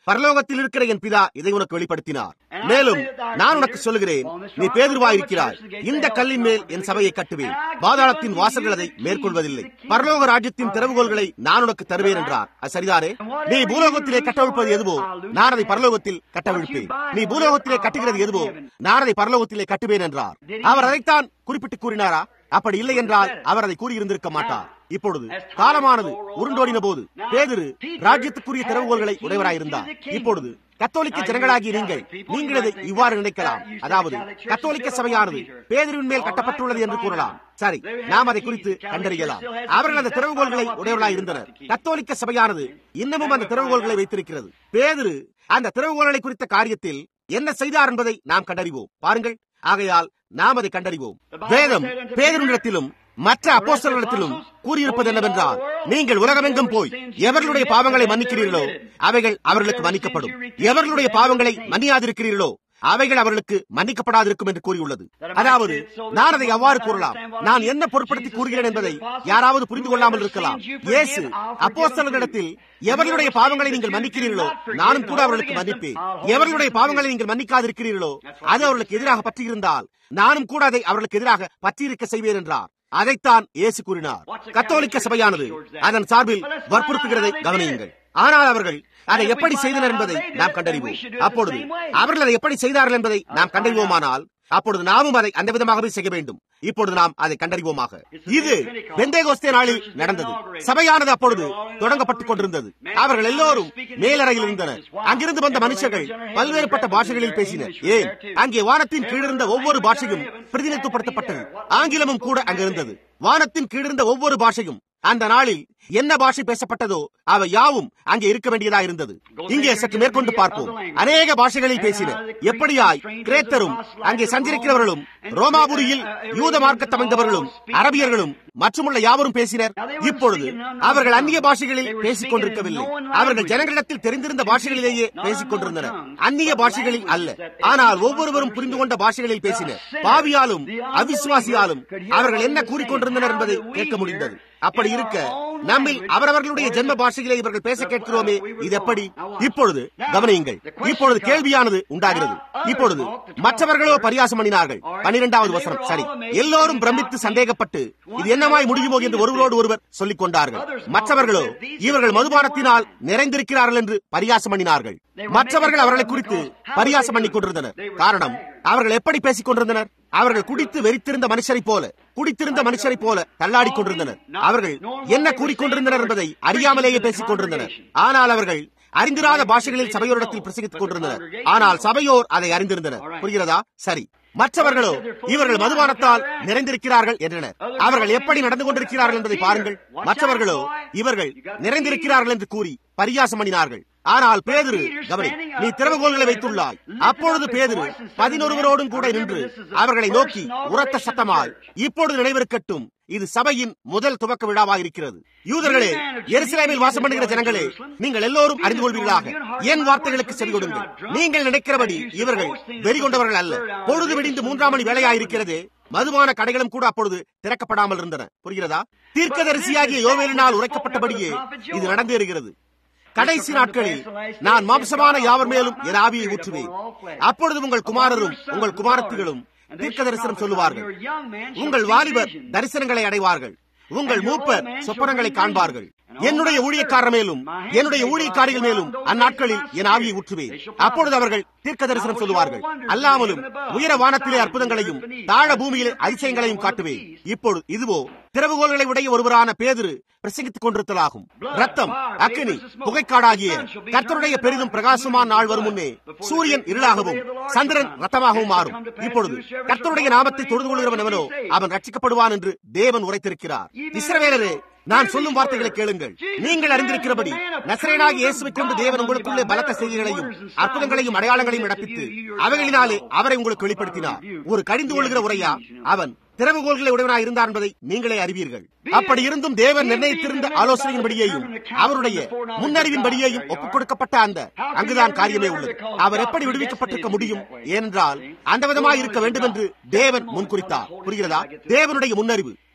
பரலோகத்தில் இருக்கிற என் பிதா இதை உனக்கு வெளிப்படுத்தினார் மேலும் நான் உனக்கு சொல்லுகிறேன் நீ பேதுருவாயிருக்கிறாய் இந்த கல்லின் மேல் என் சபையை கட்டுவேன் பாதாளத்தின் வாசல்கள் அதை மேற்கொள்வதில்லை பரலோக ராஜ்யத்தின் திறவுகோள்களை நான் உனக்கு தருவேன் என்றார் அது சரிதாரே நீ பூலோகத்திலே கட்டவிழ்ப்பது எதுவோ நான் அதை பரலோகத்தில் கட்டவிழ்ப்பேன் நீ பூலோகத்திலே கட்டுகிறது எதுவோ நான் அதை பரலோகத்திலே கட்டுவேன் என்றார் அவர் அதைத்தான் குறிப்பிட்டு கூறினாரா அப்படி இல்லை என்றால் அவர் அதை கூறியிருந்திருக்க மாட்டார் இப்பொழுது காலமானது உருண்டோடின போது பேதிரு ராஜ்யத்துக்குரிய திறவுகோள்களை உடையவராயிருந்தார் இப்பொழுது கத்தோலிக்க ஜனங்களாகிய நீங்கள் நீங்கள் இதை இவ்வாறு நினைக்கலாம் அதாவது கத்தோலிக்க சபையானது பேதரின் மேல் கட்டப்பட்டுள்ளது என்று கூறலாம் சரி நாம் அதை குறித்து கண்டறியலாம் அவர்கள் அந்த திறவுகோள்களை உடையவர்களாய் இருந்தனர் கத்தோலிக்க சபையானது இன்னமும் அந்த திறவுகோள்களை வைத்திருக்கிறது பேதிரு அந்த திறவுகோள்களை குறித்த காரியத்தில் என்ன செய்தார் என்பதை நாம் கண்டறிவோம் பாருங்கள் ஆகையால் நாம் அதை கண்டறிவோம் வேதம் பேதரிடத்திலும் மற்ற அப்போஸ்தலர்களிடத்திலும் கூறியிருப்பது என்னவென்றால் நீங்கள் உலகமெங்கும் போய் எவர்களுடைய பாவங்களை மன்னிக்கிறீர்களோ அவைகள் அவர்களுக்கு மன்னிக்கப்படும் எவர்களுடைய பாவங்களை மன்னியாதிருக்கிறீர்களோ அவைகள் அவர்களுக்கு மன்னிக்கப்படாதிருக்கும் என்று கூறியுள்ளது அதாவது நான் அதை அவ்வாறு கூறலாம் நான் என்ன பொருட்படுத்தி கூறுகிறேன் என்பதை யாராவது புரிந்து கொள்ளாமல் இருக்கலாம் இயேசு அப்போஸ்தலர்களிடத்தில் எவர்களுடைய பாவங்களை நீங்கள் மன்னிக்கிறீர்களோ நானும் கூட அவர்களுக்கு மன்னிப்பேன் எவர்களுடைய பாவங்களை நீங்கள் மன்னிக்காதிருக்கிறீர்களோ அது அவர்களுக்கு எதிராக பற்றியிருந்தால் நானும் கூட அதை அவர்களுக்கு எதிராக பற்றியிருக்க செய்வேன் என்றார் அதைத்தான் இயேசு கூறினார் கத்தோலிக்க சபையானது அதன் சார்பில் வற்புறுத்துகிறதை கவனியுங்கள் ஆனால் அவர்கள் அதை எப்படி செய்தனர் என்பதை நாம் கண்டறிவோம் அப்பொழுது அவர்கள் அதை எப்படி செய்தார்கள் என்பதை நாம் கண்டறிவோமானால் அப்பொழுது நாமும் அதை அந்த விதமாகவே செய்ய வேண்டும் இப்பொழுது நாம் அதை கண்டறிவோமாக இது வெந்தேகோஸ்தே நாளில் நடந்தது சபையானது அப்பொழுது தொடங்கப்பட்டுக் கொண்டிருந்தது அவர்கள் எல்லோரும் மேலறையில் இருந்தனர் அங்கிருந்து வந்த மனுஷர்கள் பல்வேறுபட்ட பாஷைகளில் பேசினர் ஏன் அங்கே வானத்தின் கீழிருந்த ஒவ்வொரு பாஷையும் பிரதிநிதித்துவப்படுத்தப்பட்டது ஆங்கிலமும் கூட அங்கிருந்தது வானத்தின் கீழிருந்த ஒவ்வொரு பாஷையும் அந்த நாளில் என்ன பாஷை பேசப்பட்டதோ அவை யாவும் அங்கே இருக்க வேண்டியதா இருந்தது இங்கே சற்று மேற்கொண்டு பார்ப்போம் அநேக பாஷைகளில் பேசினர் எப்படியாய் கிரேத்தரும் அங்கே சஞ்சரிக்கிறவர்களும் ரோமாபுரியில் யூத மார்க்கத் அமைந்தவர்களும் அரபியர்களும் மற்றுமுள்ள யாவரும் பேசினர் இப்பொழுது அவர்கள் அந்நிய பாஷைகளில் பேசிக் கொண்டிருக்கவில்லை அவர்கள் ஜனங்களிடத்தில் தெரிந்திருந்த பாஷைகளிலேயே பேசிக் கொண்டிருந்தனர் அந்நிய பாஷைகளில் அல்ல ஆனால் ஒவ்வொருவரும் புரிந்து கொண்ட பாஷைகளில் பேசினர் பாவியாலும் அவிசுவாசியாலும் அவர்கள் என்ன கூறிக்கொண்டிருந்தனர் என்பதை கேட்க முடிந்தது அப்படி இருக்க நம்மில் அவரவர்களுடைய ஜென்ம பாஷைகளை இவர்கள் பேச கேட்கிறோமே இது எப்படி இப்பொழுது கவனியுங்கள் இப்பொழுது கேள்வியானது உண்டாகிறது இப்பொழுது மற்றவர்களோ பரியாசம் பண்ணினார்கள் பனிரெண்டாவது வசனம் சரி எல்லோரும் பிரமித்து சந்தேகப்பட்டு இது என்னமாய் முடியுமோ என்று ஒருவரோடு ஒருவர் சொல்லிக் கொண்டார்கள் மற்றவர்களோ இவர்கள் மதுபானத்தினால் நிறைந்திருக்கிறார்கள் என்று பரியாசம் பண்ணினார்கள் மற்றவர்கள் அவர்களை குறித்து பரியாசம் பண்ணிக் கொண்டிருந்தனர் காரணம் அவர்கள் எப்படி பேசிக் கொண்டிருந்தனர் அவர்கள் குடித்து வெறித்திருந்த மனுஷரை போல குடித்திருந்த மனுஷரை போல தள்ளாடி கொண்டிருந்தனர் அவர்கள் என்ன கூறிக்கொண்டிருந்தனர் என்பதை அறியாமலேயே பேசிக் கொண்டிருந்தனர் ஆனால் அவர்கள் அறிந்திராத பாஷைகளில் சபையோரிடத்தில் பிரசங்கித்துக் கொண்டிருந்தனர் ஆனால் சபையோர் அதை அறிந்திருந்தனர் புரிகிறதா சரி மற்றவர்களோ இவர்கள் மதுபானத்தால் நிறைந்திருக்கிறார்கள் என்றனர் அவர்கள் எப்படி நடந்து கொண்டிருக்கிறார்கள் என்பதை பாருங்கள் மற்றவர்களோ இவர்கள் நிறைந்திருக்கிறார்கள் என்று கூறி பரியாசம் பண்ணினார்கள் ஆனால் பேதுரு கவனி நீ திறவுகோள்களை வைத்துள்ளாய் அப்பொழுது பேதுரு பதினொருவரோடும் கூட நின்று அவர்களை நோக்கி உரத்த சத்தமாய் இப்பொழுது நினைவிருக்கட்டும் இது சபையின் முதல் துவக்க விழாவாக இருக்கிறது யூதர்களே எருசலேமில் வாசம் பண்ணுகிற ஜனங்களே நீங்கள் எல்லோரும் அறிந்து கொள்வீர்களாக என் வார்த்தைகளுக்கு செவி கொடுங்கள் நீங்கள் நினைக்கிறபடி இவர்கள் வெறி கொண்டவர்கள் அல்ல பொழுது விடிந்து மூன்றாம் மணி வேலையாயிருக்கிறது மதுபான கடைகளும் கூட அப்பொழுது திறக்கப்படாமல் இருந்தன புரிகிறதா தீர்க்கதரிசியாகிய யோவேலினால் உரைக்கப்பட்டபடியே இது நடந்தேறுகிறது கடைசி நாட்களில் நான் மாம்சமான யாவர் மேலும் என் ஆவியை ஊற்றுவேன் அப்பொழுது உங்கள் குமாரரும் உங்கள் குமாரத்திகளும் தீர்க்க தரிசனம் சொல்லுவார்கள் உங்கள் வாலிபர் தரிசனங்களை அடைவார்கள் உங்கள் மூப்பர் சொப்பனங்களை காண்பார்கள் என்னுடைய ஊழியக்காரர் மேலும் என்னுடைய ஊழியக்காரிகள் மேலும் அந்நாட்களில் என் ஆவியை ஊற்றுவேன் அப்பொழுது அவர்கள் தீர்க்க தரிசனம் சொல்லுவார்கள் அல்லாமலும் உயர வானத்திலே அற்புதங்களையும் தாழ பூமியிலே அதிசயங்களையும் காட்டுவேன் இப்பொழுது இதுவோ திறவுகோள்களை உடைய ஒருவரான பேதிரு பிரசங்கித்துக் கொண்டிருத்தலாகும் ரத்தம் அக்கினி புகைக்காடாகிய கர்த்தருடைய பெரிதும் பிரகாசமான நாள் வரும் முன்னே சூரியன் இருளாகவும் சந்திரன் ரத்தமாகவும் மாறும் இப்பொழுது கர்த்தருடைய நாமத்தை தொழுது கொள்கிறவன் எவனோ அவன் ரட்சிக்கப்படுவான் என்று தேவன் உரைத்திருக்கிறார் இஸ்ரவேலரே நான் சொல்லும் வார்த்தைகளை கேளுங்கள் நீங்கள் அறிந்திருக்கிறபடி நசரேனாகி இயேசுவை கொண்டு தேவன் உங்களுக்குள்ளே பலத்த செய்திகளையும் அற்புதங்களையும் அடையாளங்களையும் நடப்பித்து அவைகளினாலே அவரை உங்களுக்கு வெளிப்படுத்தினார் ஒரு கடிந்து கொள்கிற உரையா அவன் திறவுகோள்களை உடையவனாய் இருந்தார் என்பதை நீங்களே அறிவீர்கள் அப்படி இருந்தும் தேவன் நிர்ணயித்திருந்த ஆலோசனையின்படியேயும் அவருடைய முன்னறிவின்படியேயும் ஒப்புக் கொடுக்கப்பட்ட அந்த அங்குதான் காரியமே உள்ளது அவர் எப்படி விடுவிக்கப்பட்டிருக்க முடியும் ஏனென்றால் அந்த விதமாய் இருக்க வேண்டும் என்று தேவன் முன்குறித்தார் புரிகிறதா தேவனுடைய முன்னறிவு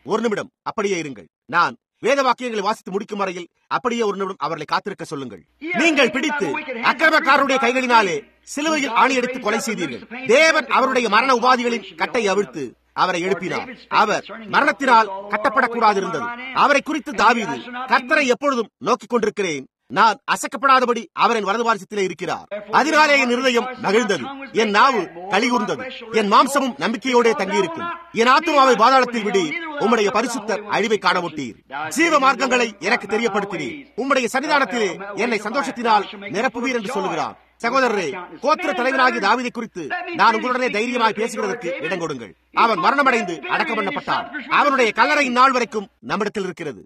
ஒரு நிமிடம் அப்படியே இருங்கள் நான் வேத வாக்கியங்களை வாசித்து முடிக்கும் வரையில் அப்படியே ஒரு நிமிடம் அவர்களை காத்திருக்க சொல்லுங்கள் நீங்கள் பிடித்து அக்கிரமக்காரருடைய கைகளினாலே சிலுவையில் ஆணியடித்து கொலை செய்தீர்கள் தேவன் அவருடைய மரண உபாதிகளின் கட்டை அவிழ்த்து அவரை எழுப்பினார் அவர் மரணத்தினால் கட்டப்படக்கூடாது இருந்தது அவரை குறித்து தாவீது கர்த்தரை எப்பொழுதும் நோக்கிக் கொண்டிருக்கிறேன் நான் அசக்கப்படாதபடி அவரின் வலது வாரிசத்திலே இருக்கிறார் அதனாலே என் இருதயம் மகிழ்ந்தது என் நாவு கலிகூர்ந்தது என் மாம்சமும் நம்பிக்கையோட தங்கியிருக்கும் என் ஆத்மாவை பாதாளத்தில் விடி உம்முடைய பரிசுத்தர் அழிவை காணமுட்டீர் ஜீவ மார்க்கங்களை எனக்கு தெரியப்படுத்தினீர் உம்முடைய சன்னிதானத்திலே என்னை சந்தோஷத்தினால் நிரப்புவீர் என்று சொல்லுகிறார் சகோதரரே கோத்திர தலைவனாகிய தாவிதை குறித்து நான் உங்களுடனே தைரியமாய் பேசுகிறதற்கு இடம் கொடுங்கள் அவன் மரணமடைந்து அடக்கம் பண்ணப்பட்டான் அவனுடைய கல்லறையின் நாள் வரைக்கும் நம்மிடத்தில் இருக்கிறது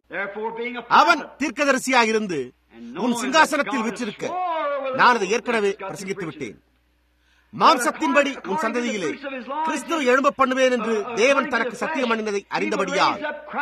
அவன் தீர்க்கதரிசியாக இருந்து உன் சிங்காசனத்தில் விற்றிருக்க நான் அதை ஏற்கனவே பிரசங்கித்து விட்டேன் மாம்சத்தின்படி உன் சந்ததியிலே கிறிஸ்துவ எழும்ப பண்ணுவேன் என்று தேவன் தனக்கு சத்தியம் பண்ணினதை அறிந்தபடியால்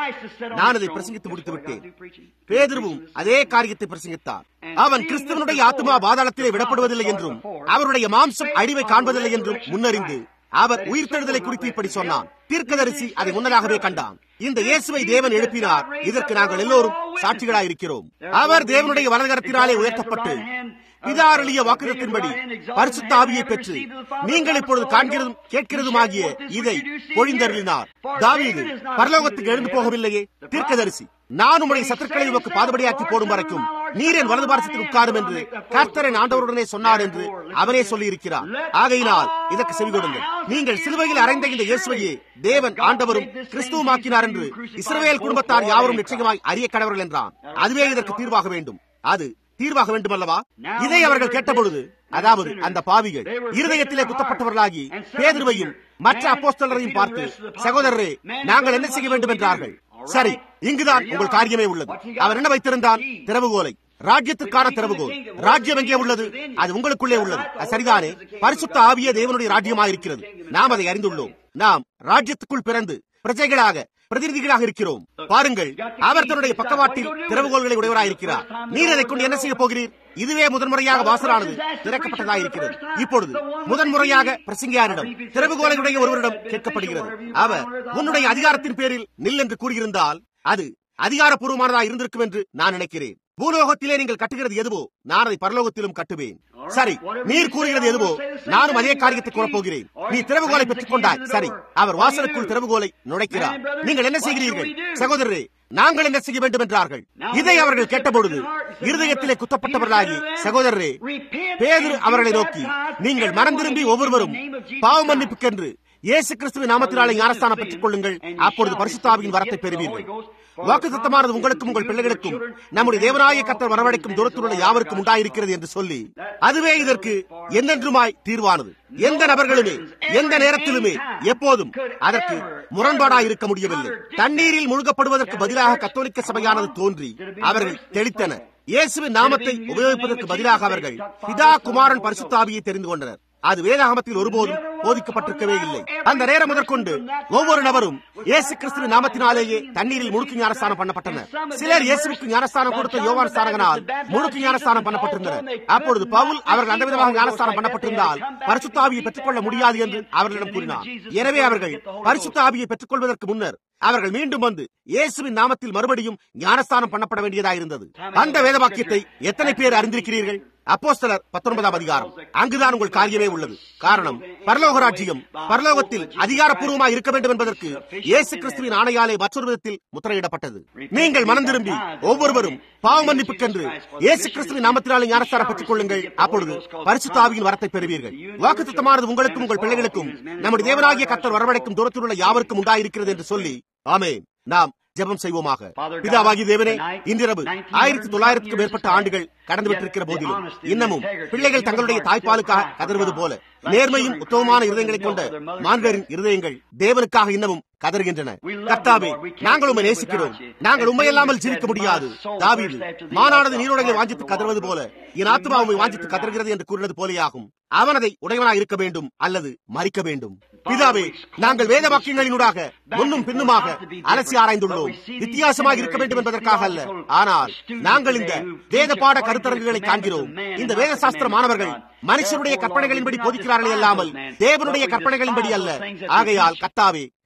நான் அதை பிரசங்கித்து முடித்து விட்டேன் பேதுருவும் அதே காரியத்தை பிரசங்கித்தார் அவன் கிறிஸ்துவனுடைய ஆத்மா பாதாளத்திலே விடப்படுவதில்லை என்றும் அவருடைய மாம்சம் அழிவை காண்பதில்லை என்றும் முன்னறிந்து அவர் உயிர்த்தெழுதலை குறித்து இப்படி சொன்னான் தீர்க்கதரிசி அதை முன்னதாகவே கண்டான் இந்த இயேசுவை தேவன் எழுப்பினார் இதற்கு நாங்கள் எல்லோரும் சாட்சிகளாய் இருக்கிறோம் அவர் தேவனுடைய வலதுகரத்தினாலே உயர்த்தப்பட்டு பிதாரளிய வாக்குதத்தின்படி பரிசுத்த ஆவியை பெற்று நீங்கள் இப்பொழுது காண்கிறதும் கேட்கிறதுமாகிய இதை பொழிந்தருளினார் தாவீது பரலோகத்துக்கு எழுந்து போகவில்லையே தீர்க்கதரிசி நான் உம்முடைய சத்துக்களை உமக்கு பாதுபடியாக்கி போடும் வரைக்கும் நீர் என் வலது பாரசத்தில் உட்காரும் என்று கர்த்தரின் ஆண்டவருடனே சொன்னார் என்று அவனே சொல்லி இருக்கிறார் ஆகையினால் இதற்கு செவி கொடுங்கள் நீங்கள் சிலுவையில் அறைந்த இந்த இயேசுவையே தேவன் ஆண்டவரும் கிறிஸ்துவமாக்கினார் என்று இஸ்ரவேல் குடும்பத்தார் யாவரும் நிச்சயமாய் அறிய கடவர்கள் என்றான் அதுவே இதற்கு தீர்வாக வேண்டும் அது தீர்வாக வேண்டும் அல்லவா இதை அவர்கள் கேட்டபொழுது அதாவது அந்த பாவிகள் இருதயத்திலே குத்தப்பட்டவர்களாகி பேதுருவையும் மற்ற அப்போஸ்தலரையும் பார்த்து சகோதரரே நாங்கள் என்ன செய்ய வேண்டும் என்றார்கள் சரி இங்குதான் உங்கள் காரியமே உள்ளது அவர் என்ன வைத்திருந்தான் திறவுகோலை ராஜ்யத்திற்கான திறவுகோல் ராஜ்யம் எங்கே உள்ளது அது உங்களுக்குள்ளே உள்ளது அது சரிதானே பரிசுத்த ஆவிய தேவனுடைய ராஜ்யமாக இருக்கிறது நாம் அதை அறிந்துள்ளோம் நாம் ராஜ்யத்துக்குள் பிறந்து பிரஜைகளாக பிரதிநிதிகளாக இருக்கிறோம் பாருங்கள் அவர் தன்னுடைய பக்கவாட்டில் திறவுகோள்களை உடையவராக இருக்கிறார் நீர் அதை கொண்டு என்ன செய்ய போகிறீர் இதுவே முதன்முறையாக வாசலானது திறக்கப்பட்டதாக இருக்கிறது இப்பொழுது முதன்முறையாக பிரசங்கியாரிடம் திறவுகோலையுடைய ஒருவரிடம் கேட்கப்படுகிறது அவர் உன்னுடைய அதிகாரத்தின் பேரில் நில் என்று கூறியிருந்தால் அது அதிகாரப்பூர்வமானதா இருந்திருக்கும் என்று நான் நினைக்கிறேன் பூலோகத்திலே நீங்கள் கட்டுகிறது எதுவோ நான் அதை பரலோகத்திலும் கட்டுவேன் சரி நீர் கூறுகிறது எதுவோ நானும் அதே காரியத்தை கூறப்போகிறேன் நீ திறவுகோலை பெற்றுக் கொண்டாய் சரி அவர் வாசலுக்குள் திறவுகோலை நுழைக்கிறார் நீங்கள் என்ன செய்கிறீர்கள் சகோதரரே நாங்கள் என்ன செய்ய வேண்டும் என்றார்கள் இதை அவர்கள் கேட்டபொழுது இருதயத்திலே குத்தப்பட்டவர்களாகி சகோதரரே பேதுரு அவர்களை நோக்கி நீங்கள் மனம் திரும்பி ஒவ்வொருவரும் பாவ மன்னிப்புக்கென்று இயேசு கிறிஸ்துவின் நாமத்தினாலே ஞானஸ்தானம் பெற்றுக் கொள்ளுங்கள் அப்பொழுது பரிசுத்தாவின் வரத்தை பெறுவீர்கள் வாக்கு சத்தமானது உங்களுக்கும் உங்கள் பிள்ளைகளுக்கும் நம்முடைய தேவனாய கத்தர் வரவழைக்கும் தூரத்தில் உள்ள யாவருக்கும் உண்டாயிருக்கிறது என்று சொல்லி அதுவே இதற்கு என்றென்றுமாய் தீர்வானது எந்த நபர்களுமே எந்த நேரத்திலுமே எப்போதும் அதற்கு முரண்பாடாய் இருக்க முடியவில்லை தண்ணீரில் முழுகப்படுவதற்கு பதிலாக கத்தோலிக்க சபையானது தோன்றி அவர்கள் தெளித்தனர் இயேசுவின் நாமத்தை உபயோகிப்பதற்கு பதிலாக அவர்கள் பிதா குமாரன் பரிசுத்தாவியை தெரிந்து கொண்டனர் அது வேதாகமத்தில் ஒருபோதும் போதிக்கப்பட்டிருக்கவே இல்லை அந்த நேரம் முதற்கொண்டு ஒவ்வொரு நபரும் இயேசு கிறிஸ்துவின் நாமத்தினாலேயே தண்ணீரில் முழுக்கு ஞானஸ்தானம் பண்ணப்பட்டனர் சிலர் இயேசுவுக்கு ஞானஸ்தானம் கொடுத்த யோவான் ஸ்தானகனால் முழுக்கு ஞானஸ்தானம் பண்ணப்பட்டிருந்தனர் அப்பொழுது பவுல் அவர்கள் அந்த விதமாக ஞானஸ்தானம் பண்ணப்பட்டிருந்தால் பரிசுத்தாவியை பெற்றுக்கொள்ள முடியாது என்று அவர்களிடம் கூறினார் எனவே அவர்கள் பரிசுத்த ஆவியை பெற்றுக் கொள்வதற்கு முன்னர் அவர்கள் மீண்டும் வந்து இயேசுவின் நாமத்தில் மறுபடியும் ஞானஸ்தானம் பண்ணப்பட வேண்டியதாயிருந்தது அந்த வேத வாக்கியத்தை எத்தனை பேர் அறிந்திருக்கிறீர்கள் அப்போஸ்தலர் பத்தொன்பதாம் அதிகாரம் அங்குதான் உங்கள் காரியமே உள்ளது காரணம் பரலோக ராஜ்யம் பரலோகத்தில் அதிகாரப்பூர்வமாக இருக்க வேண்டும் என்பதற்கு இயேசு கிறிஸ்துவின் ஆணையாலே மற்றொரு விதத்தில் முத்திரையிடப்பட்டது நீங்கள் மனம் திரும்பி ஒவ்வொருவரும் பாவ மன்னிப்புக்கென்று இயேசு கிறிஸ்துவின் நாமத்தினாலே ஞானஸ்தானம் பெற்றுக் கொள்ளுங்கள் அப்பொழுது பரிசுத்தாவியின் வரத்தை பெறுவீர்கள் வாக்குத்தமானது உங்களுக்கும் உங்கள் பிள்ளைகளுக்கும் நம்முடைய தேவனாகிய கத்தர் வரவழைக்கும் தூரத்தில் உள்ள யாவருக்கும் உண்டாயிருக்கிறது என்று சொல்லி ஆமேன் நாம் ஜெபம் செய்வோமாக பிதாவாகி தேவனே இன்றிரவு ஆயிரத்தி தொள்ளாயிரத்துக்கும் மேற்பட்ட ஆண்டுகள் கடந்து விட்டிருக்கிற போதிலும் இன்னமும் பிள்ளைகள் தங்களுடைய தாய்ப்பாலுக்காக கதறுவது போல நேர்மையும் உத்தமமான இருதயங்களை கொண்ட மாண்பரின் இருதயங்கள் தேவனுக்காக இன்னமும் கதறுகின்றன கர்த்தாவே நாங்கள் உண்மை நேசிக்கிறோம் நாங்கள் உண்மையல்லாமல் ஜீவிக்க முடியாது தாவீது மானானது நீருடைய வாஞ்சித்து கதறுவது போல என் ஆத்மா உண்மை வாஞ்சித்து கதறுகிறது என்று கூறினது போலேயாகும் அவன் அதை உடையவனாக இருக்க வேண்டும் அல்லது மறிக்க வேண்டும் பிதாவே நாங்கள் வேத வாக்கியங்களினூடாக முன்னும் பின்னுமாக அலசி ஆராய்ந்துள்ளோம் வித்தியாசமாக இருக்க வேண்டும் என்பதற்காக அல்ல ஆனால் நாங்கள் இந்த வேத பாட கருத்தரங்குகளை காண்கிறோம் இந்த வேத சாஸ்திர மாணவர்கள் மனுஷனுடைய கற்பனைகளின்படி போதிக்கிறார்களே அல்லாமல் தேவனுடைய கற்பனைகளின்படி அல்ல ஆகையால் கத்தாவே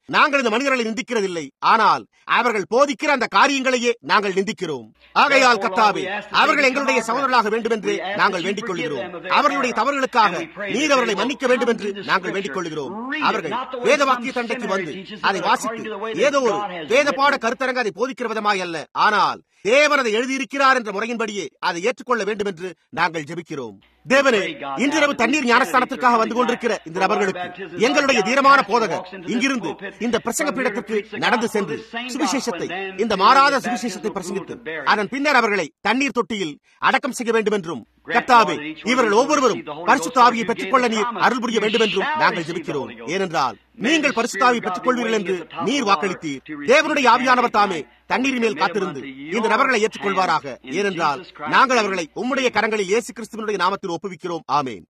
நாங்கள் இந்த மனிதர்களை நிந்திக்கிறதில்லை ஆனால் அவர்கள் போதிக்கிற அந்த காரியங்களையே நாங்கள் நிந்திக்கிறோம் ஆகையால் கத்தாவே அவர்கள் எங்களுடைய சகோதரர்களாக வேண்டும் என்று நாங்கள் வேண்டிக் கொள்கிறோம் அவர்களுடைய தவறுகளுக்காக நீர் அவர்களை மன்னிக்க வேண்டும் என்று நாங்கள் வேண்டிக் கொள்கிறோம் அவர்கள் வேத வாக்கிய தண்டைக்கு வந்து அதை வாசித்து ஏதோ ஒரு வேத பாட கருத்தரங்க அதை போதிக்கிற விதமாய் அல்ல ஆனால் தேவன் அதை எழுதியிருக்கிறார் என்ற முறையின்படியே அதை ஏற்றுக்கொள்ள வேண்டும் என்று நாங்கள் ஜெபிக்கிறோம் தேவனே இன்றிரவு தண்ணீர் ஞானஸ்தானத்திற்காக வந்து கொண்டிருக்கிற இந்த நபர்களுக்கு எங்களுடைய தீரமான போதகர் இங்கிருந்து இந்த பிரசங்க பீடத்திற்கு நடந்து சென்று சுவிசேஷத்தை இந்த மாறாத சுவிசேஷத்தை பிரசங்கித்து அதன் பின்னர் அவர்களை தண்ணீர் தொட்டியில் அடக்கம் செய்ய வேண்டும் என்றும் கர்த்தாவே இவர்கள் ஒவ்வொருவரும் பரிசுத்த ஆவியை பெற்றுக்கொள்ள நீர் அருள் புரிய வேண்டும் என்றும் நாங்கள் ஜெபிக்கிறோம் ஏனென்றால் நீங்கள் பரிசுத்தாவி பெற்றுக் கொள்வீர்கள் என்று நீர் வாக்களித்தீர் தேவனுடைய ஆவியானவர் தாமே தண்ணீரின் மேல் காத்திருந்து இந்த நபர்களை ஏற்றுக்கொள்வாராக ஏனென்றால் நாங்கள் அவர்களை உம்முடைய கரங்களில் இயேசு கிறிஸ்துவனுடைய நாமத்தில் ஒப்புவிக்கிறோம் ஆமேன்